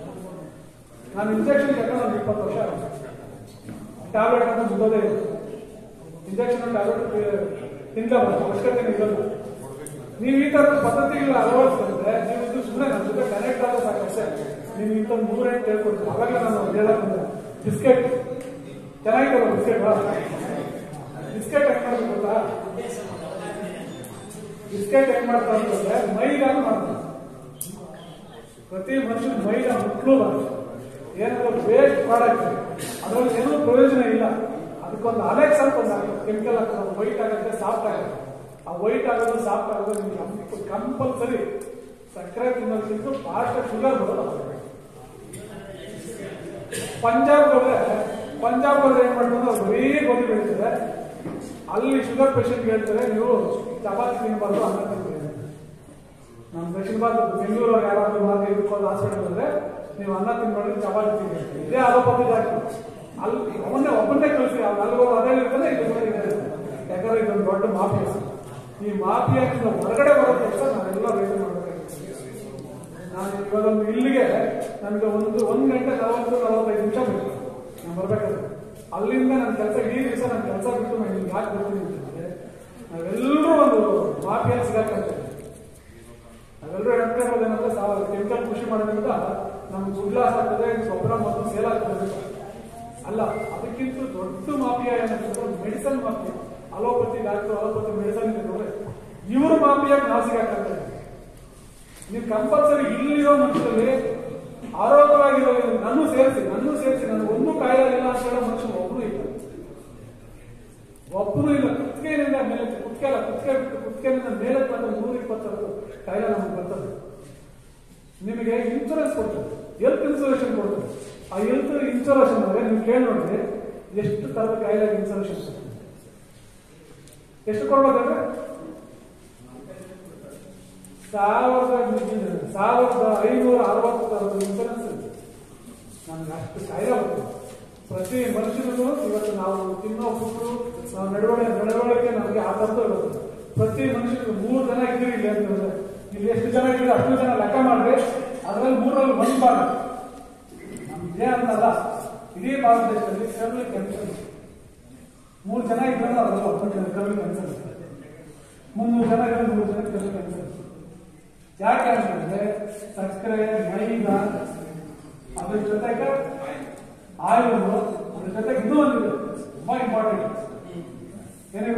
ನಾನು ಇಂಜೆಕ್ಷನ್ ತಗೊಂಡು ಒಂದು ಇಪ್ಪತ್ತು ವರ್ಷ ಆಗಿದೆ ಟ್ಯಾಬ್ಲೆಟ್ ಅಂತ ಮುಗೋದೇ ಇಲ್ಲ ಇಂಜೆಕ್ಷನ್ ಟ್ಯಾಬ್ಲೆಟ್ ತಿನ್ಕೋಬಾರ್ದು ಅವಶ್ಯಕತೆ ಇರಲ್ಲ ನೀವು ಈ ಥರದ ಪದ್ಧತಿಗಳ ಅಳವಡಿಸ್ಕೊಂಡ್ರೆ ನೀವು ಇದು ಸುಮ್ಮನೆ ನನ್ನ ಜೊತೆ ಕನೆಕ್ಟ್ ಆಗೋ ಸಾಕಷ್ಟೇ ನೀವು ಇಂಥ ಮೂರು ಎಂಟು ಹೇಳ್ಕೊಡ್ತೀವಿ ಅವಾಗಲೇ ನಾನು ಹೇಳಕ್ ಬಂದೆ ಬಿಸ್ಕೆಟ್ ಚೆನ್ನಾಗಿತ್ತಲ್ಲ ಬಿಸ್ಕೆಟ್ ಬಿಸ್ಕೆಟ್ ಹೆಂಗ್ ಮಾಡೋದು ಗೊತ್ತಾ ಬಿಸ್ಕೆಟ್ ಹೆಂಗ್ ಮಾಡ್ತಾರೆ ಅಂತಂದ್ರೆ ಮೈದಾನ ಮಾಡ್ತಾರೆ ಪ್ರತಿ ಮನುಷ್ಯನ ಮೈದ ಮುಟ್ಲೂಬಾರ್ದು ಏನಾದ್ರು ವೇಸ್ಟ್ ಪ್ರಾಡಕ್ಟ್ ಅದರಲ್ಲಿ ಏನೂ ಪ್ರಯೋಜನ ಇಲ್ಲ ಅದಕ್ಕೊಂದು ಅಲೆಕ್ಸ್ ಅಂತ ಒಂದು ಕೆಮಿಕಲ್ ಹಾಕೋದು ವೈಟ್ ಆಗುತ್ತೆ ಸಾಫ್ಟ್ ಆಗುತ್ತೆ ಆ ವೈಟ್ ಆಗೋದು ಸಾಫ್ಟ್ ಆಗೋದು ನಿಮ್ಗೆ ಕಂಪಲ್ಸರಿ ಸಕ್ಕರೆ ತಿನ್ನೋದಕ್ಕಿಂತ ಫಾಸ್ಟ್ ಶುಗರ್ ಬರೋದು ಪಂಜಾಬ್ ಹೋದ್ರೆ ಪಂಜಾಬ್ ಹೋದ್ರೆ ಏನ್ ಮಾಡ್ತಾರೆ ಅವ್ರು ಬರೀ ಗೋಧಿ ಬೆಳೀತಾರೆ ಅಲ್ಲಿ ಶುಗರ್ ಪೇಷಂಟ್ ಹೇಳ್ತಾರೆ ನೀವು ಚಪಾತಿ ತಿನ್ನಬಾರ್ದು ಅನ್ನ ತಿನ್ಬೇಕು ನಮ್ಮ ದಕ್ಷಿಣ ಭಾರತ ಬೆಂಗಳೂರು ಯಾರಾದ್ರೂ ಮಾತ್ರ ಇದಕ್ಕೋದು ಹಾಸ್ಪಿಟಲ್ ಹೋದ್ರೆ ನೀವು ಅನ್ನ ತಿನ್ಬಾರ್ದು ಚಪಾತಿ ತಿನ್ಬೇಕು ಇದೇ ಆರೋಪದ ಜಾಸ್ತಿ ಅಲ್ಲಿ ಅವನ್ನೇ ಒಬ್ಬನ್ನೇ ಕಳಿಸಿ ಅಲ್ಲಿ ಹೋಗಿ ಅದೇ ಇರ್ತದೆ ಇದು ಕೂಡ ಇದೆ ಯಾಕಂದ್ರೆ ಇದೊಂದು ದೊಡ್ಡ ಮಾಫಿಯಾ ಈ ಮಾಫಿಯಾದಿಂದ ಹೊರಗಡೆ ಬರೋ ಕೆಲಸ ನಾವೆಲ್ಲ ವೇಟ್ ಮಾಡಬೇಕಾಗಿತ್ತು ನಾನು ಇವಾಗ ಒಂದು ಇಲ್ಲಿಗೆ ನನಗೆ ಒಂದು ಒಂದು ಗಂಟೆ ನಲವತ್ತು ನಲವತ್ತೈದು ನಿಮಿಷ ಬೇಕು ನಾನು ಬರ್ಬೇಕಾದ್ರೆ ಅಲ್ಲಿಂದ ನನ್ನ ಕೆಲಸ ಇಡೀ ದಿವಸ ನನ್ನ ಕೆಲಸ ಬಿಟ್ಟು ನಾನು ಇಲ್ಲಿ ಯಾಕೆ ಬರ್ತೀನಿ ಅಂತಂದ್ರೆ ನಾವೆಲ್ಲರೂ ಒಂದು ಮಾಫಿಯಾ ಸಿಗಾಕಂತೀವಿ ನಾವೆಲ್ಲರೂ ಹೇಳ್ತಿರೋದೇನಂದ್ರೆ ಸಾವ ಕೆಮಿಕಲ್ ಕೃಷಿ ಮಾಡೋದ್ರಿಂದ ನಮ್ಗೆ ದುಡ್ಡು ಲಾಸ್ ಆಗ್ತದೆ ಗೊಬ್ಬರ ಮತ್ತು ಸೇಲ್ ಆಗ್ತದೆ ಅಲ್ಲ ಅದಕ್ಕಿಂತ ದೊಡ್ಡ ಮಾಫಿಯಾ ಏನಂತಂದ್ರೆ medicine mafia allopathy doctor allopathy medicine ಇದೆ ನೋಡಿ ಇವ್ರ ಮಾಫಿಯಾಗಿ ನಾವು ಸಿಗಾಕಂತಾರೆ ನೀವು ಕಂಪಲ್ಸರಿ ಇಲ್ಲಿರೋ ಮನುಷ್ಯರಲ್ಲಿ ಆರೋಗ್ಯವಾಗಿರೋ ನನ್ನೂ ಸೇರಿಸಿ ನನ್ನೂ ಸೇರಿಸಿ ನನಗೆ ಒಂದು ಕಾಯಿಲೆ ಇಲ್ಲ ಅಂತ ಹೇಳೋ ಮನುಷ್ಯ ಒಬ್ಬರು ಇಲ್ಲ ಒಬ್ಬರು ಇಲ್ಲ ಕುತ್ತಿಗೆಯಿಂದ ಮೇಲೆ ಕುತ್ತಿಗೆ ಅಲ್ಲ ಕುತ್ತಿಗೆ ಬಿಟ್ಟು ಕುತ್ತಿಗೆಯಿಂದ ಮೇಲೆ ಬಂದ ನೂರ ಇಪ್ಪತ್ತರದ್ದು ಕಾಯಿಲೆ ನಮಗೆ ಬರ್ತದೆ ನಿಮಗೆ ಇನ್ಶೂರೆನ್ಸ್ ಕೊಡ್ತದೆ ಹೆಲ್ತ್ ಇನ್ಸೂರೆನ್ಸ್ ಕೊಡ್ತದೆ ಆ ಹೆಲ್ತ್ ಇನ್ಶೂರೆನ್ಸ್ ಅಂದ್ರೆ ನೀವು ಕೇಳಿ ನೋಡ್ರಿ ಎಷ್ಟು ತರದ ಕಾಯಿಲೆ ಇನ್ಶೂರೆನ್ಸ್ ಕೊಡ್ತದೆ ಎಷ್ಟು ಕೊಡ್ಬೇಕಂದ್ರೆ ಸಾವಿರದ ಸಾವಿರದ ಐನೂರ ಅರವತ್ತು ತರದ ಇನ್ಸೂರೆನ್ಸ್ ಇದೆ ನಮ್ಗೆ ಅಷ್ಟು ಕಾಯಿಲೆ ಬರ್ತದೆ ಪ್ರತಿ ಮನುಷ್ಯನಿಗೂ ಇವತ್ತು ನಾವು ತಿನ್ನೋ ಫುಡ್ಡು ನಾವು ನಡವಳಿಕೆ ನಡವಳಿಕೆ ನಮಗೆ ಆ ಥರದ್ದು ಇರುತ್ತೆ ಪ್ರತಿ ಮನುಷ್ಯನಿಗೂ ಮೂರು ಜನ ಇದ್ದೀವಿ ಇಲ್ಲಿ ಅಂತಂದ್ರೆ ಇಲ್ಲಿ ಎಷ್ಟು ಜನ ಇದ್ದೀವಿ ಅಷ್ಟು ಜನ ಲೆಕ್ಕ ಮಾಡ್ರಿ ಅದರಲ್ಲಿ ಮೂರಲ್ಲಿ ಒಂದು ಭಾಗ ನಮ್ಗೆ ಅಂತಲ್ಲ ಇಡೀ ಭಾರತ ದೇಶದಲ್ಲಿ ಕರ್ಲಿ ಕ್ಯಾನ್ಸರ್ ಮೂರು ಜನ ಇದ್ರೆ ಅದರಲ್ಲಿ ಒಬ್ಬ ಜನ ಕರ್ಲಿ ಕ್ಯಾನ್ಸರ್ ಮುನ್ನೂರು ಜನ ಇದ್ರೆ ಮೂರು ಜನ ಕರ್ಲಿ ಕ್ಯಾನ್ಸರ್ ಯಾಕೆ ಅಂತಂದ್ರೆ ಸಕ್ಕರೆ ಮೈದಾ ಅದ್ರ ಜೊತೆಗೆ ಆಯಿಲ್ ಅದ್ರ ಜೊತೆಗೆ ಇನ್ನೂ ಒಂದಿದೆ ತುಂಬಾ ಇಂಪಾರ್ಟೆಂಟ್ ಏನೇನು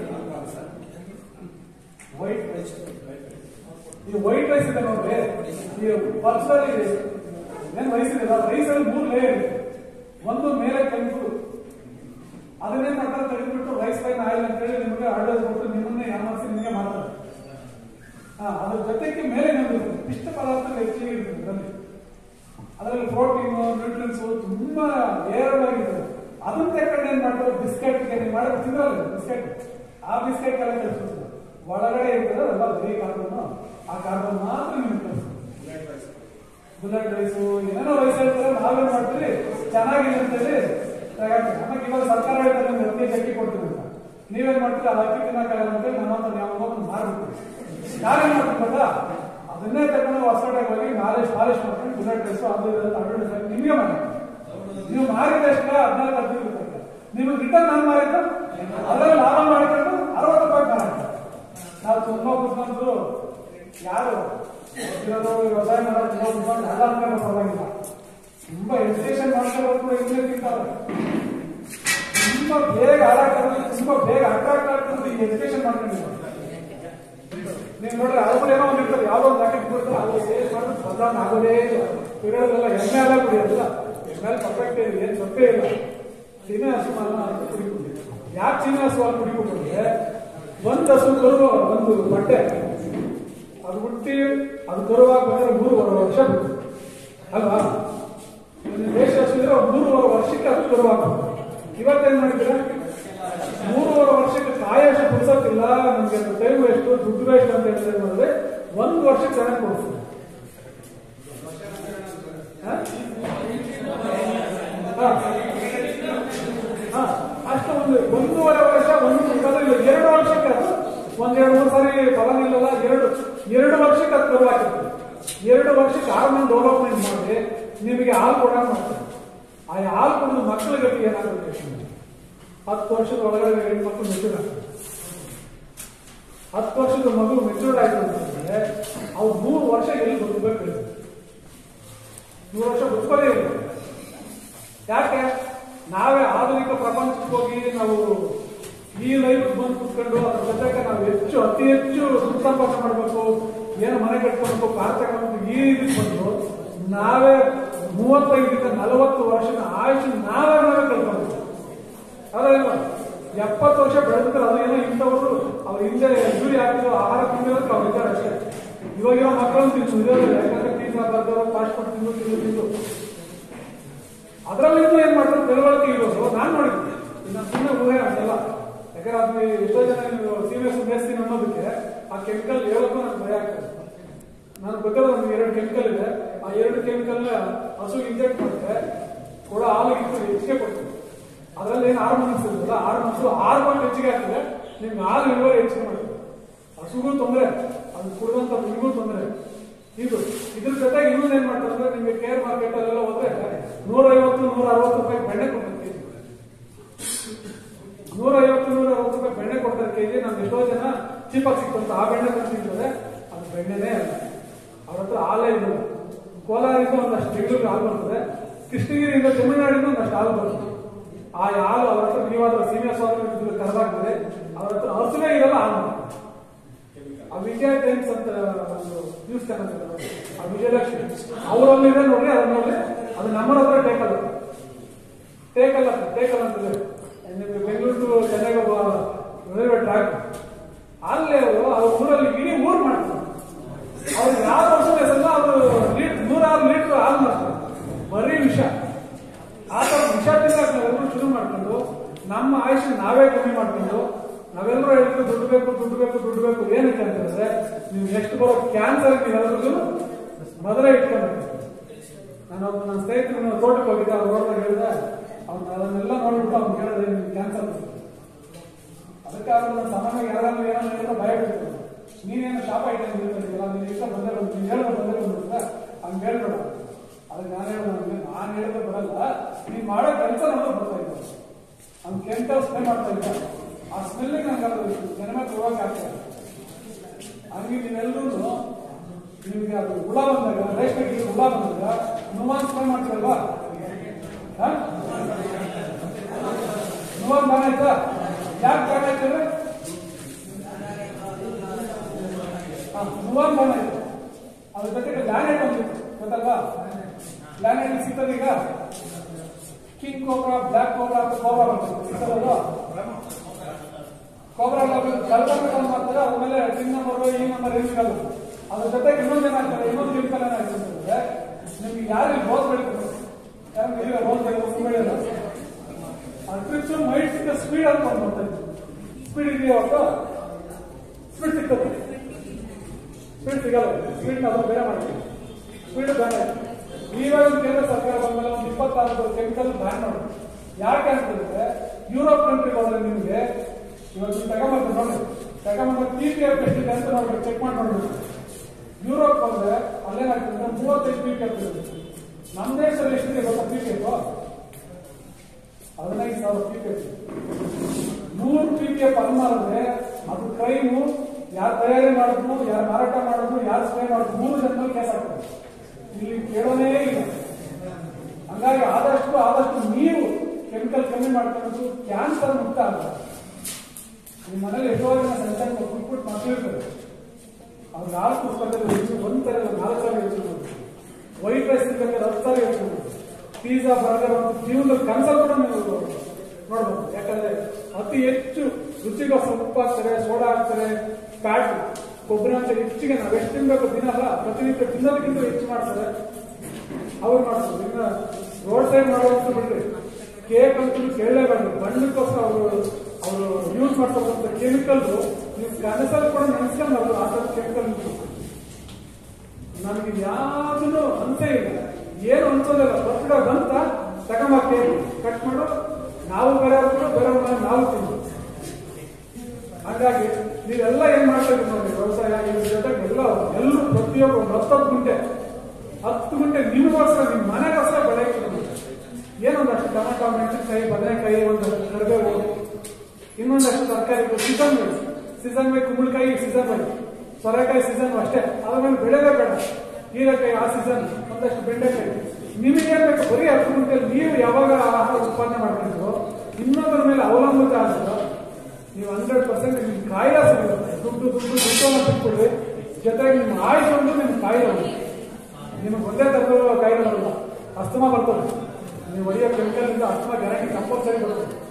ವೈಟ್ ರೈಸ್ ಈ ವೈಟ್ ರೈಸ್ ಇದೆ ನೋಡ್ರಿ ಈ ಪರ್ಸಲ್ಲಿ ಏನ್ ರೈಸ್ ಇದೆ ರೈಸ್ ಅಲ್ಲಿ ಮೂರು ಲೇಯರ್ ಇದೆ ಒಂದು ಮೇಲೆ ಕೆಂಪು ಅದನ್ನೇ ಮಾಡ್ತಾರೆ ತೆಗೆದುಬಿಟ್ಟು ರೈಸ್ ಲೈನ್ ಆಯಿಲ್ ಅಂತ ಹೇಳಿ ನಿಮಗೆ ಆರ್ಡರ್ ಕೊಟ್ಟು ನಿಮ್ಮನ್ನೇ ಯಾಮಾರಿಸಿ ನಿಮಗೆ ಮಾಡ್ತಾರೆ ಹಾ ಅದ್ರ ಜೊತೆಗೆ ಮೇಲೆ ನಮ್ಗೆ ಇಷ್ಟ ಪದಾರ್ಥ ಹೆಚ್ಚಿಗೆ ಇರ್ತದೆ ಅದರಲ್ಲಿ ಅದರಲ್ಲಿ ಪ್ರೋಟೀನ್ ನ್ಯೂಟ್ರಿಯನ್ಸ್ ತುಂಬಾ ಹೇರಳವಾಗಿದೆ ಅದನ್ನ ತಗೊಂಡು ಏನ್ ಮಾಡ್ತಾರೆ ಬಿಸ್ಕೆಟ್ ನೀವು ಮಾಡಿ ತಿಂದ್ರಲ್ಲ ಬಿಸ್ಕೆಟ್ ಆ ಬಿಸ್ಕೆಟ್ ಎಲ್ಲ ಕಳಿಸ್ತಾರೆ ಒಳಗಡೆ ಇರ್ತದೆ ಅದೆಲ್ಲ ಬರೀ ಕಾರ್ಬನ್ ಆ ಕಾರ್ಬನ್ ಮಾತ್ರ ನಿಮ್ಗೆ ಕಳಿಸ್ತಾರೆ ಬುಲೆಟ್ ರೈಸು ಏನೇನೋ ರೈಸ್ ಹೇಳ್ತಾರೆ ನಾವೇನ್ ಮಾಡ್ತೀವಿ ಚೆನ್ನಾಗಿದೆ ಅಂತೇಳಿ ತಗೊಂಡ್ರೆ ನಮಗೆ ಇವಾಗ ಸರ್ಕಾರ ಹೇಳ್ತಾರೆ ನಿಮ್ಗೆ ಅಕ್ಕಿ ಅಕ್ಕಿ ಕೊಡ್ತೀವಿ ಅಂತ ನೀವೇನ್ ಮಾಡ್ತೀರಿ ಅದು ಅಕ್ಕಿ ತಿನ್ನಕ್ಕಾಗಲ್ಲ ಅಂತೇಳಿ ನಮ್ಮ ಹತ್ರ ಯಾವ ಮಾರ್ಬಿಡ್ತೀವಿ ನಾವೇನ್ ಮಾಡ್ತೀವಿ ಗೊತ್ತಾ ಅದನ್ನೇ ತಗೊಂಡು ಹೊಸಕೋಟೆಗೆ ಹೋಗಿ ಮಾಲಿಶ್ ಪಾಲಿಶ್ ಮಾಡ್ಕೊಂಡು ಬುಲೆಟ್ ರೈಸು ಅದು ಇದು ಅಂತ ಅಡ್ವರ್ಟೈಸ್ ನಿಮಗೆ ಮಾಡಿ ನೀವು ಮಾರಿದಷ್ಟು ಹದಿನಾಲ್ಕು ಹದಿನೈದು ರೂಪಾಯಿ ನಿಮಗೆ ರಿಟರ್ನ್ ನಾನು ಮಾರಿದ್ದು ಅದರಲ್ಲಿ ಲಾಭ ಮಾಡಿಕೊಂಡು ಅರವತ್ತು ರೂಪಾಯಿ ಮಾರಾಟ ನಾವು ತುಂಬಾ ಕುತ್ಕೊಂಡು ಯಾರು ಓದಿರೋದು ವ್ಯವಸಾಯ ಮಾಡೋದು ತುಂಬಾ ಕುತ್ಕೊಂಡು ಎಲ್ಲ ಅನ್ಕೊಂಡು ಪರವಾಗಿಲ್ಲ ತುಂಬಾ ಎಜುಕೇಶನ್ ಮಾಡ್ಕೊಳ್ಳೋದು ಕೂಡ ಇಲ್ಲೇ ತಿಂತಾರೆ ತುಂಬಾ ಬೇಗ ಹಾಳಾಗ್ತದೆ ತುಂಬಾ ಬೇಗ ಅಟ್ರಾಕ್ಟ್ ಆಗ್ತದೆ ಈ ಎಜುಕೇಶನ್ ಮಾಡ್ಕೊಂಡಿದ್ದಾರೆ ನೀವು ನೋಡ್ರಿ ಅವ್ರು ಏನೋ ಒಂದು ಇರ್ತಾರೆ ಯಾವ್ದೋ ಒಂದು ಜಾಕೆಟ್ ಕೊಡ್ತಾರೆ ಅದು ಏನ್ ಮಾಡಿದ್ರು ಬದಲಾವಣೆ ಆಗೋದೇ ಇಲ್ಲ ಕುಡಿಯೋದೆಲ್ಲ ಎಣ್ಣೆ ಎಲ್ಲ ಕುಡಿಯೋದಿಲ್ಲ ಎಣ್ಣೆ ಪರ್ಫೆಕ್ಟ್ ಇದೆ ಏನ್ ತಪ್ಪೇ ಇಲ್ಲ ಸೀಮೆ ಹಸು ಹಾಲು ಕುಡಿಕೊಂಡು ಯಾಕೆ ಸೀಮೆ ಹಸು ಹಾಲು ಕುಡಿಕೊಂಡು ಅಂದ್ರೆ ಒಂದು ಹಸು ಕರುವ ಒಂದು ಬಟ್ಟೆ ಅದು ಹುಟ್ಟಿ ಅದು ಕರುವಾಗ ಬಂದ್ರೆ ಮೂರುವರೆ ವರ್ಷ ಬೇಕು ಅಲ್ವಾ ಒಂದು ದೇಶ ಹಸು ಇದ್ರೆ ಒಂದು ಮೂರುವರೆ ವರ್ಷಕ್ಕೆ ಅದು ಕರುವಾಗ ಇವತ್ತೇನ್ ಮಾಡಿದ್ರೆ ಮೂರುವರೆ ವರ್ಷಕ್ಕೆ ಕಾಯಷ್ಟು ಪುರ್ಸಕ್ಕಿಲ್ಲ ನಮ್ಗೆ ಟೈಮ್ ಎಷ್ಟು ದುಡ್ಡು ವೇಸ್ಟ್ ಅಂತ ಹೇಳಿದ್ರೆ ಮಾಡಿದ್ರೆ ಒಂದು ವರ್ಷಕ್ಕೆ ಚೆನ್ನಾಗಿ ಕೊಡ್ತೀವಿ ಹ? ಹ. ಹ. ಅಷ್ಟು ಒಂದು ಒಂದೂವರೆ ವರ್ಷ ಒಂದು ಇವಾಗ ಎರಡು ವರ್ಷಕ್ಕೆ ಅದು ಒಂದೆರಡು ಮೂರು ಸಾರಿ ಫಲ ನಿಲ್ಲಲ್ಲ ಎರಡು ಎರಡು ವರ್ಷಕ್ಕೆ ಅದು ಕರುವಾಗ್ತದೆ ಎರಡು ವರ್ಷಕ್ಕೆ ಹಾರ್ಮೋನ್ ಡೆವಲಪ್ಮೆಂಟ್ ಮಾಡಿ ನಿಮಗೆ ಹಾಲು ಕೊಡೋಣ ಮಾಡ್ತಾರೆ ಆ ಹಾಲು ಕೊಡೋದು ಮಕ್ಕಳ ಗತಿ ಏನಾಗುತ್ತೆ ಹತ್ತು ವರ್ಷದ ಒಳಗಡೆ ಹೆಣ್ಮಕ್ಳು ಮೆಚೂರ್ ಆಗ್ತದೆ ಹತ್ತು ವರ್ಷದ ಮಗು ಮೆಚೂರ್ಡ್ ಆಯ್ತು ಅಂತಂದ್ರೆ ಅವ್ರು ಮೂರು ವರ್ಷ ಎಲ್ಲಿ ಬದುಕಬೇಕು ಹೇಳಿ ಮೂರು ವರ್ಷ ಬದುಕೋದೇ ಇಲ್ಲ ಯಾಕೆ ನಾವೇ ಆಧುನಿಕ ಪ್ರಪಂಚಕ್ಕೆ ಹೋಗಿ ನಾವು ಈ ಲೈಫ್ ಬಂದು ಕುತ್ಕೊಂಡು ಅದ್ರ ಜೊತೆಗೆ ನಾವು ಹೆಚ್ಚು ಅತಿ ಹೆಚ್ಚು ದುಡ್ಡು ಸಂಪಾದನೆ ಮಾಡಬೇಕು ಏನು ಮನೆ ಕಟ್ಕೊಬೇಕು ಕಾರ್ ತಗೊಂಡು ಈ ಇದಕ್ಕೆ ಬಂದು ನಾವೇ ಮೂವತ್ತೈದರಿಂದ ನಲವತ್ತು ವರ್ಷದ ಆಯುಷ್ ನಾವೇ ನಾವೇ ಕಳ್ಕೊಬೇಕು ಅದಲ್ಲ ಎಪ್ಪತ್ತು ವರ್ಷ ಬೆಳೆದ್ರೆ ಅದು ಏನೋ ಇಂಥವರು ಅವ್ರ ಹಿಂದೆ ಯೂರಿ ಹಾಕಿರೋ ಆಹಾರ ತಿಂದಿರೋದಕ್ಕೆ ಅವ್ರು ಇದ್ದಾರೆ ಅಷ್ಟೇ ಇವಾಗಿರೋ ಮಕ್ಕಳನ್ನು ತಿಂದು ಇರೋದಿಲ್ಲ ಯಾಕಂದ್ರೆ ಪಿಜ್ಜಾ ಬರ್ಗರ್ ಫಾಸ್ಟ್ ಫುಡ್ ತಿಂದು ತಿಂದು ತಿಂದು ಅದರಲ್ಲಿಂದ ಏನ್ ಮಾಡ್ತಾರೆ ತಿಳುವಳಿಕೆ ಇರೋದು ನಾನು ನೋಡಿದ್ದೆ ಇನ್ನು ಸುಮ್ಮನೆ ಊಹೆ ಅಂತಲ್ಲ ಯಾಕಂದ್ರೆ ಅದು ಎಷ್ಟೋ ಜನ ನೀವು ಸೀರಿಯಸ್ ಮೇಸ್ತೀನಿ ಅನ್ನೋದಕ್ಕೆ ಆ ಕೆಮಿಕಲ್ ಹೇಳೋಕ್ಕೂ ನನಗೆ ಭಯ ಆಗ್ತದೆ ನಾನು ಗೊತ್ತಿರೋ ಒಂದು ಎರಡು ಕೆಮಿಕಲ್ ಇದೆ ಆ ಎರಡು ಕೆಮಿಕಲ್ ಹಸು ಇಂಜೆಕ್ಟ್ ಮಾಡಿದ್ರೆ ಕೂಡ ಹಾಲಿಗೆ ಇತ್ತು ಹೆಚ್ಚಿಗೆ ಕೊಡ್ತೀವಿ ಅದರಲ್ಲಿ ಏನು ಹಾರ್ಮೋನ್ಸ್ ಇರುತ್ತಲ್ಲ ಹಾರ್ಮೋನ್ಸ್ ಹಾರ್ಮೋನ್ ಹೆಚ್ಚಿಗೆ ಆಗ್ತದೆ ನಿಮ್ಗೆ ಹಾಲು ಇಳುವರಿ ಹೆಚ್ಚಿಗೆ ಮಾಡ್ತದೆ ಹಸುಗೂ ತೊಂದರೆ ಅದು ಕುಡಿದಂತ ನಿಮಗೂ ತೊಂದರೆ ಇದು ಇದ್ರ ಜೊತೆಗೆ ಇನ್ನೊಂದು ಏನ್ ಮಾಡ್ತಾರೆ ಅಂದ್ರೆ ನಿಮಗೆ ಕೇರ್ ಮಾರ್ಕೆಟ್ ಅಲ್ಲೆಲ್ಲ ಹೋದ್ರೆ ನೂರ ಐವತ್ತು ನೂರ ಅರವತ್ತು ರೂಪಾಯಿ ಬೆಣ್ಣೆ ಕೊಡ್ತಾರೆ ಕೆಜಿ ನೂರ ಐವತ್ತು ನೂರ ಅರವತ್ತು ರೂಪಾಯಿ ಬೆಣ್ಣೆ ಕೊಡ್ತಾರೆ ಕೆಜಿ ನಮ್ಗೆ ಎಷ್ಟೋ ಜನ ಚೀಪಾಗಿ ಸಿಕ್ತಂತ ಆ ಬೆಣ್ಣೆ ತಂದು ತಿಂತಾರೆ ಅದು ಬೆಣ್ಣೆನೇ ಅಲ್ಲ ಅವ್ರ ಹತ್ರ ಹಾಲೇ ಇಲ್ಲ ಕೋಲಾರಿಂದ ಒಂದಷ್ಟು ಬೆಂಗಳೂರಿಗೆ ಹಾಲು ಬರ್ತದೆ ಕೃಷ್ಣಗಿರಿಯಿಂದ ತಮಿಳುನಾಡಿಂದ ಒಂದಷ್ಟು ಹಾಲು ಬರ್ತದೆ ಆ ಹಾಲು ಅವ್ರ ಹತ್ರ ನೀವಾದ್ರೂ ಸೀನಿಯರ್ ಸ್ವಾಮಿ ಕರೆದಾಗ್ತದೆ ಅವ್ರ ಹತ್ರ ಹಸುವೇ ಇರಲ್ಲ ಹಾಲು ಆ ವಿಜಯ ಟೈಮ್ಸ್ ಅಂತ ಒಂದು ನ್ಯೂಸ್ ಚಾನಲ್ ಇದೆ ನೋಡಿ. ಆ ವಿಜಯಲಕ್ಷ್ಮಿ ಅವರಲ್ಲಿದೆ ನೋಡ್ರಿ ಅದನ್ನ ನೋಡ್ರಿ ಅದು ನಮ್ಮ ಹತ್ರ ಟೇಕಲ್ ಟೇಕಲ್ ಅಂತ ಟೇಕಲ್ ಅಂತದೆ ನಿಮ್ಗೆ ಬೆಂಗಳೂರು ಟು ಚೆನ್ನೈ ಹೋಗುವ ರೈಲ್ವೆ ಟ್ರ್ಯಾಕ್ ಅಲ್ಲಿ ಅವರು ಅವ್ರ ಊರಲ್ಲಿ ಇಡೀ ಊರ್ ಮಾಡ್ತಾರೆ ಅವ್ರಿಗೆ ಯಾವ ವರ್ಷ ಹೆಸರಲ್ಲ ಅವರು ಲೀಟ್ ನೂರಾರು ಲೀಟರ್ ಹಾಲು ಮಾಡ್ತಾರೆ ಬರೀ ವಿಷ ಆ ಥರ ವಿಷ ತಿನ್ನಕ್ಕೆ ನಾವೆಲ್ಲರೂ ಶುರು ಮಾಡ್ಕೊಂಡು ನಮ್ಮ ಆಯುಷ್ಯ ನಾವೇ ಕಮ್ಮಿ ಮಾಡ್ಕೊಂಡು ನಾವೆಲ್ಲರೂ ಹೇಳ್ತೀವಿ ದುಡ್ಡು ಬೇಕು ದುಡ್ಡು ಬೇಕು ದುಡ್ಡು ಬೇಕು ಏನಕ್ಕೆ ಅಂತಂದ್ರೆ ನೀವು ನೆಕ್ಸ್ಟ್ ಬರೋ ಕ್ಯಾನ್ಸರ್ ನೀವೆಲ್ಲರಿಗೂ ಮೊದಲೇ ಇಟ್ಕೊಂಡು ನಾನು ಒಬ್ಬ ನನ್ನ ಸ್ನೇಹಿತರು ತೋಟಕ್ಕೆ ಹೋಗಿದ್ದೆ ಅವ್ರು ನೋಡಿದಾಗ ಹೇಳಿದೆ ಅವ್ನು ಅದನ್ನೆಲ್ಲ ನೋಡ್ಬಿಟ್ಟು ಅವ್ನು ಹೇಳಿದ್ರೆ ನಿಮ್ಗೆ ಕ್ಯಾನ್ಸರ್ ಅದಕ್ಕೆ ಅವ್ರು ನನ್ನ ಸಾಮಾನ್ಯವಾಗಿ ಯಾರಾದ್ರೂ ಏನೋ ಹೇಳಿದ್ರೆ ಭಯ ಬೀಳ್ತಾರೆ ನೀನೇನು ಶಾಪ ಇಟ್ಟಿದ್ದೀರಲ್ಲ ನೀನು ಇಷ್ಟ ಬಂದೇ ಬಂದು ನೀನು ಹೇಳಿದ್ರೆ ಬಂದೇ ಬಂದಿರ್ತ ಹಂಗೆ ಹೇಳ್ಬೇಡ ಅದಕ್ಕೆ ನಾನು ಹೇಳಿದ ನಾನು ಹೇಳಿದ್ರೆ ಬರಲ್ಲ ನೀನು ಮಾಡೋ ಕೆಲಸ ನಮಗೆ ಬರ್ತಾ ಇಲ್ಲ ಅವ್ನು ಕೆಮಿಕಲ್ ಸ್ಪ್ರೇ ಮಾಡ್ತಾ ಇದ್ದ ಆ ಸ್ಮೆಲ್ಲಿಗೆ ನಂಗೆ ಅದು ಜನಮ ಹೋಗಕ್ಕೆ ಆಗ್ತದೆ ಹಂಗೆ ನೀವೆಲ್ಲರೂ ನಿಮ್ಗೆ ಅದು ಹುಳ ಬಂದಾಗ ರೇಷ್ಮೆ ಗಿಡ ಹುಳ ಬಂದಾಗ ನುವಾನ್ ಸ್ಪ್ರೇ ಮಾಡ್ತೀರಲ್ವಾ ಹಾ? ನುವಾನ್ ಬಾಣ ಆಯ್ತಾ ಯಾಕೆ ಬಾಣ ಆಯ್ತಂದ್ರೆ ಹಾ, ನುವಾನ್ ಬಾಣ ಆಯ್ತು ಅದ್ರ ಜೊತೆಗೆ ಲ್ಯಾನೆಟ್ ಬಂದಿತ್ತು ಗೊತ್ತಲ್ವಾ ಲ್ಯಾನೆಟ್ ಸಿಗ್ತದೆ ಈಗ ಕಿಂಗ್ ಕೋಬ್ರಾ ಬ್ಲಾಕ್ ಕೋಬ್ರಾ ಅಂತ ಕೋಬ್ರಾ ಬರ್ತದೆ ಸಿಗ್ತದಲ್ವಾ ಕೋಬ್ರಾ ಕಲ್ಪನೆ ಮಾಡ್ತಾರೆ ಅದ್ರ ಮೇಲೆ ಟಿನ್ ನಂಬರ್ ಈ ನಂಬರ್ ಏನು ಸಿಗಲ್ಲ ಅದ್ರ ಜೊತೆಗೆ ಇನ್ನೊಂದು ಏನಾಗ್ತದೆ ಇನ್ನೊಂದು ಕೆಮಿಕಲ್ ಏನಾಗ್ತದೆ ಅಂತಂದ್ರೆ ನಿಮ್ಗೆ ಯಾರಿಗೆ ರೋಸ್ ಬೆಳೀತದೆ ಯಾರು ಬೆಳೆಯಲ್ಲ ರೋಸ್ ಬೆಳೆಯೋದು ಬೆಳೆಯಲ್ಲ ಆ ಟ್ರಿಪ್ಸ್ ಮೈಟ್ ಸಿಕ್ಕ ಸ್ಪೀಡ್ ಅಂತ ಒಂದು ಬರ್ತದೆ ಸ್ಪೀಡ್ ಇದೆಯಾ ಅವತ್ತು ಸ್ಪೀಡ್ ಸಿಗ್ತದೆ ಸ್ಪೀಡ್ ಸಿಗಲ್ಲ ಸ್ಪೀಡ್ ನಾವು ಬೇರೆ ಮಾಡ್ತೀವಿ ಸ್ಪೀಡ್ ಬ್ಯಾನ್ ಆಯ್ತು ಇವಾಗ ಕೇಂದ್ರ ಸರ್ಕಾರ ಬಂದ್ಮೇಲೆ ಒಂದು ಇಪ್ಪತ್ತಾರು ಕೆಮಿಕಲ್ ಬ್ಯಾನ್ ಮಾಡಿ ಯಾಕೆ ಅಂತಂದ್ರೆ ಯುರೋಪ್ ಕಂಟ್ರಿಗೆ ಹೋದ್ರೆ ನಿಮಗೆ ಇವತ್ತು ನೀವು ತಗೊಂಬರ್ತಾರೆ ನೋಡಿ ತಗೊಂಬಂದ ಪಿ ಪಿ ಎಫ್ ಎಷ್ಟಿದೆ ಅಂತ ನೋಡ್ಬೇಕು ಚೆಕ್ ಮಾಡಿ ನೋಡ್ಬೇಕು ಯುರೋಪ್ ಹೋದ್ರೆ ಅಲ್ಲೇನಾಗ್ತದೆ ಅಂದ್ರೆ ಮೂವತ್ತೈದು ಪಿ ಪಿ ಎಫ್ ಇರುತ್ತೆ ನಮ್ಮ ದೇಶದಲ್ಲಿ ಎಷ್ಟಿದೆ ಗೊತ್ತಾ ಪಿ ಪಿ ಎಫ್ ಹದಿನೈದು ಸಾವಿರ ಪಿ ಪಿ ಎಫ್ ನೂರು ಪಿ ಪಿ ಎಫ್ ಅಲ್ಲಿ ಮಾಡಿದ್ರೆ ಅದು ಕ್ರೈಮು ಯಾರು ತಯಾರಿ ಮಾಡಿದ್ರು ಯಾರು ಮಾರಾಟ ಮಾಡಿದ್ರು ಯಾರು ಸ್ಪ್ರೇ ಮಾಡಿದ್ರು ಮೂರು ಜನರಲ್ಲಿ ಕೇಸ್ ಆಗ್ತದೆ ಇಲ್ಲಿ ಕೇಳೋದೇ ಇಲ್ಲ ಹಂಗಾಗಿ ಆದಷ್ಟು ಆದಷ್ಟು ನೀವು ಕೆಮಿಕಲ್ ಕಮ್ಮಿ ಮಾಡ್ಕೊಂಡು ಕ್ಯಾನ್ಸರ್ ಮುಕ್ತ ಆಗುತ್ತೆ ನಿಮ್ಮ ಮನೇಲಿ ಎಷ್ಟೋ ಜನ ಸಣ್ಣ ಸಣ್ಣ ಕುಟ್ಬಿಟ್ಟು ಮಕ್ಕಳಿರ್ತಾರೆ ಅವ್ರು ನಾಲ್ಕು ಪುಸ್ತಕದಲ್ಲಿ ಒಂದು ತರ ನಾಲ್ಕು ಸಾವಿರ ಯೋಚನೆ ವೈಟ್ ರೈಸ್ ಬೇಕಾದ್ರೆ ಹತ್ತು ಸಾವಿರ ಯೋಚನೆ ಪಿಜ್ಜಾ ಬರ್ಗರ್ ಅಂತ ಜೀವನದಲ್ಲಿ ಕನ್ಸಲ್ ಕೂಡ ನೀವು ನೋಡ್ಬೋದು ಯಾಕಂದ್ರೆ ಅತಿ ಹೆಚ್ಚು ರುಚಿಗೋಸ್ಕರ ಉಪ್ಪು ಹಾಕ್ತಾರೆ ಸೋಡಾ ಹಾಕ್ತಾರೆ ಫ್ಯಾಟ್ ಕೊಬ್ಬರಿ ಅಂತ ಹೆಚ್ಚಿಗೆ ನಾವು ಎಷ್ಟು ತಿನ್ಬೇಕು ದಿನ ಅಲ್ಲ ಪ್ರತಿನಿತ್ಯ ತಿನ್ನೋದಕ್ಕಿಂತ ಹೆಚ್ಚು ಮಾಡ್ತಾರೆ ಅವ್ರು ಮಾಡ್ತಾರೆ ಇನ್ನ ರೋಡ್ ಸೈಡ್ ಮಾಡೋದು ಬಿಡ್ರಿ ಕೇಕ್ ಅಂತೂ ಕೇಳಲೇಬಾರ್ದು ಬಣ್ಣಕ್ಕೋಸ್ಕರ ಅವರು ಅವರು ಯೂಸ್ ಮಾಡ್ತಕ್ಕಂಥ ಕೆಮಿಕಲ್ ನೀವು ಕನಸಲ್ಲಿ ಕೂಡ ನೆನೆಸ್ಕೊಂಡು ಆ ಥರ ಕೆಮಿಕಲ್ ನಮಗೆ ಯಾವ್ದೂ ಅನ್ಸೇ ಇಲ್ಲ ಏನು ಅನ್ಸೋದಿಲ್ಲ ಬರ್ತ್ಡೇ ಬಂತ ತಗೊಂಬ ಕೇಕ್ ಕಟ್ ಮಾಡು ನಾವು ಬೇರೆ ಬೇರೆ ನಾವು ತಿನ್ನು ಹಾಗಾಗಿ ನೀವೆಲ್ಲ ಏನ್ ಮಾಡ್ತಾ ಇದ್ದೀರಿ ನೋಡಿ ವ್ಯವಸಾಯ ಇದ್ರ ಜೊತೆಗೆ ಎಲ್ಲ ಎಲ್ಲರೂ ಪ್ರತಿಯೊಬ್ಬರು ಹತ್ತತ್ತು ಗುಂಟೆ ಹತ್ತು ಗುಂಟೆ ನಿಮಗೋಸ್ಕರ ನಿಮ್ಮ ಮನೆಗೋಸ್ಕರ ಬೆಳೆಯಕ್ಕೆ ಏನೊಂದಷ್ಟು ಟೊಮೆಟೊ ಮೆಣಸಿನಕಾಯಿ ಬದನೆಕಾಯಿ ಒಂದಷ್ಟು ಕರಿಬೇವು ಇನ್ನೊಂದಷ್ಟು ತರಕಾರಿ ಸೀಸನ್ ವೈ ಸೀಸನ್ ವೈ ಕುಂಬಳಕಾಯಿ ಸೀಸನ್ ವೈ ಸೊರೆಕಾಯಿ ಸೀಸನ್ ಅಷ್ಟೇ ಅದ್ರ ಮೇಲೆ ಬೆಳೆದೇ ಬೇಡ ಹೀರೆಕಾಯಿ ಆ ಸೀಸನ್ ಒಂದಷ್ಟು ಬೆಂಡೆಕಾಯಿ ನಿಮಗೆ ಏನ್ ಬೇಕು ಬರೀ ಹತ್ತು ಗುಂಟೆಯಲ್ಲಿ ನೀವು ಯಾವಾಗ ಆಹಾರ ಉತ್ಪಾದನೆ ಮಾಡ್ಕೊಂಡು ಇನ್ನೊಬ್ಬರ ಮೇಲೆ ಅವಲಂಬಿತ ಆದ್ರೆ ನೀವು ಹಂಡ್ರೆಡ್ ಪರ್ಸೆಂಟ್ ನಿಮ್ಗೆ ಕಾಯಿಲೆ ಸಿಗುತ್ತೆ ದುಡ್ಡು ದುಡ್ಡು ದುಡ್ಡನ್ನು ಬಿಟ್ಬಿಡ್ರಿ ಜೊತೆಗೆ ನಿಮ್ಮ ಆಯುಷ್ ಒಂದು ನಿಮ್ಗೆ ಕಾಯಿಲೆ ಒಂದು ನಿಮಗೆ ಒಂದೇ ತರದ ಕಾಯಿಲೆ ಬರಲ್ಲ ಅಸ್ತಮಾ ಬರ್ತದೆ ನೀವು ಹೊಡೆಯೋ ಕೆಮಿಕಲ್ ಇಂದ ಅಸ್ತಮಾ ಗ್ಯಾರಂಟಿ ಕಂಪಲ್ಸರಿ ಬರ್ತದೆ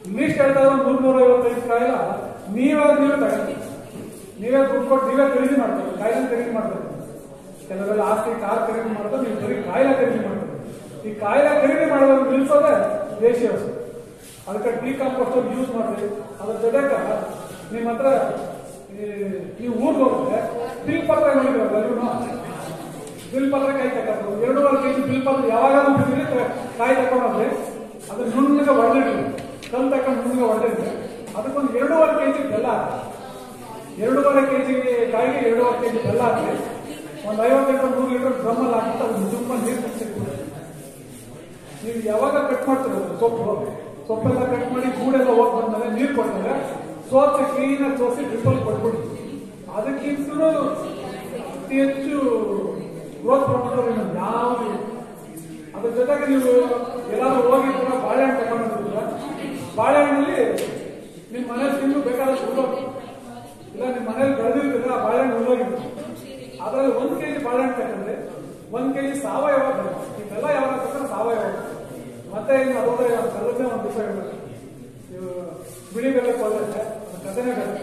ಲೀಸ್ಟ್ ಹೇಳ್ತಾ ಇರೋ ಮುನ್ನೂರ ಐವತ್ತೈದು ಕಾಯಿಲ ನೀವೇ ನೀವೇ ತಗೊಂಡು ನೀವೇ ದುಡ್ಡು ಕೊಟ್ಟು ನೀವೇ ಖರೀದಿ ಮಾಡ್ತಾರೆ ಕಾಯಿಲೆ ಖರೀದಿ ಮಾಡ್ತಾರೆ ಕೆಲವೆಲ್ಲ ಆಸ್ತಿ ಕಾರ್ ಖರೀದಿ ಮಾಡ್ತಾರೆ ನೀವು ಬರೀ ಕಾಯಿಲೆ ಖರೀದಿ ಮಾಡ್ತಾರೆ ಈ ಕಾಯಿಲೆ ಖರೀದಿ ಮಾಡೋದನ್ನು ನಿಲ್ಸೋದೇ ದೇಶೀಯ ವಸ್ತು ಅದಕ್ಕೆ ಟೀ ಕಾಂಪೋಸ್ಟ್ ಯೂಸ್ ಮಾಡ್ರಿ ಅದ್ರ ಜೊತೆಗೆ ನಿಮ್ಮ ಹತ್ರ ಈ- ನೀವು ಊರಿಗೆ ಹೋಗುತ್ತೆ ಬಿಲ್ ಪತ್ರ ನೋಡಿದ್ರಲ್ಲ ನೀವು ಬಿಲ್ ಪತ್ರ ಕಾಯಿ ತಗೊಂಡು ಎರಡೂವರೆ ಕೆಜಿ ಬಿಲ್ ಪತ್ರ ಯಾವಾಗಾದ್ರೂ ಬಿದ್ದಿದ್ರೆ ಕಾಯಿ ತಗೊಂಡೋಗ್ರಿ ಅದನ್ನ ನುಣ್ಣಗೆ ಹೊಡೆದಿಡ್ರಿ ಕಲ್ ತಗೊಂಡು ನುಣ್ಣಗೆ ಹೊಡೆದಿಡ್ರಿ ಅದಕ್ಕೊಂದು ಎರಡೂವರೆ ಕೆಜಿ ಬೆಲ್ಲ ಹಾಕಿ ಎರಡೂವರೆ ಕೆಜಿ ಕಾಯಿಗೆ ಎರಡೂವರೆ ಕೆಜಿ ಬೆಲ್ಲ ಹಾಕಿ ಒಂದು ಐವತ್ತು ಲೀಟರ್ ನೂರು ಲೀಟರ್ ಡ್ರಮ್ಮಲ್ಲಿ ಹಾಕಿಟ್ಟು ಅದನ್ನ ತುಂಬ ನೀರು ಕುಡಿಸಿರ್ತೀವಿ ನೀವು ಯಾವಾಗ ಕಟ್ ಮಾಡ್ತೀರ ಸೊಪ್ಪು ಸೊಪ್ಪೆಲ್ಲ ಕಟ್ ಮಾಡಿ ಗೂಡೆಲ್ಲ ಹೋಗಿ ಬಂದ್ಮೇಲೆ ನೀರು ಕೊಡ್ತಾರೆ ಸೋಸಿ ಕ್ಲೀನಾಗಿ ಸೋಸಿ ಡ್ರಿಪ್ಪಲ್ಲಿ ಕೊಟ್ಬಿಡಿ ಅದಕ್ಕಿಂತಲೂ ಅತಿ ಹೆಚ್ಚು ಗ್ರೋತ್ ಪ್ರಮೋಟರ್ ಇನ್ನೊಂದು ಯಾವುದು ಇಲ್ಲ. ಅದ್ರ ಜೊತೆಗೆ ನೀವು ಎಲ್ಲಾದ್ರೂ ಹೋಗಿದ್ದೀರ ಬಾಳೆಹಣ್ಣು ತಗೊಂಡಿದ್ದೀರ ಬಾಳೆಹಣ್ಣಲ್ಲಿ ನಿಮ್ಮ ಮನೇಲಿ ತಿಂದು ಬೇಕಾದಷ್ಟು ಉಳ್ಳೋಗಿ ಇಲ್ಲ ನಿಮ್ಮ ಮನೇಲಿ ಬೆಳೆದಿರ್ತೀರ ಆ ಬಾಳೆಹಣ್ಣು ಉಳ್ಳೋಗಿರುತ್ತೆ ಅದರಲ್ಲಿ ಒಂದು ಕೆಜಿ ಬಾಳೆಹಣ್ಣು ತಗೊಂಡ್ರೆ ಒಂದು ಕೆಜಿ ಸಾವಯವ ಬೆಳೆ ಈ ಬೆಲ್ಲ ಯಾವಾಗ ತಗೊಂಡ್ರೆ ಸಾವಯವ ಮತ್ತೆ ಇನ್ನು ಅದೊಂದ್ರೆ ಕಲ್ಲದ್ದೇ ಒಂದು ದಿವಸ ಹೇಳ್ಬೇಕು ನೀವು ಬಿಳಿ ಬೆಲ್ಲಕ್ಕೆ ಹೋದ್ರೆ ಅದು ಕಥೆನೇ ಬೇರೆ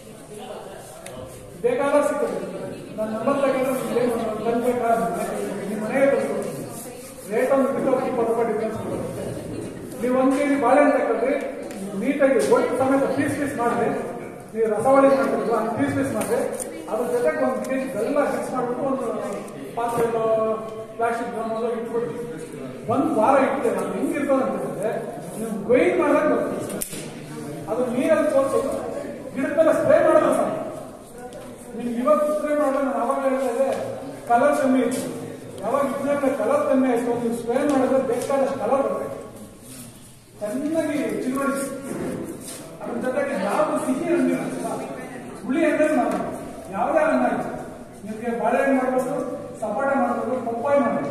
ಬೇಕಾದ ಸಿಗ್ತದೆ ನಾನು ನಂಬರ್ ತಗೊಂಡ್ರೆ ನಿಮ್ಗೆ ಏನು ತಂದ್ಬೇಕಾ ನಿಮ್ಮ ಮನೆಗೆ ತಂದ್ಕೊಡ್ತೀನಿ ರೇಟ್ ಒಂದು ಕಿಲೋ ಇಪ್ಪತ್ತು ರೂಪಾಯಿ ಡಿಫ್ರೆನ್ಸ್ ಬರುತ್ತೆ ನೀವು ಒಂದು ಕೆಜಿ ಬಾಳೆಹಣ್ಣು ತಗೊಂಡ್ರಿ ನೀಟಾಗಿ ಒಟ್ಟು ಸಮೇತ ಪೀಸ್ ಪೀಸ್ ಮಾಡಿರಿ ನೀವು ರಸವಳಿ ಮಾಡ್ತೀರಲ್ಲ ಅದು ಪೀಸ್ ಪೀಸ್ ಮಾಡಿರಿ ಅದ್ರ ಜೊತೆಗೆ ಒಂದು ಕೆಜಿ ಬೆಲ್ಲ ಮಿಕ್ಸ್ ಮಾಡ್ಬಿಟ್ಟು ಒಂದು ಪಾತ್ರೆ ಪ್ಲಾಸ್ಟಿಕ್ ಡ್ರಮ್ಮಲ್ಲಿ ಇಟ್ಬಿಟ್ಟು ಒಂದು ವಾರ ಇಡ್ತೇವೆ ಅದು ಹೆಂಗಿರ್ತದೆ ಅಂತಂದ್ರೆ ನೀವು ಗೊಯ್ದು ಮಾಡಿದಾಗ ಬರ್ತದೆ ಅದು ನೀರಲ್ಲಿ ಸೋಲ್ಸೋದು ಗಿಡದ ಮೇಲೆ ಸ್ಪ್ರೇ ಮಾಡೋದು ಸಾಕು ನಿಮ್ಗೆ ಇವತ್ತು ಸ್ಪ್ರೇ ಮಾಡೋದು ನಾನು ಅವಾಗ ಹೇಳ್ತಾ ಇದ್ದೆ ಕಲರ್ ಕಮ್ಮಿ ಇತ್ತು ಯಾವಾಗ ಇದ್ದಾಗ ಕಲರ್ ಕಮ್ಮಿ ಆಯ್ತು ನೀವು ಸ್ಪ್ರೇ ಮಾಡಿದ್ರೆ ಬೇಕಾದಷ್ಟು ಕಲರ್ ಬರುತ್ತೆ ಚೆನ್ನಾಗಿ ಚಿಗುರಿಸಿ ಅದ್ರ ಜೊತೆಗೆ ಯಾವ ಸಿಹಿ ಹಣ್ಣಿರುತ್ತಲ್ಲ ಹುಳಿ ಹಣ್ಣು ಮಾಡಬೇಕು ಯಾವುದೇ ಹಣ್ಣಾಯ್ತು ನಿಮಗೆ ಬಾಳೆಹಣ್ಣು ಮಾಡಬೇಕು ಸಪಾಟ ಮಾಡಬೇಕು ಪಪ್ಪಾಯಿ ಮಾಡಬೇಕು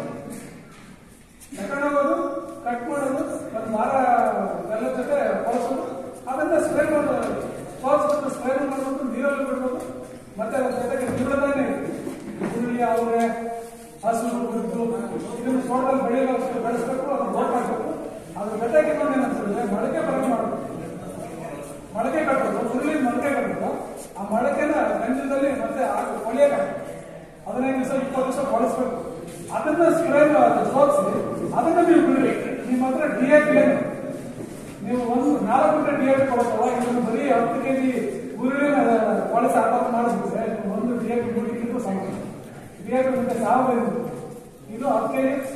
ತಗೊಂಡೋಗೋದು ಕಟ್ ಮಾಡೋದು ಒಂದು ವಾರ ಎಲ್ಲ ಜೊತೆ ಬಳಸೋದು ಅದನ್ನ ಸ್ಪ್ರೇ ಮಾಡೋದು ಬಳಸ್ಬಿಟ್ಟು ಸ್ಪ್ರೇ ಮಾಡ್ಬೇಕು ನೀರಲ್ಲಿ ಬಿಡ್ಬೇಕು ಮತ್ತೆ ಅದ್ರ ಜೊತೆಗೆ ಬಿಡದಾನೆ ಹುರುಳಿ ಅವರೆ ಹಸಿರು ಉದ್ದು ಇದನ್ನು ತೋಟದಲ್ಲಿ ಬೆಳೆಯಲು ಬೆಳೆಸ್ಬೇಕು ಅದನ್ನ ಬೋಟ್ ಹಾಕ್ಬೇಕು ಅದ್ರ ಜೊತೆಗೆ ಇನ್ನೊಂದು ಏನಂತಂದ್ರೆ ಮೊಳಕೆ ಬರೋದು ಮಾಡಬೇಕು ಮೊಳಕೆ ಕಟ್ಟಬೇಕು ಹುರುಳಿ ಮೊಳಕೆ ಕಟ್ಟಬೇಕು ಆ ಮೊಳಕೆನ ಗಂಜಲದಲ್ಲಿ ಮತ್ತೆ ಹೊಲಿಯಕ್ಕೆ ಹದಿನೈದು ದಿವಸ ಇಪ್ಪತ್ತು ದಿವಸ ಬಳಸ್ಬೇಕು ಅದನ್ನ ಸ್ಪ್ರೇ ಸೋರಿಸಿ ಅದನ್ನ ನೀವು ಬಿಡ್ರಿ ನಿಮ್ಮ ಹತ್ರ ಡಿ ಎ ಪಿ ನೀವು ಒಂದು ನಾಲ್ಕು ಗಂಟೆ ಡಿ ಎ ಪಿ ಕೊಡುತ್ತಲ್ಲ ಇದನ್ನು ಬರೀ ಹತ್ತು ಕೆ ಜಿ ಉರುಳಿನ ಬಳಸಿ ಆಪಾತ ಮಾಡಿಬಿಟ್ರೆ ನೀವು ಒಂದು ಡಿ ಎ ಪಿ ಬಿಡ್ಲಿಕ್ಕಿಂತ ಸಮ ಡಿ ಎ ಪಿ ಮತ್ತೆ ಸಾವಿರ ಇದು ಹತ್ತು ಕೆ ಜಿ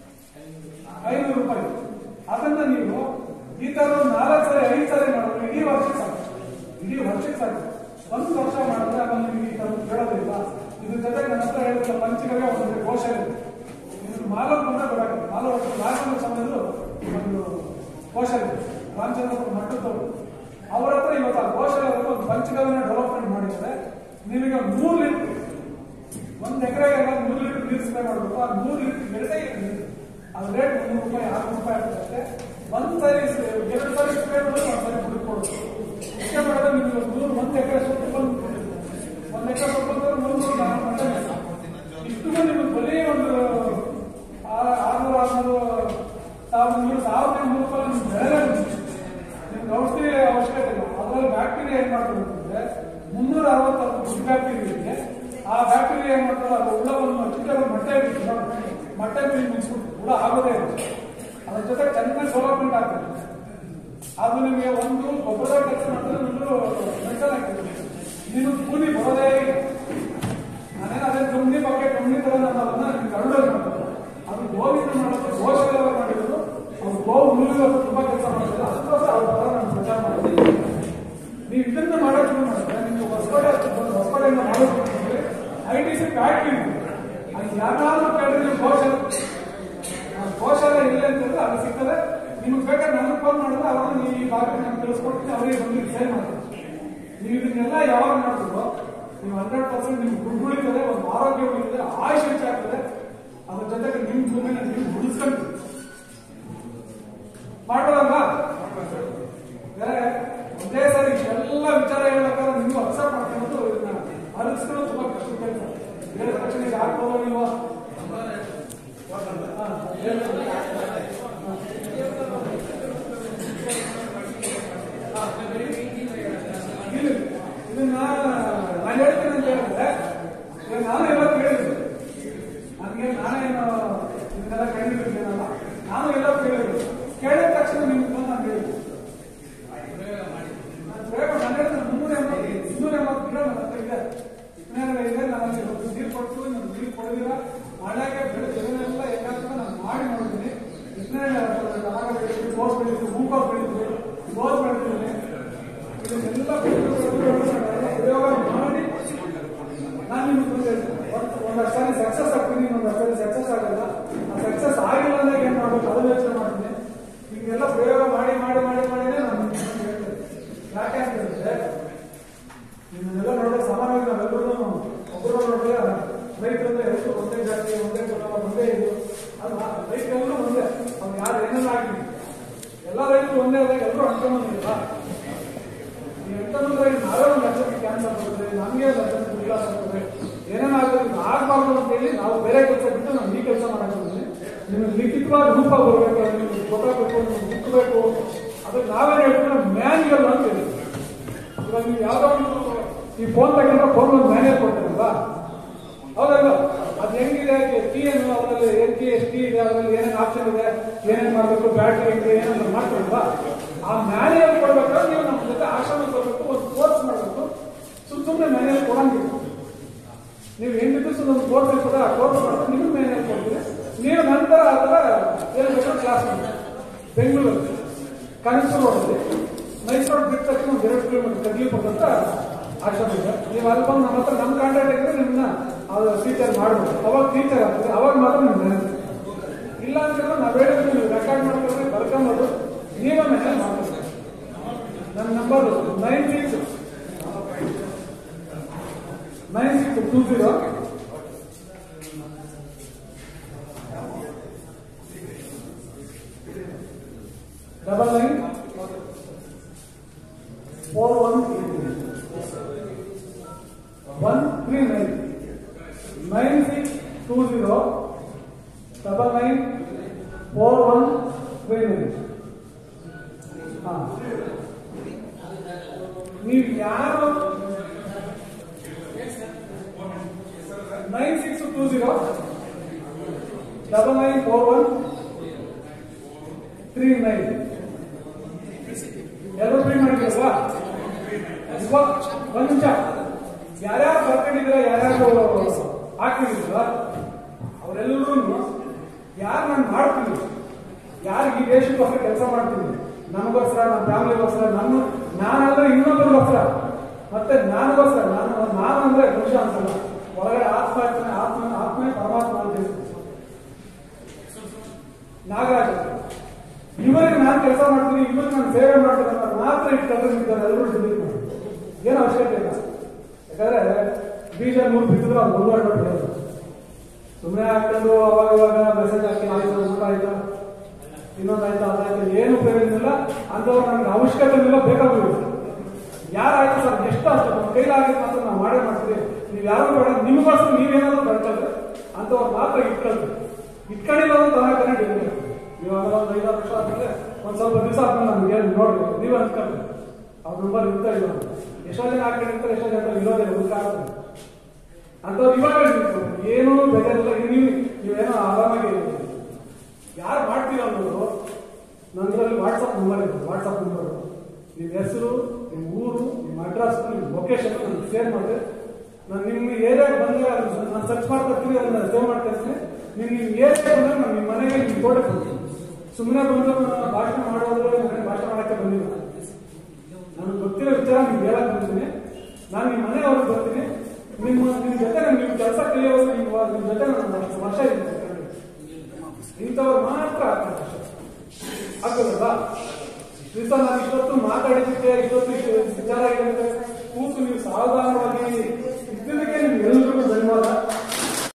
ಐನೂರು ರೂಪಾಯಿ ಅದನ್ನ ನೀವು ಈ ತರ ಒಂದು ನಾಲ್ಕು ಸರಿ ಐದು ಸರಿ ಮಾಡಿದ್ರೆ ಇಡೀ ವರ್ಷಕ್ಕೆ ಸಾಕು ಇಡೀ ವರ್ಷಕ್ಕೆ ಸಾಕು ಒಂದು ವರ್ಷ ಮಾಡಿದ್ರೆ ಆಮೇಲೆ ನಿಮಗೆ ಈ ತರ ಕೇಳೋದಿಲ್ಲ ಇದ್ರ ಜೊತೆಗೆ ನನ್ನ ಹತ್ರ ಹೇಳಿದ್ರೆ ಪಂಚಗವ್ಯ ಒಂದು ಕೋಶ ಇದೆ ಇದು ಮಾಲೂರು ಬಂದ್ರೆ ಗೊತ್ತಾಗುತ್ತೆ ಮಾಲೂರು ರಾಜೇಂದ್ರ ಸ್ವಾಮಿಗಳು ಒಂದು ಕೋಶ ಇದೆ ರಾಮಚಂದ್ರಪುರ ಮಟ್ಟದವರು ಅವರ ಹತ್ರ ಇವತ್ತು ಆ ಕೋಶ ಒಂದು ಪಂಚಗವ್ಯನ ಡೆವಲಪ್ಮೆಂಟ್ ಮಾಡಿದ್ದಾರೆ ನಿಮಗೆ ಮೂರು ಲೀಟರ್ ಒಂದು ಎಕರೆಗೆಲ್ಲ ಮೂರು ಲೀಟರ್ ನೀರು ಸ್ಪ್ರೇ ಮಾಡಬೇಕು ಆ ಮೂರು ಲೀಟರ್ ಗಿಡದೇ ನೀರು ಅದು ರೇಟ್ ಮುನ್ನೂರು ರೂಪಾಯಿ ಆರ್ನೂರು ರೂಪಾಯಿ ಆಗ್ತದೆ ಒಂದು ಸಾರಿ ಸ್- ಎರಡು ಸಾರಿ ಸ್ಪ್ರೇ ಮಾಡಿದ್ರೆ ಒಂದು ಸಾರಿ ಹುಡುಕ್ ಕೊಡೋದು ಇಷ್ಟೇ ಮಾಡಿದ್ರೆ ನಿಮ್ಗೆ ನೂರು ಒಂದು ಎಕರೆ ಸೊಪ್ಪು ಬಂದು ಒಂದು ಎಕರೆ ಸೊಪ್ಪು ಅಂದ್ರೆ ಮೂರು ನೂರು ನಾಲ್ಕು ಮಟ್ಟ ಇಷ್ಟು ನಿಮ್ಗೆ ಬರೀ ಒಂದು ಆ- ಆರ್ನೂರು ಆರ್ನೂರು ಸಾವಿರದ ನೂರು ಸಾವಿರದ ಇನ್ನೂರು ರೂಪಾಯಿ ನಿಮ್ಗೆ ಬೆಳೆ ನಿಮ್ಗೆ ಔಷಧಿ ಅವಶ್ಯಕತೆ ಇಲ್ಲ ಅದರಲ್ಲಿ ಬ್ಯಾಕ್ಟೀರಿಯಾ ಏನ್ ಮಾಡ್ತದೆ ಅಂತಂದ್ರೆ ಮುನ್ನೂರ ಅರವತ್ತತ್ತು ಗುಡ್ ಬ್ಯಾಕ್ಟೀರಿಯಾ ಇದೆ ಆ ಬ್ಯಾಕ್ಟೀರಿಯಾ ಏನ್ ಮಾಡ್ತಾರೆ ಅದು ಹುಳವನ್ನು ಚಿಕ್ಕ ಮೊಟ್ಟೆ ಬಿಟ್ಟು ನೋಡಿ, ಮೊಟ್ಟೆ ಬೀಜ ಮುಗಿಸ್ಬಿಟ್ಟು ಹುಳ ಆಗೋದೇ ಇಲ್ಲ ಅದ್ರ ಜೊತೆ ಚೆನ್ನಾಗಿ ಡೆವಲಪ್ಮೆಂಟ್ ಆಗ್ತದೆ ಅದು ನಿಮಗೆ ಒಂದು ಗೊಬ್ಬರದ ಕೆಲಸ ಮಾಡಿದ್ರೆ ಒಂದು ಮೆಡಿಸನ್ ಆಗ್ತದೆ ನೀನು ಕೂಲಿ ಬರೋದೇ ಇಲ್ಲ ನಾನೇನು ಅದೇ ಕಂಪ್ನಿ ಬಗ್ಗೆ ಕಂಪ್ನಿ ತರ ನಾನು ಅದನ್ನ ನಿಮ್ಗೆ ಅರಡೋದು ಮಾಡ್ತಾರೆ ಅದು ಗೋವಿಂದ ಮಾಡೋದು ಗೋಶಾಲೆ ಮಾಡಿರೋದು ಅವ್ರು ಗೋ ಹುಲ್ಲಿಗೆ ತುಂಬಾ ಕೆಲಸ ಮಾಡ್ತಾರೆ ಅದಕ್ಕೋಸ್ಕರ ಅವ್ರ ತರ ನಾನು ಪ್ರಚಾರ ಮಾಡ್ತೀನಿ ನೀವು ಇದನ್ನ ಮಾಡೋದು ಶುರು ಮಾಡಿದ್ರೆ ನಿಮ್ಗೆ ಹೊಸಪೇಟೆ ಹೊಸಪೇಟೆಯಿಂದ ಮಾಡೋದು ಐ ಟಿ ಸಿ ಫ್ಯಾಕ್ಟ್ರಿ ಅಲ್ಲಿ ಯಾರಾದ್ರೂ ಕೇಳಿದ್ರೆ ನೀವು ಗೋಶಾಲೆ ಆ ಗೋಶಾಲೆ ಇಲ್ಲ ಅಂತಂದ್ರೆ ಅದು ಸಿಗ್ತದೆ ನಿಮ್ಗೆ ಬೇಕಾದ್ರೆ ನನಗೆ ಫೋನ್ ಮಾಡಿದ್ರೆ ಅವ್ರನ್ನ ನೀವು ಈ ಭಾಗಕ್ಕೆ ನಾನು ತಿಳಿಸ್ಕೊಡ್ತೀನಿ ಅವರಿಗೆ ಬಂದು ಸೇಲ್ ಮಾಡ್ತೀನಿ ನೀವು ಇದನ್ನೆಲ್ಲ ಯಾವಾಗ ಮಾಡ್ತೀರೋ ನೀವು ಹಂಡ್ರೆಡ್ ಪರ್ಸೆಂಟ್ ನಿಮ್ಗೆ ದುಡ್ಡು ಉಳಿತದೆ ಒಂದು ಆರೋಗ್ಯ ಉಳಿತದೆ ಆಯುಷ್ ಹೆಚ್ಚಾಗ್ತದೆ ಅದ್ರ ಜೊತೆಗೆ ನಿಮ್ಮ ಭೂಮಿನ ನೀವು ಉಳಿಸ್ಕೊಂತೀವಿ ಮಾಡೋದಲ್ವಾ ಬೇರೆ ಒಂದೇ ಸಾರಿ ಎಲ್ಲ ವಿಚಾರ ಹೇಳ್ಬೇಕಾದ್ರೆ ನೀವು ಅಕ್ಸೆಪ್ಟ್ ಮಾಡ್ಕೊಂಡು ಇದನ್ನ ಅರಿಸ್ಕೊಳ್ಳೋದು ತುಂಬಾ ಕಷ್ಟ ಕೆಲಸ ಬೇರೆ ತಕ್ಷಣ ಆಗ್ಬೋದೋ ಇಲ್ವಾ ಹಾ, ಹೇಳಿ. ನನಗೆ ನಾನೇನು ಇದನ್ನೆಲ್ಲ ಕಂಡಿದ್ದೀನಲ್ಲ ನಾನು ಎಲ್ಲ ಕೇಳಿದ್ರು ಕೇಳಿದ ತಕ್ಷಣ ನಿಮ್ಗೆ ಬಂದು ನಾನು ಹೇಳಿದ್ದು ನಾನು ಪ್ರಯೋಗ ನಾನು ಹೇಳಿದ್ರೆ ಮುನ್ನೂರ ಎಂಬತ್ತು ಇನ್ನೂರ ಎಂಬತ್ತು ಗಿಡ ನನ್ನ ಹತ್ರ ಇದೆ ವಿಜ್ಞಾನ ಇದೆ ನನಗೆ ಒಂದು ನೀರು ಕೊಟ್ಟು ನಾನು ನೀರು ಕೊಡದಿರ ಮಳೆಗೆ ಬೆಳೆ ಜಮೀನೆಲ್ಲ ಏಕಾಗ್ತದೆ ನಾನು ಮಾಡಿ ನೋಡಿದ್ದೀನಿ ವಿಜ್ಞಾನ ಟಮಾಟ ಬೆಳೀತೀವಿ ಗೋಸ್ ಬೆಳೀತೀವಿ ಹೂಕೋಸ್ ಬೆಳೀತೀವಿ ಗೋಸ್ ಬೆಳೀತೀನಿ ಇದನ್ನೆಲ್ಲ ಪ್ರಯೋಗ ಮಾಡಿ ನಾನು ನಿಮ್ಗೆ ಮುಂದೆ ಒಂದಷ್ಟು ಸಾರಿ ಸಕ್ಸಸ್ ಆಗ್ತೀನಿ ಒಂದಷ್ಟು ಸಾರಿ ಸಕ್ಸಸ್ ಆಗಲ್ಲ ಆ ಸಕ್ಸಸ್ ಆಗಿಲ್ಲ ಅಂದಾಗ ಏನ್ ಮಾಡ್ಬೇಕು ಅದು ಯೋಚನೆ ಮಾಡ್ತೀನಿ ಹಿಂಗೆಲ್ಲ ಪ್ರಯೋಗ ಮಾಡಿ ಮಾಡಿ ಮಾಡಿ ಮಾಡಿನೇ ನಾನು ನಿಮ್ಗೆ ಮುಂದೆ ಹೇಳ್ತೇನೆ ಯಾಕೆ ಅಂತ ಹೇಳಿದ್ರೆ ನಿಮ್ಮನ್ನೆಲ್ಲ ನೋಡಿದ್ರೆ ಸಾಮಾನ್ಯವಾಗಿ ನಾವೆಲ್ಲರೂ ಒಬ್ಬರು ನೋಡಿದ್ರೆ ರೈತರಂದ್ರೆ ಎಷ್ಟು ಒಂದೇ ಜಾತಿ ಒಂದೇ ಕುಟುಂಬ ಒಂದೇ ಇದು ಅಲ್ವಾ ರೈತರೆಲ್ಲರೂ ಒಂದೇ ಅವ್ರು ಯಾರು ಏನೆಲ್ಲ ಆಗಲಿ ಎಲ್ಲ ರೈತರು ಒಂದೇ ಆದಾಗ ಎಲ್ಲರೂ ಅನ್ಕೊಂಬಂದಿಲ್ಲ ಈ ಎಂಟನೂರ ನಾವೇ ಒಂದು ಲಕ್ಷಕ್ಕೆ ಕ್ಯಾನ್ಸರ್ ಬರ್ತದೆ ನಮಗೆ ಒಂದು ಲಕ್ಷಕ್ಕೆ ಇಲ್ಲ ಬರ್ತದೆ ಏನೇನಾಗುತ್ತೆ ಇದು ಆಗ್ಬಾರ್ದು ಅಂತ ಹೇಳಿ ನಾವು ಬೇರೆ ಕೆಲಸ ಬಿಟ್ಟು ನಾವು ಈ ಕೆಲಸ ಮಾಡಕ್ಕೆ ಬಂದ್ವಿ ನಿಮಗೆ ಲಿಖಿತವಾಗಿ ರೂಪ ಬರಬೇಕು ನಿಮಗೆ ಗೊತ್ತಾಗಬೇಕು ನಿಮಗೆ ಮುಟ್ಟಬೇಕು ಅದಕ್ಕೆ ನಾವೇನು ಹೇಳ್ತೀವಿ ಮ್ಯಾನ್ಯಲ್ ಅಂತ ಹೇಳಿ ಇವಾಗ ನೀವು ಯಾವ್ದೋ ಒಂದು ಈ ಫೋನ್ ತಗೊಂಡ್ರೆ ಫೋನ್ ಒಂದು ಮ್ಯಾನ್ಯಲ್ ಕೊಡ್ತಾರಲ್ವಾ ಹೌದಲ್ಲ ಅದು ಹೆಂಗಿದೆ ಕೀ ಏನು ಅದರಲ್ಲಿ ಏನ್ ಕೀ ಎಷ್ಟು ಕೀ ಇದೆ ಅದರಲ್ಲಿ ಏನೇನು ಆಪ್ಷನ್ ಇದೆ ಏನೇನು ಮಾಡಬೇಕು ಬ್ಯಾಟ್ರಿ ಹೆಂಗೆ ಏನೇನು ಮಾಡ್ತಾರಲ್ವಾ ಆ ಮ್ಯಾನ್ಯಲ್ ಕೊಡ್ಬೇಕಾದ್ರೆ ನೀವು ನಮ್ಮ ಜೊತೆ ಆಶ್ರಮ ಕೊಡಬೇಕು ಒಂದು ಕೋರ್ಸ್ ಮಾಡಬೇಕು ಸುಮ್ ಸುಮ್ಮನೆ ಮ್ಯಾನ್ಯಲ್ ಕೊಡಂಗಿಲ್ಲ ನೀವು ಎಂಟು ದಿವಸ ಒಂದು ಕೋರ್ಸ್ ಇರ್ತದೆ ಆ ಕೋರ್ಸ್ ಮಾಡ್ಕೊಂಡು ನಿಮಗೆ ಮ್ಯಾನ್ಯಲ್ ಕೊಡ್ತೀವಿ ನೀವು ನಂತರ ಅದರ ಏನು ಬೇಕಾದ್ರೂ ಕ್ಲಾಸ್ ಮಾಡಿ ಬೆಂಗಳೂರು ಕನಸು ರೋಡಲ್ಲಿ ಮೈಸೂರು ಬಿಟ್ಟ ತಕ್ಷಣ ಒಂದು ಎರಡು ಕಿಲೋಮೀಟರ್ ತಗ್ಲಿ ಕೊಟ್ಟಂತ ಆಶ್ರಮ ಇದೆ ನೀವು ಅಲ್ಲಿ ಬಂದು ನಮ್ಮ ಹತ್ರ ನಮ್ಮ ಕಾಂಟ್ಯಾಕ್ಟ್ ಇದ್ರೆ ನಿಮ್ಮನ್ನ ಅದು ಟೀಚರ್ ಮಾಡ್ಬೋದು ಅವಾಗ ಟೀಚರ್ ಆಗ್ತದೆ ಅವಾಗ ಮಾತ್ರ ನೀವು ಮ್ಯಾನೇಜ್ ಇಲ್ಲ ಅಂತಂದ್ರೆ ನಾವು ಹೇಳಿದ್ರೆ ನೀವು ರೆಕಾರ್ಡ್ ಮಾಡ್ಕೊಂಡ್ರೆ ಬರ್ಕೊಂಬೋದು ನೀವೇ ಮ್ಯಾನೇಜ್ ಮಾಡ್ಬೋದು ನನ್ನ number nine six nine six two zero double nine four one one three nine nine six two zero double nine four one three nine ಹಾಂ ನೀವು ಯಾರು nine six two zero double nine four one three nine ಎಲ್ಲರೂ free ಮಾಡಿದ್ರಲ್ವಾ ಇವಾಗ ಒಂದ್ ನಿಮಿಷ ಯಾರ್ಯಾರು ಬರ್ಕೊಂಡಿದ್ದೀರಾ ಯಾರ್ಯಾರು ಹಾಕಿದಿರಲ್ಲ ಅವರೆಲ್ಲರೂ ಯಾರು ನಾನು ಮಾಡ್ತೀನಿ ಯಾರು ಈ ದೇಶಕ್ಕೋಸ್ಕರ ಕೆಲಸ ಮಾಡ್ತೀನಿ ನನಗೋಸ್ಕರ ನನ್ನ ಫ್ಯಾಮಿಲಿಗೋಸ್ಕರ ನನ್ನ ನಾನಂದ್ರೆ ಇನ್ನೊಬ್ಬರಿಗೋಸ್ಕರ ಮತ್ತೆ ನಾನಗೋಸ್ಕರ ನಾನು ನಾನು ಅಂದ್ರೆ ಮನುಷ್ಯ ಅಂತಲ್ಲ ಒಳಗಡೆ ಆತ್ಮ ಇರ್ತಾನೆ ಆತ್ಮ ಆತ್ಮೇ ಪರಮಾತ್ಮ ಅಂತ ಹೇಳ್ತೀನಿ ನಾಗರಾಜ ಇವರಿಗೆ ನಾನು ಕೆಲಸ ಮಾಡ್ತೀನಿ ಇವರಿಗೆ ನಾನು ಸೇವೆ ಮಾಡ್ತೀನಿ ಅಂತ ಮಾತ್ರ ಇಟ್ಟು ಕಲ್ತಿದ್ದಾರೆ ಎಲ್ಲರೂ ಡಿಲೀಟ್ ಮಾಡಿ ಏನು ಅವಶ್ಯಕತೆ ಇಲ್ಲ ಯಾಕಂದ್ರೆ ಬೀಜ ನೂರು ಬಿತ್ತಿದ್ರೆ ಅದು ಒಂದು ಗಂಟೆ ಬೆಳೆಯೋದು ಸುಮ್ಮನೆ ಹಾಕೊಂಡು ಅವಾಗ ಇವಾಗ ಮೆಸೇಜ್ ಹಾಕಿ ಆಯ್ತು ಊಟ ಆಯ್ತಾ ಇನ್ನೊಂದು ಆಯ್ತಾ ಅದಾಯ್ತು ಏನು ಪ್ರಯೋಜನ ಇಲ್ಲ ಅಂಥವ್ರು ನಮ್ಗೆ ಅವಶ್ಯಕತೆ ಇಲ್ಲ ಬೇಕಾಗಿಲ್ಲ ಯಾರಾಯ್ತು ಸರ್ ಎಷ್ಟು ಅಷ್ಟು ನಮ್ಮ ಕೈಲಾಗಿದ್ದು ಮಾತ್ರ ನಾವು ಮಾಡೇ ಮಾಡ್ತೀವಿ ನೀವು ಯಾರು ಬೇಡ ನಿಮಗೋಸ್ಕರ ನೀವೇನಾದ್ರೂ ಬರ್ಕೊಳ್ರಿ ಅಂಥವ್ರು ಮಾತ್ರ ಇಟ್ಕೊಳ್ರಿ ಇಟ್ಕೊಂಡಿಲ್ಲ ಅಂತ ತನಕ ಕನ್ನಡ ಇರಲಿಲ್ಲ ಇವಾಗ ಒಂದು ಐದಾರು ವರ್ಷ ಆದ್ಮೇಲೆ ಒಂದ್ ಸ್ವಲ್ಪ ದಿವಸ ಆದ್ಮೇಲೆ ನಮ್ಗೆ ಏನು ನೋಡ್ರಿ ನೀವೇ ಅನ್ಕೊಳ್ರಿ ಅವ್ರ ನಂಬರ್ ಇರ್ತಾ ಇಲ್ಲ ಅಂತ. ಎಷ್ಟೋ ಜನ ಹಾಕೊಂಡಿರ್ತಾರೆ ಎಷ್ಟೋ ಜನ ಇರೋದಿಲ್ಲ ಹುಡುಕಾಡ್ತಾರೆ ಅಂಥವ್ರು ಇವಾಗ ಹೇಳ್ಬೇಕು, ಏನೂ ಬೇಜಾರಿಲ್ಲ ನೀವು ನೀವೇನೋ ಆರಾಮಾಗಿ ಯಾರು ಮಾಡ್ತೀರ ಅನ್ನೋದು ನಂದ್ರಲ್ಲಿ ವಾಟ್ಸಪ್ ನಂಬರ್ ಇದೆ ವಾಟ್ಸಪ್ ನಂಬರ್ ನಿಮ್ಮ ಹೆಸರು ನಿಮ್ಮ ಊರು ನಿಮ್ಮ ಅಡ್ರೆಸ್ ನಿಮ್ಮ ಲೊಕೇಶನ್ ನನಗೆ ಶೇರ್ ಮಾಡಿದ್ರೆ ನಾನು ನಿಮ್ಮ ಏರಿಯಾಗೆ ಬಂದಾಗ ಅದನ್ನ ನಾನು ಸರ್ಚ್ ಮಾಡ್ಕೊಡ್ತೀನಿ ಅದನ್ನ ಸೇವ್ ಮಾಡ್ಕೊಳ್ತೀನಿ ನೀವು ನಿಮ್ಮ ಏರಿಯಾಗೆ ಬಂದಾಗ ನಾನು ನಿಮ್ಮ ಮನೆಗೆ ನಿಮ್ಮ ಫೋಟೋ ಕೊಡ್ತೀನಿ ಸುಮ್ಮನೆ ಬಂದು ನಾನು ಭಾಷಣ ಮಾಡೋದ್ರೆ ನನಗೆ ಭಾಷಣ ಮಾಡೋಕ್ಕೆ ಬಂದಿಲ್ಲ ನನಗೆ ಗೊತ್ತಿರೋ ವಿಚಾರ ನಿಮ್ಗೆ ಹೇಳಕ್ ಬರ್ತೀನಿ ನಾನು ನಿಮ್ಮ ಮನೆಯವ್ರಿಗೆ ಬರ್ತೀನಿ ನಿಮ್ಮ ನಿಮ್ಮ ಜೊತೆ ನಾನು ನಿಮ್ಮ ಕೆಲಸ ಕಲಿಯೋದು ನಿಮ್ಮ ನಿಮ್ಮ ಜೊತೆ ನಾನು ಒಂದು ವರ್ಷ ಇದ್ದೀನಿ ಇಂಥವ್ರು ಮಾತ್ರ ಆಗ್ತಾರೆ ಆಗ್ತದಲ್ವಾ ದಿವಸ ನಾನು ಇಷ್ಟೊತ್ತು ಮಾತಾಡಿದ್ದಕ್ಕೆ ಇಷ್ಟೊತ್ತು ಇಷ್ಟು ವಿಚಾರ ಏನಂದ್ರೆ ಕೂತು ನೀವು ಸಾವಧಾನವಾಗಿ